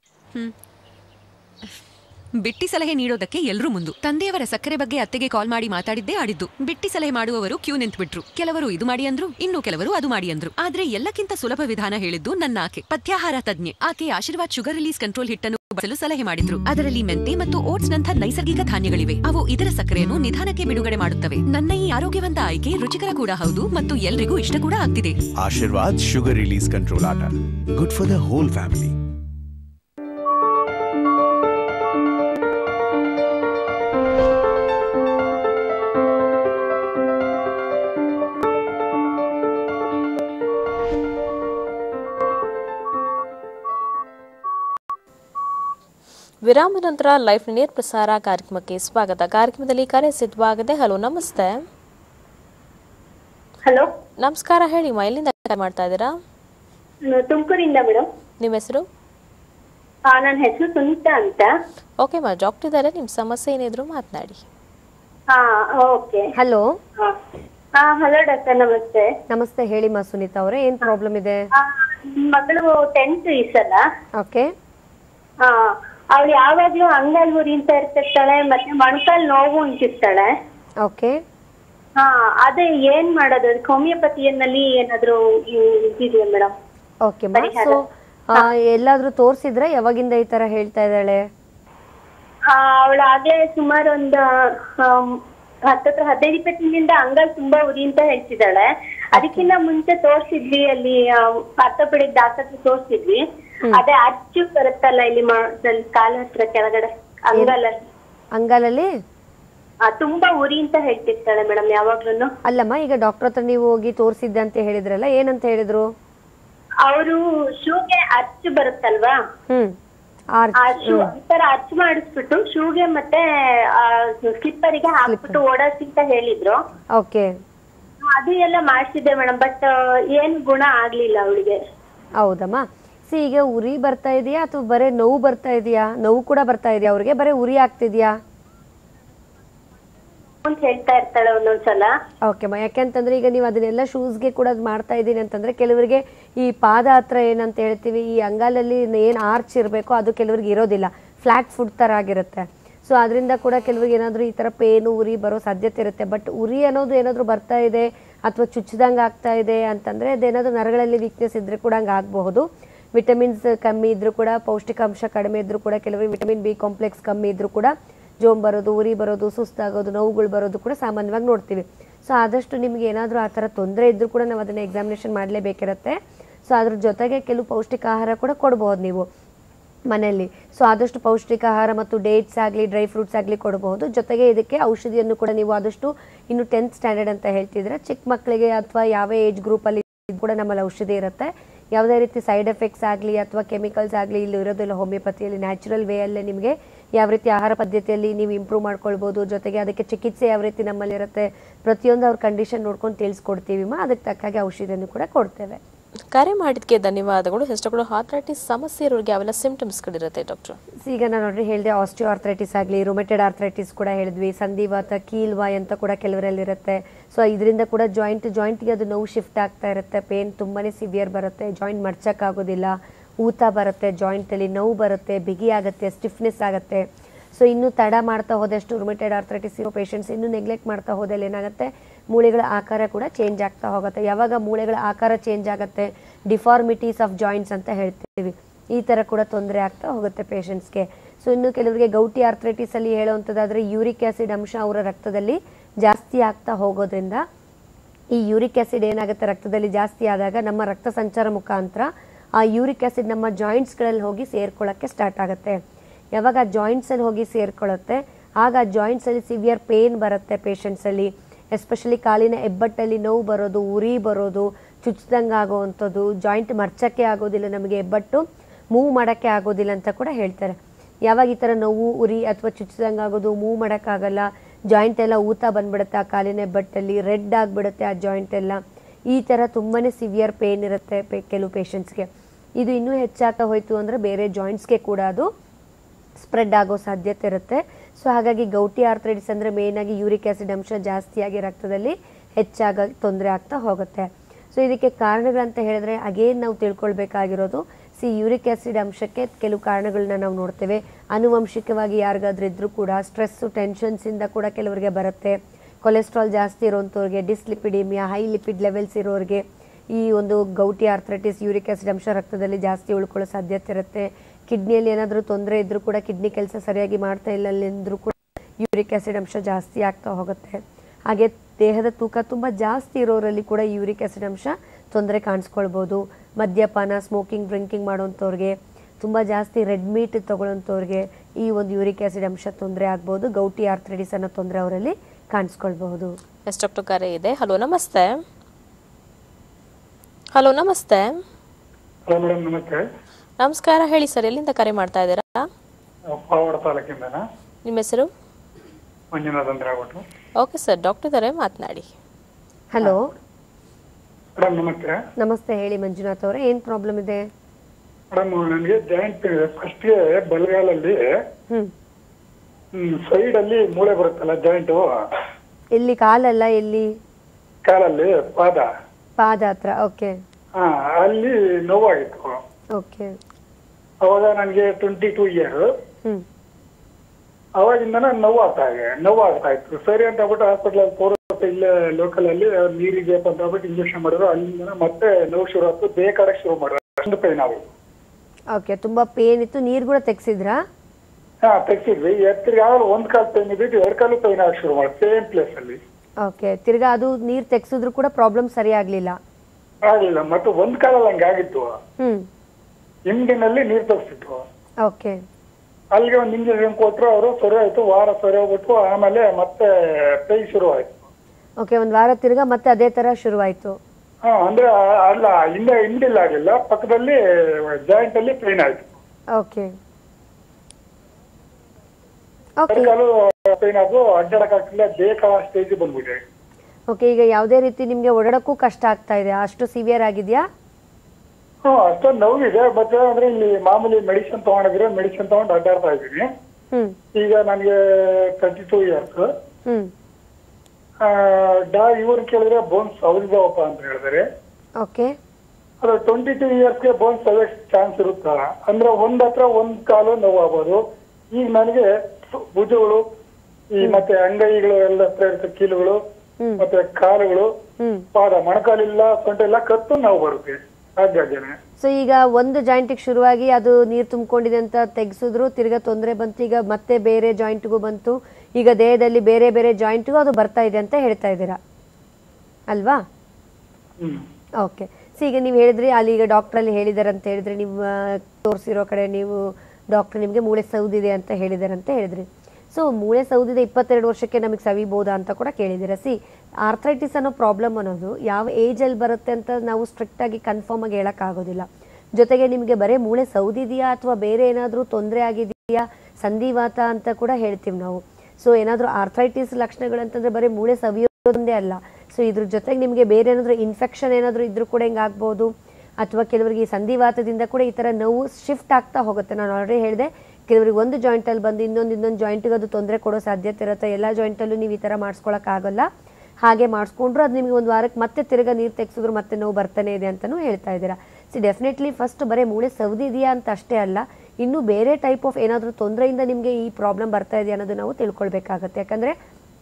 ಬಿಟ್ಟಿ ಸಲಹೆ ನೀಡೋದಕ್ಕೆ ಎಲ್ರೂ ಮುಂದು ತಂದೆಯವರ ಸಕ್ಕರೆ ಬಗ್ಗೆ ಅತ್ತೆಗೆ ಕಾಲ್ ಮಾಡಿ ಮಾತಾಡಿದ್ದೇ ಆಡಿದ್ದು ಬಿಟ್ಟಿ ಸಲಹೆ ಮಾಡುವವರು ಕ್ಯೂ ನಿಂತ್ಬಿಟ್ರು ಕೆಲವರು ಇದು ಮಾಡಿ ಅಂದ್ರು ಇನ್ನು ಕೆಲವರು ಅದು ಮಾಡಿ ಅಂದ್ರು ಆದ್ರೆ ಎಲ್ಲಕ್ಕಿಂತ ಸುಲಭ ವಿಧಾನ ಹೇಳಿದ್ದು ನನ್ನ ಆಕೆ ಪಥ್ಯಾಹಾರ ತಜ್ಞೆ ಆಕೆ ಆಶೀರ್ವಾದ್ ಶುಗರ್ ರಿಲೀಸ್ ಕಂಟ್ರೋಲ್ ಹಿಟ್ಟನ್ನು ಬಳಸಲು ಸಲಹೆ ಮಾಡಿದ್ರು ಅದರಲ್ಲಿ ಮೆಂತೆ ಮತ್ತು ಓಟ್ಸ್ ನಂಥ ನೈಸರ್ಗಿಕ ಧಾನ್ಯಗಳಿವೆ ಅವು ಇದರ ಸಕ್ಕರೆಯನ್ನು ನಿಧಾನಕ್ಕೆ ಬಿಡುಗಡೆ ಮಾಡುತ್ತವೆ ನನ್ನ ಈ ಆರೋಗ್ಯವಂತ ಆಯ್ಕೆ ರುಚಿಕರ ಕೂಡ ಹೌದು ಮತ್ತು ಎಲ್ರಿಗೂ ಇಷ್ಟ ಕೂಡ ಆಗ್ತಿದೆ Ashirwad Sugar Release Control Atta. Good for the whole family. ವಿರಾಮ ನಂತರ ಲೈಫ್ ನೇರ ಪ್ರಸಾರ ಕಾರ್ಯಕ್ರಮಕ್ಕೆ ಸ್ವಾಗತ ಕಾರ್ಯಕ್ರಮದಲ್ಲಿ ಕರೆ ಸಿದ್ಧವಾಗಿದೆ ಹಲೋ ನಮಸ್ತೆ ಹಲೋ ನಮಸ್ಕಾರ ಹೇಳಿ ಮಾ ಎಲ್ಲಿಂದ ಕರೆ ಮಾಡ್ತಾ ಇದ್ದೀರಾ ತುಮಕೂರಿಂದ ಮೇಡಮ್ ನಿಮ್ಮ ಹೆಸರು ನನ್ನ ಹೆಸರು ಸುನೀತಾ ಅಂತ ಓಕೆ ಮಾ ಡಾಕ್ಟರ್ ಇದ್ದಾರೆ ನಿಮ್ಮ ಸಮಸ್ಯೆ ಏನಿದ್ರು ಮಾತನಾಡಿ ಹಾ ಓಕೆ ಹಲೋ ಹಾ ಹಲೋ ಡಾಕ್ಟರ್ ನಮಸ್ತೆ ನಮಸ್ತೆ ಹೇಳಿ ಮಾ ಸುನೀತಾ ಅವರೇ ಏನ್ ಪ್ರಾಬ್ಲಮ್ ಇದೆ ನಿಮ್ ಮಗಳು ಟೆಂತ್ ಈ ಸಲ ಓಕೆ ಹಾ ಅವಳು ಯಾವಾಗ್ಲೂ ಅಂಗಲ್ ಉರಿಂತ ಇರ್ತಿರ್ತಾಳೆ ಮತ್ತೆ ಮೊಣಕಾಲ್ ನೋವು ಅಂತಿರ್ತಾಳೆ ಓಕೆ ಹಾ ಅದೇ ಏನ್ ಮಾಡೋದು ಅದಕ್ಕೆ ಹೋಮಿಯೋಪತಿಯಲ್ಲಿ ಏನಾದ್ರು ಇದೆಯಾ ಮೇಡಮ್ ಓಕೆ ಮಾ ಸೊ ಎಲ್ಲಾದ್ರೂ ತೋರ್ಸಿದ್ರೆ ಯಾವಾಗಿಂದ ಈ ತರ ಹೇಳ್ತಾ ಇದ್ದಾಳೆ ಅವಳು ಆಗ್ಲೇ ಸುಮಾರು ಒಂದು ಹತ್ತತ್ರ ಹದಿನೈದು ಇಪ್ಪತ್ತು ದಿನದಿಂದ ಅಂಗಲ್ ತುಂಬಾ ಉರಿ ಅಂತ ಹೇಳ್ತಿದ್ದಾಳೆ ಅದಕ್ಕಿಂತ ಮುಂಚೆ ತೋರ್ಸಿದ್ವಿ ಅಲ್ಲಿ ಆರ್ಥೋಪೆಡಿಕ್ ಡಾಕ್ಟರ್ ತೋರ್ಸಿದ್ವಿ ಅದೇ ಅಚ್ಚು ಬರುತ್ತಲ್ಲ ಇಲ್ಲಿ ಮ- ಇಲ್ಲಿ ಕಾಲ ಹತ್ರ ಕೆಳಗಡೆ ಅಂಗಲ ಅಂಗಾಲಲ್ಲಿ ಆ, ತುಂಬಾ ಉರಿ ಅಂತ ಹೇಳ್ತಿರ್ತಾಳೆ ಮೇಡಮ್ ಯಾವಾಗ್ಲೂ ಅಲ್ಲಮ್ಮ ಈಗ ಡಾಕ್ಟರ್ ಹತ್ರ ನೀವು ಹೋಗಿ ತೋರಿಸಿದ್ದೆ ಅಂತ ಹೇಳಿದ್ರಲ್ಲ ಏನಂತ ಹೇಳಿದ್ರು ಅವರು ಶೂಗೆ ಅಚ್ಚು ಬರುತ್ತಲ್ವಾ ಹ್ಮ್ ಆರ್ಚ್ ಆ ಶೂ ಈ ತರ ಅಚ್ಚು ಮಾಡಿಸ್ಬಿಟ್ಟು ಶೂಗೆ ಮತ್ತೆ ಸ್ಲಿಪ್ಪರಿಗೆ ಹಾಕ್ಬಿಟ್ಟು ಓಡಾಡ್ಸಿ ಅಂತ ಹೇಳಿದ್ರು ಓಕೆ ಅದು ಎಲ್ಲ ಮಾಡ್ಸಿದ್ದೆ ಮೇಡಮ್ ಬಟ್ ಏನ್ ಗುಣ ಆಗ್ಲಿಲ್ಲ ಅವಳಿಗೆ ಹೌದಮ್ಮ ಸಿ ಈಗ ಉರಿ ಬರ್ತಾ ಇದೆಯಾ ಅಥವಾ ಬರೇ ನೋವು ಬರ್ತಾ ಇದೆಯಾ ನೋವು ಕೂಡ ಬರ್ತಾ ಇದೆಯಾ ಅವ್ರಿಗೆ ಬರೀ ಉರಿ ಆಗ್ತಿದ್ಯಾ ಅಂತ ಹೇಳ್ತಾ ಇರ್ತಾಳೆ ಒಂದೊಂದ್ಸಲ ಓಕೆ ಅಮ್ಮ ಯಾಕೆಂತಂದ್ರೆ ಈಗ ನೀವು ಅದನ್ನೆಲ್ಲ ಶೂಸ್ಗೆ ಕೂಡ ಅದ್ ಮಾಡ್ತಾ ಇದ್ದೀನಿ ಅಂತಂದ್ರೆ ಕೆಲವರಿಗೆ ಈ ಪಾದ ಹತ್ರ ಏನಂತ ಹೇಳ್ತೀವಿ ಈ ಅಂಗಾಲಲ್ಲಿ ಏನು ಆರ್ಚ್ ಇರಬೇಕೋ ಅದು ಕೆಲವರಿಗೆ ಇರೋದಿಲ್ಲ ಫ್ಲಾಟ್ ಫುಡ್ ಥರ ಆಗಿರುತ್ತೆ ಸೊ ಅದರಿಂದ ಕೂಡ ಕೆಲವರಿಗೆ ಏನಾದರೂ ಈ ಥರ ಪೇನು ಉರಿ ಬರೋ ಸಾಧ್ಯತೆ ಇರುತ್ತೆ ಬಟ್ ಉರಿ ಅನ್ನೋದು ಏನಾದರೂ ಬರ್ತಾ ಇದೆ ಅಥವಾ ಚುಚ್ಚಿದಂಗೆ ಆಗ್ತಾ ಇದೆ ಅಂತಂದರೆ ಅದೇನಾದರೂ ನರಗಳಲ್ಲಿ ವೀಕ್ನೆಸ್ ಇದ್ದರೆ ಕೂಡ ಹಂಗೆ ಆಗಬಹುದು ವಿಟಮಿನ್ಸ್ ಕಮ್ಮಿ ಇದ್ರೂ ಕೂಡ ಪೌಷ್ಟಿಕಾಂಶ ಕಡಿಮೆ ಇದ್ರೂ ಕೂಡ ಕೆಲವರಿಗೆ ವಿಟಮಿನ್ ಬಿ ಕಾಂಪ್ಲೆಕ್ಸ್ ಕಮ್ಮಿ ಇದ್ರೂ ಕೂಡ ಜೋಮ್ ಬರೋದು ಉರಿ ಬರೋದು ಸುಸ್ತಾಗೋದು ನೋವುಗಳು ಬರೋದು ಕೂಡ ಸಾಮಾನ್ಯವಾಗಿ ನೋಡ್ತೀವಿ ಸೊ ಆದಷ್ಟು ನಿಮಗೆ ಏನಾದರೂ ಆ ಥರ ತೊಂದರೆ ಇದ್ರೂ ಕೂಡ ನಾವು ಅದನ್ನು ಎಕ್ಸಾಮಿನೇಷನ್ ಮಾಡಲೇಬೇಕಿರುತ್ತೆ ಸೊ ಅದ್ರ ಜೊತೆಗೆ ಕೆಲವು ಪೌಷ್ಟಿಕ ಆಹಾರ ಕೂಡ ಕೊಡ್ಬೋದು ನೀವು ಮನೆಯಲ್ಲಿ ಸೊ ಆದಷ್ಟು ಪೌಷ್ಟಿಕ ಆಹಾರ ಮತ್ತು ಡೇಟ್ಸ್ ಆಗಲಿ ಡ್ರೈ ಫ್ರೂಟ್ಸ್ ಆಗಲಿ ಕೊಡಬಹುದು ಜೊತೆಗೆ ಇದಕ್ಕೆ ಔಷಧಿಯನ್ನು ಕೂಡ ನೀವು ಆದಷ್ಟು ಇನ್ನು ಟೆಂತ್ ಸ್ಟ್ಯಾಂಡರ್ಡ್ ಅಂತ ಹೇಳ್ತಿದ್ರೆ ಚಿಕ್ಕ ಮಕ್ಕಳಿಗೆ ಅಥವಾ ಯಾವ ಏಜ್ ಗ್ರೂಪಲ್ಲಿ ಕೂಡ ನಮ್ಮಲ್ಲಿ ಔಷಧಿ ಇರುತ್ತೆ ಯಾವುದೇ ರೀತಿ ಸೈಡ್ ಎಫೆಕ್ಟ್ಸ್ ಆಗಲಿ ಅಥವಾ ಕೆಮಿಕಲ್ಸ್ ಆಗಲಿ ಇಲ್ಲಿ ಇರೋದಿಲ್ಲ ಹೋಮಿಯೋಪತಿಯಲ್ಲಿ ನ್ಯಾಚುರಲ್ ವೇಯಲ್ಲೇ ನಿಮಗೆ ಯಾವ ರೀತಿ ಆಹಾರ ಪದ್ಧತಿಯಲ್ಲಿ ನೀವು ಇಂಪ್ರೂವ್ ಮಾಡ್ಕೊಳ್ಬೋದು ಜೊತೆಗೆ ಅದಕ್ಕೆ ಚಿಕಿತ್ಸೆ ಯಾವ ರೀತಿ ನಮ್ಮಲ್ಲಿ ಇರುತ್ತೆ ಪ್ರತಿಯೊಂದು ಅವ್ರ ಕಂಡೀಷನ್ ನೋಡ್ಕೊಂಡು ತಿಳಿಸ್ಕೊಡ್ತೀವಿ ಮಾ ಅದಕ್ಕೆ ತಕ್ಕಾಗೆ ಔಷಧಿಯನ್ನು ಕೂಡ ಕೊಡ್ತೇವೆ ಕರೆ ಮಾಡಿದ್ಕೆ ಧನ್ಯವಾದಗಳು ಹೆಷ್ಟಗಳು ಆರ್ಥರೈಟಿಸ್ ಸಮಸ್ಯೆ ಇರೋರಿಗೆ ಯಾವೆಲ್ಲ ಸಿಂಪ್ಟಮ್ಸ್ಗಳಿರುತ್ತೆ ಡಾಕ್ಟರ್ ಈಗ ನಾನು ನೋಡ್ರಿ ಹೇಳಿದೆ ಆಸ್ಟಿಯೋ ಆರ್ಥ್ರೈಟಿಸ್ ಆಗಲಿ ರೊಮೆಟೆಡ್ ಆರ್ಥ್ರೈಟಿಸ್ ಕೂಡ ಹೇಳಿದ್ವಿ ಸಂಧಿವಾತ ಕೀಲ್ವಾಯ್ ಅಂತ ಕೂಡ ಕೆಲವರಲ್ಲಿ ಇರುತ್ತೆ ಸೊ ಇದರಿಂದ ಕೂಡ ಜಾಯಿಂಟ್ ಜಾಯಿಂಟ್ಗೆ ಅದು ನೋವು ಶಿಫ್ಟ್ ಆಗ್ತಾ ಇರುತ್ತೆ ಪೇನ್ ತುಂಬಾ ಸಿವಿಯರ್ ಬರುತ್ತೆ ಜಾಯಿಂಟ್ ಮಡ್ಚಕ್ಕಾಗೋದಿಲ್ಲ ಊತ ಬರುತ್ತೆ ಜಾಯಿಂಟಲ್ಲಿ ನೋವು ಬರುತ್ತೆ ಬಿಗಿ ಆಗುತ್ತೆ ಸ್ಟಿಫ್ನೆಸ್ ಆಗುತ್ತೆ ಸೊ ಇನ್ನೂ ತಡ ಮಾಡ್ತಾ ಹೋದಷ್ಟು ರುಮೆಟೆಡ್ ಆರ್ಥ್ರೈಟಿಸ್ ಇರೋ ಪೇಷಂಟ್ಸ್ ಇನ್ನೂ ನೆಗ್ಲೆಕ್ಟ್ ಮಾಡ್ತಾ ಹೋದಲ್ಲಿ ಏನಾಗುತ್ತೆ ಮೂಳೆಗಳ ಆಕಾರ ಕೂಡ ಚೇಂಜ್ ಆಗ್ತಾ ಹೋಗುತ್ತೆ ಯಾವಾಗ ಮೂಳೆಗಳ ಆಕಾರ ಚೇಂಜ್ ಆಗುತ್ತೆ ಡಿಫಾರ್ಮಿಟೀಸ್ ಆಫ್ ಜಾಯಿಂಟ್ಸ್ ಅಂತ ಹೇಳ್ತೀವಿ ಈ ಥರ ಕೂಡ ತೊಂದರೆ ಆಗ್ತಾ ಹೋಗುತ್ತೆ ಪೇಷಂಟ್ಸ್ಗೆ ಸೊ ಇನ್ನು ಕೆಲವರಿಗೆ ಗೌಟಿ ಆರ್ಥ್ರೈಟಿಸ್ ಅಲ್ಲಿ ಹೇಳುವಂಥದ್ದಾದ್ರೆ ಯೂರಿಕ್ ಆಸಿಡ್ ಅಂಶ ಅವರ ರಕ್ತದಲ್ಲಿ ಜಾಸ್ತಿ ಆಗ್ತಾ ಹೋಗೋದ್ರಿಂದ ಈ ಯೂರಿಕ್ ಆಸಿಡ್ ಏನಾಗುತ್ತೆ ರಕ್ತದಲ್ಲಿ ಜಾಸ್ತಿ ಆದಾಗ ನಮ್ಮ ರಕ್ತ ಸಂಚಾರ ಮುಖಾಂತರ ಆ ಯೂರಿಕ್ ಆಸಿಡ್ ನಮ್ಮ ಜಾಯಿಂಟ್ಸ್ಗಳಲ್ಲಿ ಹೋಗಿ ಸೇರ್ಕೊಳ್ಳೋಕ್ಕೆ ಸ್ಟಾರ್ಟ್ ಆಗುತ್ತೆ ಯಾವಾಗ ಜಾಯಿಂಟ್ಸಲ್ಲಿ ಹೋಗಿ ಸೇರ್ಕೊಳ್ಳುತ್ತೆ ಆಗ ಜಾಯಿಂಟ್ಸಲ್ಲಿ ಸಿವಿಯರ್ ಪೇನ್ ಬರುತ್ತೆ ಪೇಷಂಟ್ಸಲ್ಲಿ ಎಸ್ಪೆಷಲಿ ಕಾಲಿನ ಹೆಬ್ಬಟ್ಟಲ್ಲಿ ನೋವು ಬರೋದು ಉರಿ ಬರೋದು ಚುಚ್ಚಿದಂಗೆ ಆಗೋವಂಥದ್ದು ಜಾಯಿಂಟ್ ಮರ್ಚಕ್ಕೆ ಆಗೋದಿಲ್ಲ ನಮಗೆ ಹೆಬ್ಬಟ್ಟು ಮೂವ್ ಮಾಡೋಕ್ಕೆ ಆಗೋದಿಲ್ಲ ಅಂತ ಕೂಡ ಹೇಳ್ತಾರೆ ಯಾವಾಗ ಈ ಥರ ನೋವು ಉರಿ ಅಥವಾ ಚುಚ್ಚಿದಂಗೆ ಆಗೋದು ಮೂವ್ ಮಾಡೋಕ್ಕಾಗಲ್ಲ ಜಾಯಿಂಟ್ ಎಲ್ಲ ಊತ ಬಂದ್ಬಿಡುತ್ತೆ ಆ ಕಾಲಿನ ಹೆಬ್ಬಟ್ಟಲ್ಲಿ ರೆಡ್ ಆಗಿಬಿಡುತ್ತೆ ಆ ಜಾಯಿಂಟ್ ಎಲ್ಲ ಈ ಥರ ತುಂಬಾ ಸಿವಿಯರ್ ಪೇನ್ ಇರುತ್ತೆ ಪೇ ಕೆಲವು ಪೇಷಂಟ್ಸ್ಗೆ ಇದು ಇನ್ನೂ ಹೆಚ್ಚಾಗ್ತಾ ಹೋಯಿತು ಅಂದರೆ ಬೇರೆ ಜಾಯಿಂಟ್ಸ್ಗೆ ಕೂಡ ಅದು ಸ್ಪ್ರೆಡ್ ಆಗೋ ಸಾಧ್ಯತೆ ಇರುತ್ತೆ ಸೊ ಹಾಗಾಗಿ ಗೌಟಿ ಆರ್ಥ್ರೈಟಿಸ್ ಅಂದರೆ ಮೇಯ್ನಾಗಿ ಯೂರಿಕ್ ಆ್ಯಸಿಡ್ ಅಂಶ ಜಾಸ್ತಿಯಾಗಿ ರಕ್ತದಲ್ಲಿ ಹೆಚ್ಚಾಗ ತೊಂದರೆ ಆಗ್ತಾ ಹೋಗುತ್ತೆ ಸೊ ಇದಕ್ಕೆ ಕಾರಣಗಳಂತ ಹೇಳಿದ್ರೆ ಅಗೇನ್ ನಾವು ತಿಳ್ಕೊಳ್ಬೇಕಾಗಿರೋದು ಸಿ ಯೂರಿಕ್ ಆ್ಯಸಿಡ್ ಅಂಶಕ್ಕೆ ಕೆಲವು ಕಾರಣಗಳನ್ನ ನಾವು ನೋಡ್ತೇವೆ ಆನುವಂಶಿಕವಾಗಿ ಯಾರಿಗಾದ್ರೂ ಇದ್ರೂ ಕೂಡ ಸ್ಟ್ರೆಸ್ಸು ಟೆನ್ಷನ್ಸಿಂದ ಕೂಡ ಕೆಲವರಿಗೆ ಬರುತ್ತೆ ಕೊಲೆಸ್ಟ್ರಾಲ್ ಜಾಸ್ತಿ ಇರೋಂಥವ್ರಿಗೆ ಡಿಸ್ಲಿಪಿಡಿಮಿಯಾ ಹೈ ಲಿಪಿಡ್ ಲೆವೆಲ್ಸ್ ಇರೋರಿಗೆ ಈ ಒಂದು ಗೌಟಿ ಆರ್ಥ್ರೈಟಿಸ್ ಯೂರಿಕ್ ಆಸಿಡ್ ಅಂಶ ರಕ್ತದಲ್ಲಿ ಜಾಸ್ತಿ ಉಳ್ಕೊಳ್ಳೋ ಸಾಧ್ಯತೆ ಇರುತ್ತೆ ಕಿಡ್ನಿಯಲ್ಲಿ ಏನಾದರೂ ತೊಂದರೆ ಇದ್ರೂ ಕೂಡ ಕಿಡ್ನಿ ಕೆಲಸ ಸರಿಯಾಗಿ ಮಾಡ್ತಾ ಇಲ್ಲ ಅಂದ್ರೂ ಕೂಡ ಯೂರಿಕ್ ಆಸಿಡ್ ಅಂಶ ಜಾಸ್ತಿ ಆಗ್ತಾ ಹೋಗುತ್ತೆ ಹಾಗೆ ದೇಹದ ತೂಕ ತುಂಬ ಜಾಸ್ತಿ ಇರೋರಲ್ಲಿ ಕೂಡ ಯೂರಿಕ್ ಆಸಿಡ್ ಅಂಶ ತೊಂದರೆ ಕಾಣಿಸ್ಕೊಳ್ಬೋದು ಮದ್ಯಪಾನ ಸ್ಮೋಕಿಂಗ್ ಡ್ರಿಂಕಿಂಗ್ ಮಾಡೋಂಥವ್ರಿಗೆ ತುಂಬ ಜಾಸ್ತಿ ರೆಡ್ ಮೀಟ್ ತೊಗೊಳ್ಳೋಂಥವ್ರಿಗೆ ಈ ಒಂದು ಯೂರಿಕ್ ಆಸಿಡ್ ಅಂಶ ತೊಂದರೆ ಆಗ್ಬೋದು ಗೌಟಿ ಆರ್ಥ್ರೈಟಿಸ್ ಅನ್ನೋ ತೊಂದರೆ ಅವರಲ್ಲಿ ಕಾಣಿಸ್ಕೊಳ್ಬಹುದು ಎಸ್ ಡಾಕ್ಟರ್ ಕರೆ ಇದೆ ಹಲೋ ನಮಸ್ತೆ ಹಲೋ ನಮಸ್ತೆ ಹಲೋ ಮೇಡಮ್ ನಮಸ್ತೆ ನಮಸ್ಕಾರ ಹೇಳಿ ಸರ್ ಎಲ್ಲಿಂದ ಕರೆ ಮಾಡ್ತಾ ಇದ್ದೀರಾ ಪಾವಡ ತಾಲೂಕಿಂದನ ನಿಮ್ಮ ಹೆಸರು ಮಂಜುನಾಥ್ ಅಂದ್ರೆ ಆಗ್ಬಿಟ್ಟು ಓಕೆ ಸರ್ ಡಾಕ್ಟರ್ ಇದ್ದಾರೆ ಮಾತನಾಡಿ ಹಲೋ ಮೇಡಮ್ ನಮಸ್ತೆ ನಮಸ್ತೆ ಹೇಳಿ ಮಂಜುನಾಥ್ ಅವರೇ ಏನು ಪ್ರಾಬ್ಲಮ್ ಇದೆ ಮೇಡಮ್ ನನಗೆ ಜಾಯಿಂಟ್ ಫಸ್ಟ್ಗೆ ಬಲಗಾಲಲ್ಲಿ ಹ್ಮ್ ಸೈಡ್ ಅಲ್ಲಿ ಮೂಳೆ ಬರುತ್ತಲ್ಲ ಜಾಯಿಂಟು ಎಲ್ಲಿ ಕಾಲಲ್ಲ ಎಲ್ಲಿ ಕಾಲಲ್ಲಿ ಪಾದ ಪಾದ ಹತ್ರ ಓಕೆ ಹಾ ಅಲ್ಲಿ ನೋವಾಗಿತ್ತು ಓಕೆ ಅವಾಗ ನನಗೆ ಟ್ವೆಂಟಿ ಟೂ ಇಯರ್ ಹ್ಮ್ ಅವಾಗಿಂದನ ನೋವು ಆಗ್ತಾ ಇದೆ ನೋವು ಆಗ್ತಾ ಇತ್ತು ಸರಿ ಅಂತ ಹೇಳ್ಬಿಟ್ಟು ಹಾಸ್ಪಿಟಲ್ ತೋರಿಸುತ್ತೆ ಇಲ್ಲೇ ಲೋಕಲ್ ಅಲ್ಲಿ ಅವ್ರು ನೀರಿಗೆ ಅಂತ ಹೇಳ್ಬಿಟ್ಟು ಇಂಜೆಕ್ಷನ್ ಮಾಡಿದ್ರು ಅಲ್ಲಿಂದ ಮತ್ತೆ ನೋವು ಶುರು ಆಯ್ತು ಬೇಕಾಡಕ್ ಶುರು ಮಾಡಿದ್ರು ಅಷ್ಟು ಪೈನ್ ಆಗೋದು ಓಕೆ ತುಂಬಾ ಪೇನ್ ಇತ್ತು ನೀರು ಕೂಡ ತೆಗ್ಸಿದ್ರಾ ಹಾ ತೆಗ್ಸಿದ್ವಿ ಎತ್ತಿಗೆ ಯಾವಾಗ ಒಂದ್ ಕಾಲ್ ಪೈನ್ ಇದ್ದಿದ್ದು ಎರಡ್ ಕಾಲು ಪೈನ್ ಆಗಿ ಶುರು ಮಾಡಿ ಸೇಮ್ ಪ್ಲೇಸ್ ಅಲ್ಲಿ ಓಕೆ ತಿರ್ಗಾ ಅದು ನೀರು ತೆಗ್ಸಿದ್ರು ಕೂಡ ಪ್ರಾಬ್ಲಮ್ ಸರಿ ಆಗ್ಲಿಲ್ಲ ಆಗ್ಲಿಲ್ಲ ಮತ್ತೆ ಒಂದ್ ಕಾಲಲ್ಲಿ ಹಂಗೆ ಆಗಿತ್ತು ಹ್ಮ್ ಹಿಂಡಿನಲ್ಲಿ ನೀರ್ ತಗ್ಸಿಟ್ರು ಓಕೆ ಅಲ್ಲಿಗೆ ಒಂದು ಇಂಜೆಕ್ಷನ್ ಕೊಟ್ರು ಅವರು ಸರಿ ಆಯ್ತು ವಾರ ಸರಿ ಹೋಗ್ಬಿಟ್ಟು ಆಮೇಲೆ ಮತ್ತೆ ಕೈ ಶುರು ಆಯ್ತು ಓಕೆ ಒಂದು ವಾರ ತಿರ್ಗಾ ಮತ್ತೆ ಅದೇ ಥರ ಶುರುವಾಯಿತು ಹಾ ಅಂದ್ರೆ ಆ- ಅಲ್ಲ ಹಿಂದೆ ಹಿಂಡಿಲ್ಲ ಆಗಿಲ್ಲ ಪಕ್ಕದಲ್ಲಿ ಜಾಯಿಂಟ್ ಅಲ್ಲಿ ಪೇನ್ ಆಯ್ತು ಓಕೆ ಓಕೆ ಕೈಕಾಲು ಪೇನ್ ಆದ್ರು ಅಡ್ಡಾಡಕ್ ಆಗ್ತಿಲ್ಲ ಬೇಕಾದ ಸ್ಟೇಜ್ ಬಂದ್ಬಿಟ್ಟೆ ಓಕೆ ಈಗ ಯಾವುದೇ ರೀತಿ ನಿಮಗೆ ಓಡಾಡೋಕ್ಕೂ ಕಷ್ಟ ಆಗ್ತಾ ಇದೆ ಅಷ್ಟು ಸಿವಿಯರ್ ಆಗಿದೆಯಾ ಹ್ಮ್ ಅಷ್ಟೊಂದು ನೋವಿದೆ ಬಟ್ ಅಂದ್ರೆ ಇಲ್ಲಿ ಮಾಮೂಲಿ ಮೆಡಿಸಿನ್ ತಗೊಂಡಿದ್ರೆ ಮೆಡಿಸಿನ್ ತಗೊಂಡು ಅಡ್ಡಾಡ್ತಾ ಇದ್ದೀನಿ ಹ್ಮ್ ಈಗ ನನಗೆ ತರ್ಟಿ ಟೂ ಇಯರ್ಸ್ ಹ್ಮ್ ಡಾ ಇವ್ರು ಕೇಳಿದ್ರೆ ಬೋನ್ಸ್ ಅವರಿದಾವಪ್ಪ ಅಂತ ಹೇಳಿದ್ರೆ ಓಕೆ ಅದು ಟ್ವೆಂಟಿ ಟೂ ಇಯರ್ಸ್ಗೆ ಬೋನ್ಸ್ ಅವಕ್ಕೆ ಚಾನ್ಸ್ ಇರುತ್ತಾ ಅಂದ್ರೆ ಒಂದ್ ಹತ್ರ ಒಂದ್ ಕಾಲು ನೋವಾಗ್ಬೋದು ಈಗ ನನಗೆ ಭುಜಗಳು ಈ ಮತ್ತೆ ಅಂಗೈಗಳು ಎಲ್ಲ ಹತ್ರ ಇರುತ್ತೆ ಕೀಲುಗಳು ಮತ್ತೆ ಕಾಲುಗಳು ಪಾದ ಮೊಣಕಾಲಿಲ್ಲ ಸೊಂಟ ಕತ್ತು ನೋವು ಬರುತ್ತೆ ಹಾಗಾಗೇನೆ ಸೊ ಈಗ ಒಂದು ಜಾಯಿಂಟಿಗೆ ಶುರುವಾಗಿ ಅದು ನೀರು ತುಂಬಿಕೊಂಡಿದೆ ಅಂತ ತೆಗೆಸಿದ್ರು ತಿರ್ಗಾ ತೊಂದರೆ ಬಂತು ಈಗ ಮತ್ತೆ ಬೇರೆ ಜಾಯಿಂಟ್ಗೂ ಬಂತು ಈಗ ದೇಹದಲ್ಲಿ ಬೇರೆ ಬೇರೆ ಜಾಯಿಂಟ್ಗೂ ಅದು ಬರ್ತಾ ಇದೆ ಅಂತ ಹೇಳ್ತಾ ಇದ್ದೀರಾ ಅಲ್ವಾ ಓಕೆ ಸೊ ಈಗ ನೀವು ಹೇಳಿದ್ರಿ ಅಲ್ಲಿ ಈಗ ಡಾಕ್ಟ್ರಲ್ಲಿ ಹೇಳಿದ್ದಾರೆ ಅಂತ ಹೇಳಿದ್ರೆ ನೀವು ತೋರಿಸಿರೋ ಕಡೆ ನೀವು ಡಾಕ್ಟ್ರ್ ನಿಮಗೆ ಮೂಳೆ ಸೌದಿದೆ ಅಂತ ಹೇಳಿದ್ದಾರೆ ಅಂತ ಹೇಳಿದ್ರಿ ಸೊ ಮೂಳೆ ಸೌದಿದೆ ಇಪ್ಪತ್ತೆರಡು ವರ್ಷಕ್ಕೆ ನಮಗೆ ಸವಿಬೋದಾ ಅಂತ ಕೂಡ ಕೇಳಿದ್ದೀರಾ ಸಿ ಆರ್ಥ್ರೈಟಿಸ್ ಅನ್ನೋ ಪ್ರಾಬ್ಲಮ್ ಅನ್ನೋದು ಯಾವ ಏಜಲ್ಲಿ ಬರುತ್ತೆ ಅಂತ ನಾವು ಸ್ಟ್ರಿಕ್ಟಾಗಿ ಕನ್ಫರ್ಮ್ ಆಗಿ ಹೇಳೋಕ್ಕಾಗೋದಿಲ್ಲ ಜೊತೆಗೆ ನಿಮಗೆ ಬರೀ ಮೂಳೆ ಸೌದಿದೆಯಾ ಅಥವಾ ಬೇರೆ ಏನಾದರೂ ತೊಂದರೆ ಆಗಿದೆಯಾ ಸಂಧಿವಾತ ಅಂತ ಕೂಡ ಹೇಳ್ತೀವಿ ನಾವು ಸೊ ಏನಾದರೂ ಆರ್ಥ್ರೈಟಿಸ್ ಲಕ್ಷಣಗಳಂತಂದ್ರೆ ಬರೀ ಮೂಳೆ ಸವಿಯೋದೊಂದೇ ಅಲ್ಲ ಸೊ ಇದ್ರ ಜೊತೆಗೆ ನಿಮಗೆ ಬೇರೆ ಏನಾದರೂ ಇನ್ಫೆಕ್ಷನ್ ಏನಾದರೂ ಇದ್ರೂ ಕೂಡ ಹಿಂಗೆ ಆಗ್ಬೋದು ಅಥವಾ ಕೆಲವರಿಗೆ ಈ ಸಂಧಿವಾತದಿಂದ ಕೂಡ ಈ ಥರ ನೋವು ಶಿಫ್ಟ್ ಆಗ್ತಾ ಹೋಗುತ್ತೆ ನಾನು ಆಲ್ರೆಡಿ ಹೇಳಿದೆ ಕೆಲವರಿಗೆ ಒಂದು ಜಾಯಿಂಟಲ್ಲಿ ಬಂದು ಇನ್ನೊಂದು ಇನ್ನೊಂದು ಜಾಯಿಂಟಿಗೆ ಅದು ತೊಂದರೆ ಕೊಡೋ ಸಾಧ್ಯತೆ ಇರುತ್ತೆ ಎಲ್ಲ ಜಾಯಿಂಟಲ್ಲೂ ನೀವು ಈ ಥರ ಮಾಡಿಸ್ಕೊಳಕ್ಕಾಗಲ್ಲ ಹಾಗೆ ಮಾಡಿಸ್ಕೊಂಡ್ರು ಅದು ನಿಮಗೆ ಒಂದು ವಾರಕ್ಕೆ ಮತ್ತೆ ತಿರ್ಗಾ ನೀರು ತೆಗೆಸಿದ್ರು ಮತ್ತೆ ನೋವು ಬರ್ತಾನೆ ಇದೆ ಅಂತಲೂ ಹೇಳ್ತಾ ಇದ್ದೀರಾ ಸಿ ಡೆಫಿನೆಟ್ಲಿ ಫಸ್ಟ್ ಬರೀ ಮೂಳೆ ಸೌದಿದೆಯಾ ಅಂತ ಅಷ್ಟೇ ಅಲ್ಲ ಇನ್ನೂ ಬೇರೆ ಟೈಪ್ ಆಫ್ ಏನಾದರೂ ತೊಂದರೆಯಿಂದ ನಿಮಗೆ ಈ ಪ್ರಾಬ್ಲಮ್ ಬರ್ತಾ ಇದೆಯಾ ಅನ್ನೋದು ನಾವು ತಿಳ್ಕೊಳ್ಬೇಕಾಗತ್ತೆ ಯಾಕಂದರೆ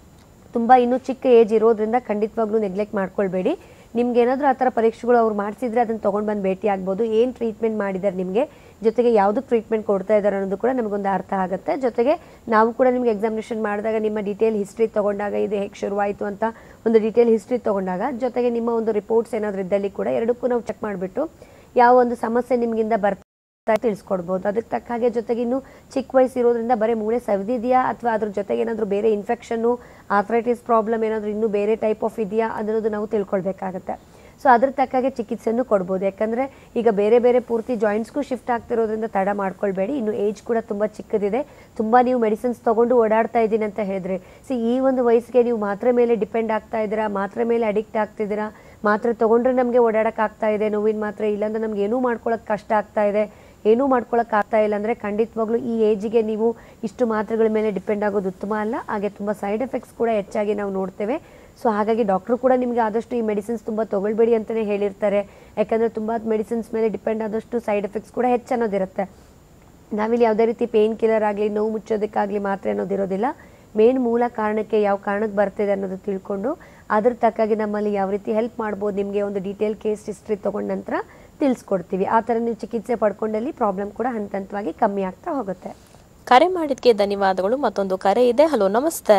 ತುಂಬ ಇನ್ನೂ ಚಿಕ್ಕ ಏಜ್ ಇರೋದ್ರಿಂದ ಖಂಡಿತವಾಗ್ಲೂ ನೆಗ್ಲೆಕ್ಟ್ ಮಾಡ್ಕೊಳ್ಬೇಡಿ ನಿಮ್ಗೆ ಏನಾದರೂ ಆ ಥರ ಪರೀಕ್ಷೆಗಳು ಅವ್ರು ಮಾಡಿಸಿದ್ರೆ ಅದನ್ನು ತೊಗೊಂಡು ಬಂದು ಭೇಟಿ ಆಗ್ಬೋದು ಏನು ಟ್ರೀಟ್ಮೆಂಟ್ ಮಾಡಿದ್ದಾರೆ ನಿಮಗೆ ಜೊತೆಗೆ ಯಾವುದಕ್ಕೆ ಟ್ರೀಟ್ಮೆಂಟ್ ಕೊಡ್ತಾ ಇದ್ದಾರೆ ಅನ್ನೋದು ಕೂಡ ನಮಗೊಂದು ಅರ್ಥ ಆಗುತ್ತೆ ಜೊತೆಗೆ ನಾವು ಕೂಡ ನಿಮ್ಗೆ ಎಕ್ಸಾಮಿನೇಷನ್ ಮಾಡಿದಾಗ ನಿಮ್ಮ ಡೀಟೇಲ್ ಹಿಸ್ಟ್ರಿ ತೊಗೊಂಡಾಗ ಇದು ಹೇಗೆ ಶುರುವಾಯಿತು ಅಂತ ಒಂದು ಡೀಟೇಲ್ ಹಿಸ್ಟ್ರಿ ತೊಗೊಂಡಾಗ ಜೊತೆಗೆ ನಿಮ್ಮ ಒಂದು ರಿಪೋರ್ಟ್ಸ್ ಏನಾದರೂ ಇದ್ದಲ್ಲಿ ಕೂಡ ಎರಡಕ್ಕೂ ನಾವು ಚೆಕ್ ಮಾಡಿಬಿಟ್ಟು ಯಾವ ಒಂದು ಸಮಸ್ಯೆ ನಿಮಗಿಂದ ಬರ್ತಾ ತಿಳಿಸ್ಕೊಡ್ಬೋದು ಅದಕ್ಕೆ ತಕ್ಕ ಹಾಗೆ ಜೊತೆಗೆ ಇನ್ನು ಚಿಕ್ಕ ವಯಸ್ಸು ಇರೋದ್ರಿಂದ ಬರೀ ಮೂಳೆ ಸವಿದಿದೆಯಾ ಅಥವಾ ಅದ್ರ ಜೊತೆಗೆ ಏನಾದರೂ ಬೇರೆ ಇನ್ಫೆಕ್ಷನ್ನು ಆಥ್ರೈಟಿಸ್ ಪ್ರಾಬ್ಲಮ್ ಏನಾದರೂ ಇನ್ನೂ ಬೇರೆ ಟೈಪ್ ಆಫ್ ಇದೆಯಾ ಅನ್ನೋದು ನಾವು ತಿಳ್ಕೊಳ್ಬೇಕಾಗತ್ತೆ ಸೊ ಅದ್ರ ತಕ್ಕಾಗೆ ಚಿಕಿತ್ಸೆನೂ ಕೊಡ್ಬೋದು ಯಾಕಂದರೆ ಈಗ ಬೇರೆ ಬೇರೆ ಪೂರ್ತಿ ಜಾಯಿಂಟ್ಸ್ಗೂ ಶಿಫ್ಟ್ ಆಗ್ತಿರೋದ್ರಿಂದ ತಡ ಮಾಡ್ಕೊಳ್ಬೇಡಿ ಇನ್ನು ಏಜ್ ಕೂಡ ತುಂಬ ಚಿಕ್ಕದಿದೆ ತುಂಬ ನೀವು ಮೆಡಿಸಿನ್ಸ್ ತೊಗೊಂಡು ಓಡಾಡ್ತಾ ಇದ್ದೀನಿ ಅಂತ ಹೇಳಿದ್ರೆ ಸಿ ಈ ಒಂದು ವಯಸ್ಸಿಗೆ ನೀವು ಮಾತ್ರೆ ಮೇಲೆ ಡಿಪೆಂಡ್ ಆಗ್ತಾ ಇದ್ದೀರಾ ಮಾತ್ರೆ ಮೇಲೆ ಅಡಿಕ್ಟ್ ಆಗ್ತಿದ್ದೀರಾ ಮಾತ್ರೆ ತೊಗೊಂಡ್ರೆ ನಮಗೆ ಓಡಾಡಕ್ಕೆ ಆಗ್ತಾ ಇದೆ ನೋವಿನ ಮಾತ್ರೆ ಇಲ್ಲಾಂದ್ರೆ ನಮ್ಗೆ ಏನೂ ಮಾಡ್ಕೊಳ್ಳೋಕೆ ಕಷ್ಟ ಆಗ್ತಾ ಇದೆ ಏನೂ ಮಾಡ್ಕೊಳಕ್ಕೆ ಆಗ್ತಾ ಇಲ್ಲ ಅಂದರೆ ಖಂಡಿತವಾಗ್ಲೂ ಈ ಏಜಿಗೆ ನೀವು ಇಷ್ಟು ಮಾತ್ರೆಗಳ ಮೇಲೆ ಡಿಪೆಂಡ್ ಆಗೋದು ಉತ್ತಮ ಅಲ್ಲ ಹಾಗೆ ತುಂಬ ಸೈಡ್ ಎಫೆಕ್ಟ್ಸ್ ಕೂಡ ಹೆಚ್ಚಾಗಿ ನಾವು ನೋಡ್ತೇವೆ ಸೊ ಹಾಗಾಗಿ ಡಾಕ್ಟ್ರು ಕೂಡ ನಿಮಗೆ ಆದಷ್ಟು ಈ ಮೆಡಿಸಿನ್ಸ್ ತುಂಬ ತೊಗೊಳ್ಬೇಡಿ ಅಂತಲೇ ಹೇಳಿರ್ತಾರೆ ಯಾಕಂದರೆ ತುಂಬ ಮೆಡಿಸಿನ್ಸ್ ಮೇಲೆ ಡಿಪೆಂಡ್ ಆದಷ್ಟು ಸೈಡ್ ಎಫೆಕ್ಟ್ಸ್ ಕೂಡ ಹೆಚ್ಚನ್ನೋದಿರುತ್ತೆ ನಾವಿಲ್ಲಿ ಯಾವುದೇ ರೀತಿ ಪೇನ್ ಕಿಲ್ಲರ್ ಆಗಲಿ ನೋವು ಮುಚ್ಚೋದಕ್ಕಾಗಲಿ ಮಾತ್ರೆ ಅನ್ನೋದಿರೋದಿಲ್ಲ ಮೇನ್ ಮೂಲ ಕಾರಣಕ್ಕೆ ಯಾವ ಕಾರಣಕ್ಕೆ ಬರ್ತಿದೆ ಅನ್ನೋದು ತಿಳ್ಕೊಂಡು ಅದ್ರ ತಕ್ಕಾಗಿ ನಮ್ಮಲ್ಲಿ ಯಾವ ರೀತಿ ಹೆಲ್ಪ್ ಮಾಡ್ಬೋದು ನಿಮಗೆ ಒಂದು ಡೀಟೇಲ್ ಕೇಸ್ ಹಿಸ್ಟ್ರಿ ತೊಗೊಂಡ ನಂತರ ತಿಳಿಸ್ಕೊಡ್ತೀವಿ ಆ ಥರ ನೀವು ಚಿಕಿತ್ಸೆ ಪಡ್ಕೊಂಡಲ್ಲಿ ಪ್ರಾಬ್ಲಮ್ ಕೂಡ ಹಂತ ಹಂತವಾಗಿ ಕಮ್ಮಿ ಆಗ್ತಾ ಹೋಗುತ್ತೆ ಕರೆ ಮಾಡಿದ್ಕೆ ಧನ್ಯವಾದಗಳು ಮತ್ತೊಂದು ಕರೆ ಇದೆ ಹಲೋ ನಮಸ್ತೆ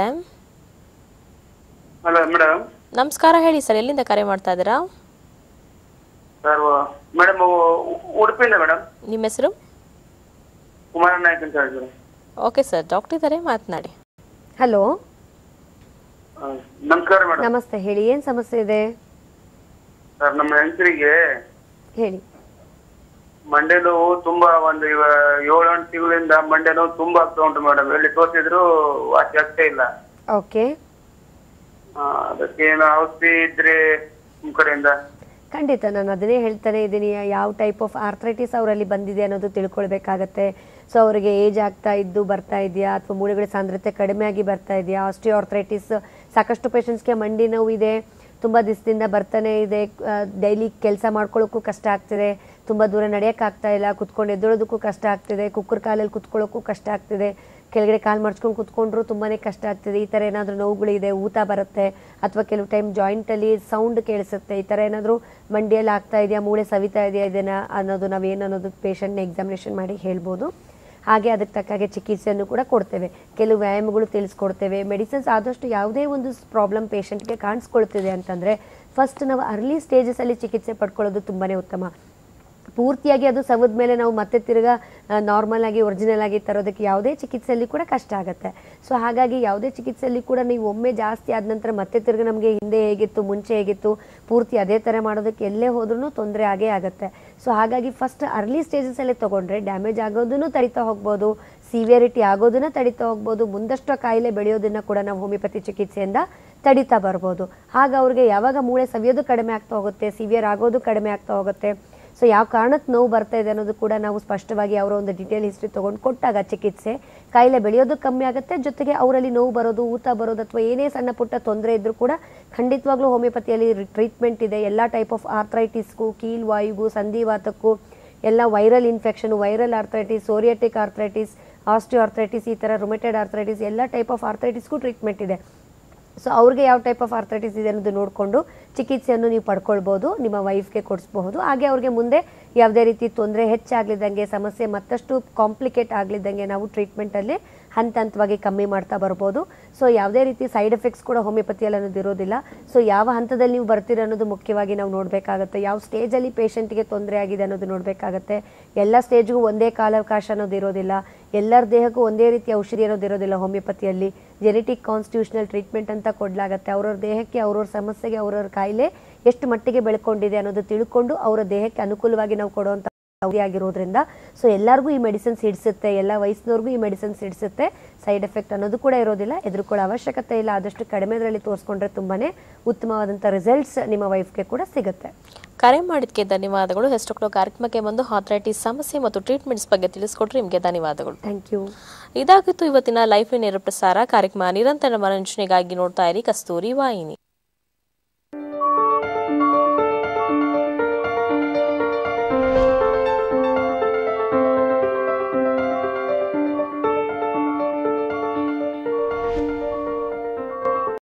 ಹಲೋ ಮೇಡಮ್ ನಮಸ್ಕಾರ ಹೇಳಿ ಸರ್ ಎಲ್ಲಿಂದ ಕರೆ ಮಾಡ್ತಾ ಇದ್ದೀರಾ ಸರ್ ಮೇಡಮ್ ಉಡುಪಿಯಿಂದ ಮೇಡಮ್ ನಿಮ್ಮ ಹೆಸರು ಕುಮಾರ ನಾಯ್ಕ ಅಂತ ಹೇಳಿದ್ರು ಓಕೆ ಸರ್ ಡಾಕ್ಟರ್ ಇದ್ದಾರೆ ಮಾತನಾಡಿ ಹಲೋ ನಮಸ್ಕಾರ ಮೇಡಮ್ ನಮಸ್ತೆ ಹೇಳಿ ಏನು ಸಮಸ್ಯೆ ಇದೆ ಸರ್ ನಮ್ಮ ಹೆಂಗಸರಿಗೆ ಹೇಳಿ ಮಂಡೆ ನೋವು ತುಂಬಾ ಒಂದು ಇವ ಏಳು ಎಂಟು ತಿಂಗಳಿಂದ ಮಂಡೆ ನೋವು ತುಂಬಾ ಆಗ್ತಾ ಉಂಟು ಮೇಡಮ್ ಎಲ್ಲಿ ತೋರಿಸಿದ್ರು ವಾಸಿ ಆಗ್ತಾ ಇಲ್ಲ ಓಕೆ ಆ, ಅದಕ್ಕೆ ಏನು ಔಷಧಿ ಇದ್ರೆ ನಿಮ್ ಕಡೆಯಿಂದ ಖಂಡಿತ ನಾನು ಅದನ್ನೇ ಹೇಳ್ತಾನೆ ಇದ್ದೀನಿ ಯಾವ ಟೈಪ್ ಆಫ್ ಆರ್ಥ್ರೈಟಿಸ್ ಅವರಲ್ಲಿ ಬಂದಿದೆ ಅನ್ನೋದು ತಿಳ್ಕೊಳ್ಬೇಕಾಗತ್ತೆ ಸೊ ಅವರಿಗೆ ಏಜ್ ಆಗ್ತಾ ಇದ್ದು ಬರ್ತಾ ಇದೆಯಾ ಅಥವಾ ಮೂಳೆಗಳ ಸಾಂದ್ರತೆ ಕಡಿಮೆ ಆಗಿ ಬರ್ತಾ ಇದೆಯಾ ಆಸ್ಟಿಯೋ ಆರ್ಥ್ರೈಟಿಸ್ ಸಾಕಷ್ಟು ಪೇಷಂಟ್ಸ್ಗೆ ಮಂಡಿ ನೋವು ಇದೆ ತುಂಬ ದಿವಸದಿಂದ ಬರ್ತಾನೆ ಇದೆ ಡೈಲಿ ಕೆಲಸ ಮಾಡ್ಕೊಳ್ಳೋಕ್ಕೂ ಕಷ್ಟ ಆಗ್ತಿದೆ ತುಂಬ ದೂರ ನಡೆಯೋಕ್ಕಾಗ್ತಾ ಇಲ್ಲ ಕುತ್ಕೊಂಡು ಎದ್ದೊಳೋದಕ್ಕೂ ಕಷ್ಟ ಆಗ್ತಿದೆ ಕುಕ್ಕರ್ ಕಾಲಲ್ಲಿ ಕುತ್ಕೊಳ್ಳೋಕ್ಕೂ ಕಷ್ಟ ಆಗ್ತಿದೆ ಕೆಳಗಡೆ ಕಾಲು ಮಡ್ಚ್ಕೊಂಡು ಕುತ್ಕೊಂಡ್ರು ತುಂಬಾ ಕಷ್ಟ ಆಗ್ತಿದೆ ಈ ಥರ ಏನಾದರೂ ನೋವುಗಳಿದೆ ಊತ ಬರುತ್ತೆ ಅಥವಾ ಕೆಲವು ಟೈಮ್ ಜಾಯಿಂಟಲ್ಲಿ ಸೌಂಡ್ ಕೇಳಿಸುತ್ತೆ ಈ ಥರ ಏನಾದರೂ ಮಂಡಿಯಲ್ಲಿ ಆಗ್ತಾ ಇದೆಯಾ ಮೂಳೆ ಸವಿತಾ ಇದೆಯಾ ಇದನ್ನು ಅನ್ನೋದು ನಾವೇನು ಅನ್ನೋದು ಪೇಷಂಟ್ನ ಎಕ್ಸಾಮಿನೇಷನ್ ಮಾಡಿ ಹೇಳ್ಬೋದು ಹಾಗೆ ಅದಕ್ಕೆ ತಕ್ಕಾಗೆ ಚಿಕಿತ್ಸೆಯನ್ನು ಕೂಡ ಕೊಡ್ತೇವೆ ಕೆಲವು ವ್ಯಾಯಾಮಗಳು ತಿಳಿಸ್ಕೊಡ್ತೇವೆ ಮೆಡಿಸಿನ್ಸ್ ಆದಷ್ಟು ಯಾವುದೇ ಒಂದು ಪ್ರಾಬ್ಲಮ್ ಪೇಷಂಟ್ಗೆ ಕಾಣಿಸ್ಕೊಳ್ತಿದೆ ಅಂತಂದರೆ ಫಸ್ಟ್ ನಾವು ಅರ್ಲಿ ಸ್ಟೇಜಸಲ್ಲಿ ಚಿಕಿತ್ಸೆ ಪಡ್ಕೊಳ್ಳೋದು ತುಂಬಾ ಉತ್ತಮ ಪೂರ್ತಿಯಾಗಿ ಅದು ಸವದ ಮೇಲೆ ನಾವು ಮತ್ತೆ ತಿರ್ಗಾ ನಾರ್ಮಲ್ ಆಗಿ ಒರಿಜಿನಲ್ ಆಗಿ ತರೋದಕ್ಕೆ ಯಾವುದೇ ಚಿಕಿತ್ಸೆಯಲ್ಲಿ ಕೂಡ ಕಷ್ಟ ಆಗುತ್ತೆ ಸೊ ಹಾಗಾಗಿ ಯಾವುದೇ ಚಿಕಿತ್ಸೆಯಲ್ಲಿ ಕೂಡ ನೀವು ಒಮ್ಮೆ ಜಾಸ್ತಿ ಆದ ನಂತರ ಮತ್ತೆ ತಿರ್ಗಿ ನಮಗೆ ಹಿಂದೆ ಹೇಗಿತ್ತು ಮುಂಚೆ ಹೇಗಿತ್ತು ಪೂರ್ತಿ ಅದೇ ಥರ ಮಾಡೋದಕ್ಕೆ ಎಲ್ಲೇ ಹೋದ್ರೂ ತೊಂದರೆ ಆಗೇ ಆಗುತ್ತೆ ಸೊ ಹಾಗಾಗಿ ಫಸ್ಟ್ ಅರ್ಲಿ ಸ್ಟೇಜಸಲ್ಲೇ ತೊಗೊಂಡ್ರೆ ಡ್ಯಾಮೇಜ್ ಆಗೋದನ್ನು ತಡಿತಾ ಹೋಗ್ಬೋದು ಸಿವಿಯರಿಟಿ ಆಗೋದನ್ನ ತಡಿತಾ ಹೋಗ್ಬೋದು ಮುಂದಷ್ಟು ಆ ಕಾಯಿಲೆ ಬೆಳೆಯೋದನ್ನ ಕೂಡ ನಾವು ಹೋಮಿಯೋಪತಿ ಚಿಕಿತ್ಸೆಯಿಂದ ತಡಿತಾ ಬರ್ಬೋದು ಆಗ ಅವ್ರಿಗೆ ಯಾವಾಗ ಮೂಳೆ ಸವಿಯೋದು ಕಡಿಮೆ ಆಗ್ತಾ ಹೋಗುತ್ತೆ ಸಿವಿಯರ್ ಆಗೋದು ಕಡಿಮೆ ಆಗ್ತಾ ಹೋಗುತ್ತೆ ಸೊ ಯಾವ ಕಾರಣಕ್ಕೆ ನೋವು ಬರ್ತಾ ಇದೆ ಅನ್ನೋದು ಕೂಡ ನಾವು ಸ್ಪಷ್ಟವಾಗಿ ಅವರ ಒಂದು ಡೀಟೇಲ್ ಹಿಸ್ಟ್ರಿ ತೊಗೊಂಡು ಕೊಟ್ಟಾಗ ಚಿಕಿತ್ಸೆ ಕಾಯಿಲೆ ಬೆಳೆಯೋದು ಕಮ್ಮಿ ಆಗುತ್ತೆ ಜೊತೆಗೆ ಅವರಲ್ಲಿ ನೋವು ಬರೋದು ಊತ ಬರೋದು ಅಥವಾ ಏನೇ ಸಣ್ಣ ಪುಟ್ಟ ತೊಂದರೆ ಇದ್ರೂ ಕೂಡ ಖಂಡಿತವಾಗ್ಲೂ ಹೋಮಿಯೋಪತಿಯಲ್ಲಿ ಟ್ರೀಟ್ಮೆಂಟ್ ಇದೆ ಎಲ್ಲ ಟೈಪ್ ಆಫ್ ಆರ್ಥ್ರೈಟಿಸ್ಗೂ ಕೀಲ್ವಾಯುಗೂ ಸಂಧಿವಾತಕ್ಕೂ ಎಲ್ಲ viral infection viral arthritis psoriatic arthritis osteoarthritis ಈ ಥರ ರೊಮೆಟೆಡ್ ಆರ್ಥ್ರೈಟಿಸ್ ಎಲ್ಲ ಟೈಪ್ ಆಫ್ ಆರ್ಥ್ರೈಟಿಸ್ಗೂ ಟ್ರೀಟ್ಮೆಂಟ್ ಇದೆ ಸೊ ಅವ್ರಿಗೆ ಯಾವ ಟೈಪ್ ಆಫ್ ಆರ್ಥ್ರೈಟಿಸ್ ಇದೆ ಅನ್ನೋದು ನೋಡಿಕೊಂಡು ಚಿಕಿತ್ಸೆಯನ್ನು ನೀವು ಪಡ್ಕೊಳ್ಬೋದು ನಿಮ್ಮ ವೈಫ್ಗೆ ಕೊಡಿಸ್ಬಹುದು ಹಾಗೆ ಅವ್ರಿಗೆ ಮುಂದೆ ಯಾವುದೇ ರೀತಿ ತೊಂದರೆ ಹೆಚ್ಚಾಗ್ಲಿದ್ದಂಗೆ ಸಮಸ್ಯೆ ಮತ್ತಷ್ಟು ಕಾಂಪ್ಲಿಕೇಟ್ ಆಗ್ಲಿದ್ದಂಗೆ ನಾವು ಟ್ರೀಟ್ಮೆಂಟಲ್ಲಿ ಹಂತ ಹಂತವಾಗಿ ಕಮ್ಮಿ ಮಾಡ್ತಾ ಬರ್ಬೋದು ಸೊ ಯಾವುದೇ ರೀತಿ ಸೈಡ್ ಎಫೆಕ್ಟ್ಸ್ ಕೂಡ ಹೋಮಿಯೋಪತಿಯಲ್ಲಿ ಅನ್ನೋದು ಇರೋದಿಲ್ಲ ಸೊ ಯಾವ ಹಂತದಲ್ಲಿ ನೀವು ಬರ್ತೀರ ಅನ್ನೋದು ಮುಖ್ಯವಾಗಿ ನಾವು ನೋಡಬೇಕಾಗುತ್ತೆ ಯಾವ ಸ್ಟೇಜಲ್ಲಿ ಪೇಷಂಟ್ಗೆ ತೊಂದರೆ ಆಗಿದೆ ಅನ್ನೋದು ನೋಡಬೇಕಾಗತ್ತೆ ಎಲ್ಲ ಸ್ಟೇಜ್ಗೂ ಒಂದೇ ಕಾಲಾವಕಾಶ ಅನ್ನೋದು ಇರೋದಿಲ್ಲ ಎಲ್ಲರ ದೇಹಕ್ಕೂ ಒಂದೇ ರೀತಿಯ ಔಷಧಿ ಅನ್ನೋದು ಇರೋದಿಲ್ಲ ಹೋಮಿಯೋಪತಿಯಲ್ಲಿ ಜೆನೆಟಿಕ್ ಕಾನ್ಸ್ಟಿಟ್ಯೂಷನಲ್ ಟ್ರೀಟ್ಮೆಂಟ್ ಅಂತ ಕೊಡಲಾಗುತ್ತೆ ಅವ್ರವ್ರ ದೇಹಕ್ಕೆ ಅವ್ರವ್ರ ಸಮಸ್ಯೆಗೆ ಅವ್ರವ್ರ ಕಾಯಿಲೆ ಎಷ್ಟು ಮಟ್ಟಿಗೆ ಬೆಳ್ಕೊಂಡಿದೆ ಅನ್ನೋದು ತಿಳ್ಕೊಂಡು ಅವರ ದೇಹಕ್ಕೆ ಅನುಕೂಲವಾಗಿ ನಾವು ಕೊಡುವಂಥ ಔಷಧಿ ಆಗಿರೋದ್ರಿಂದ ಸೊ ಎಲ್ಲರಿಗೂ ಈ ಮೆಡಿಸಿನ್ಸ್ ಹಿಡಿಸುತ್ತೆ ಎಲ್ಲ ವಯಸ್ಸಿನವ್ರಿಗೂ ಈ ಮೆಡಿಸಿನ್ಸ್ ಹಿಡಿಸುತ್ತೆ ಸೈಡ್ ಎಫೆಕ್ಟ್ ಅನ್ನೋದು ಕೂಡ ಇರೋದಿಲ್ಲ ಎದುರುಕೊಳ್ಳೋ ಅವಶ್ಯಕತೆ ಇಲ್ಲ ಆದಷ್ಟು ಕಡಿಮೆದರಲ್ಲಿ ತೋರಿಸ್ಕೊಂಡ್ರೆ ತುಂಬಾನೇ ಉತ್ತಮವಾದಂಥ ರಿಸಲ್ಟ್ಸ್ ನಿಮ್ಮ ವೈಫ್ಗೆ ಕೂಡ ಸಿಗುತ್ತೆ ಕರೆ ಮಾಡಿದ್ದಕ್ಕೆ ಧನ್ಯವಾದಗಳು ಹೆಸ್ಟೋಕ್ಟೋ ಕಾರ್ಯಕ್ರಮಕ್ಕೆ ಬಂದು ಆಥರೈಟಿಸ್ ಸಮಸ್ಯೆ ಮತ್ತು ಟ್ರೀಟ್ಮೆಂಟ್ಸ್ ಬಗ್ಗೆ ತಿಳಿಸ್ಕೊಟ್ರೆ ನಿಮಗೆ ಧನ್ಯವಾದಗಳು ಥ್ಯಾಂಕ್ ಯು ಇದಾಗಿತ್ತು ಇವತ್ತಿನ ಲೈಫ್ ನೇರ ಪ್ರಸಾರ ಕಾರ್ಯಕ್ರಮ ನಿರಂತರ ಮನರಂಜನೆಗಾಗಿ ನೋಡ್ತಾ ಇರಿ ಕಸ್ತೂರಿ ವಾಹಿನಿ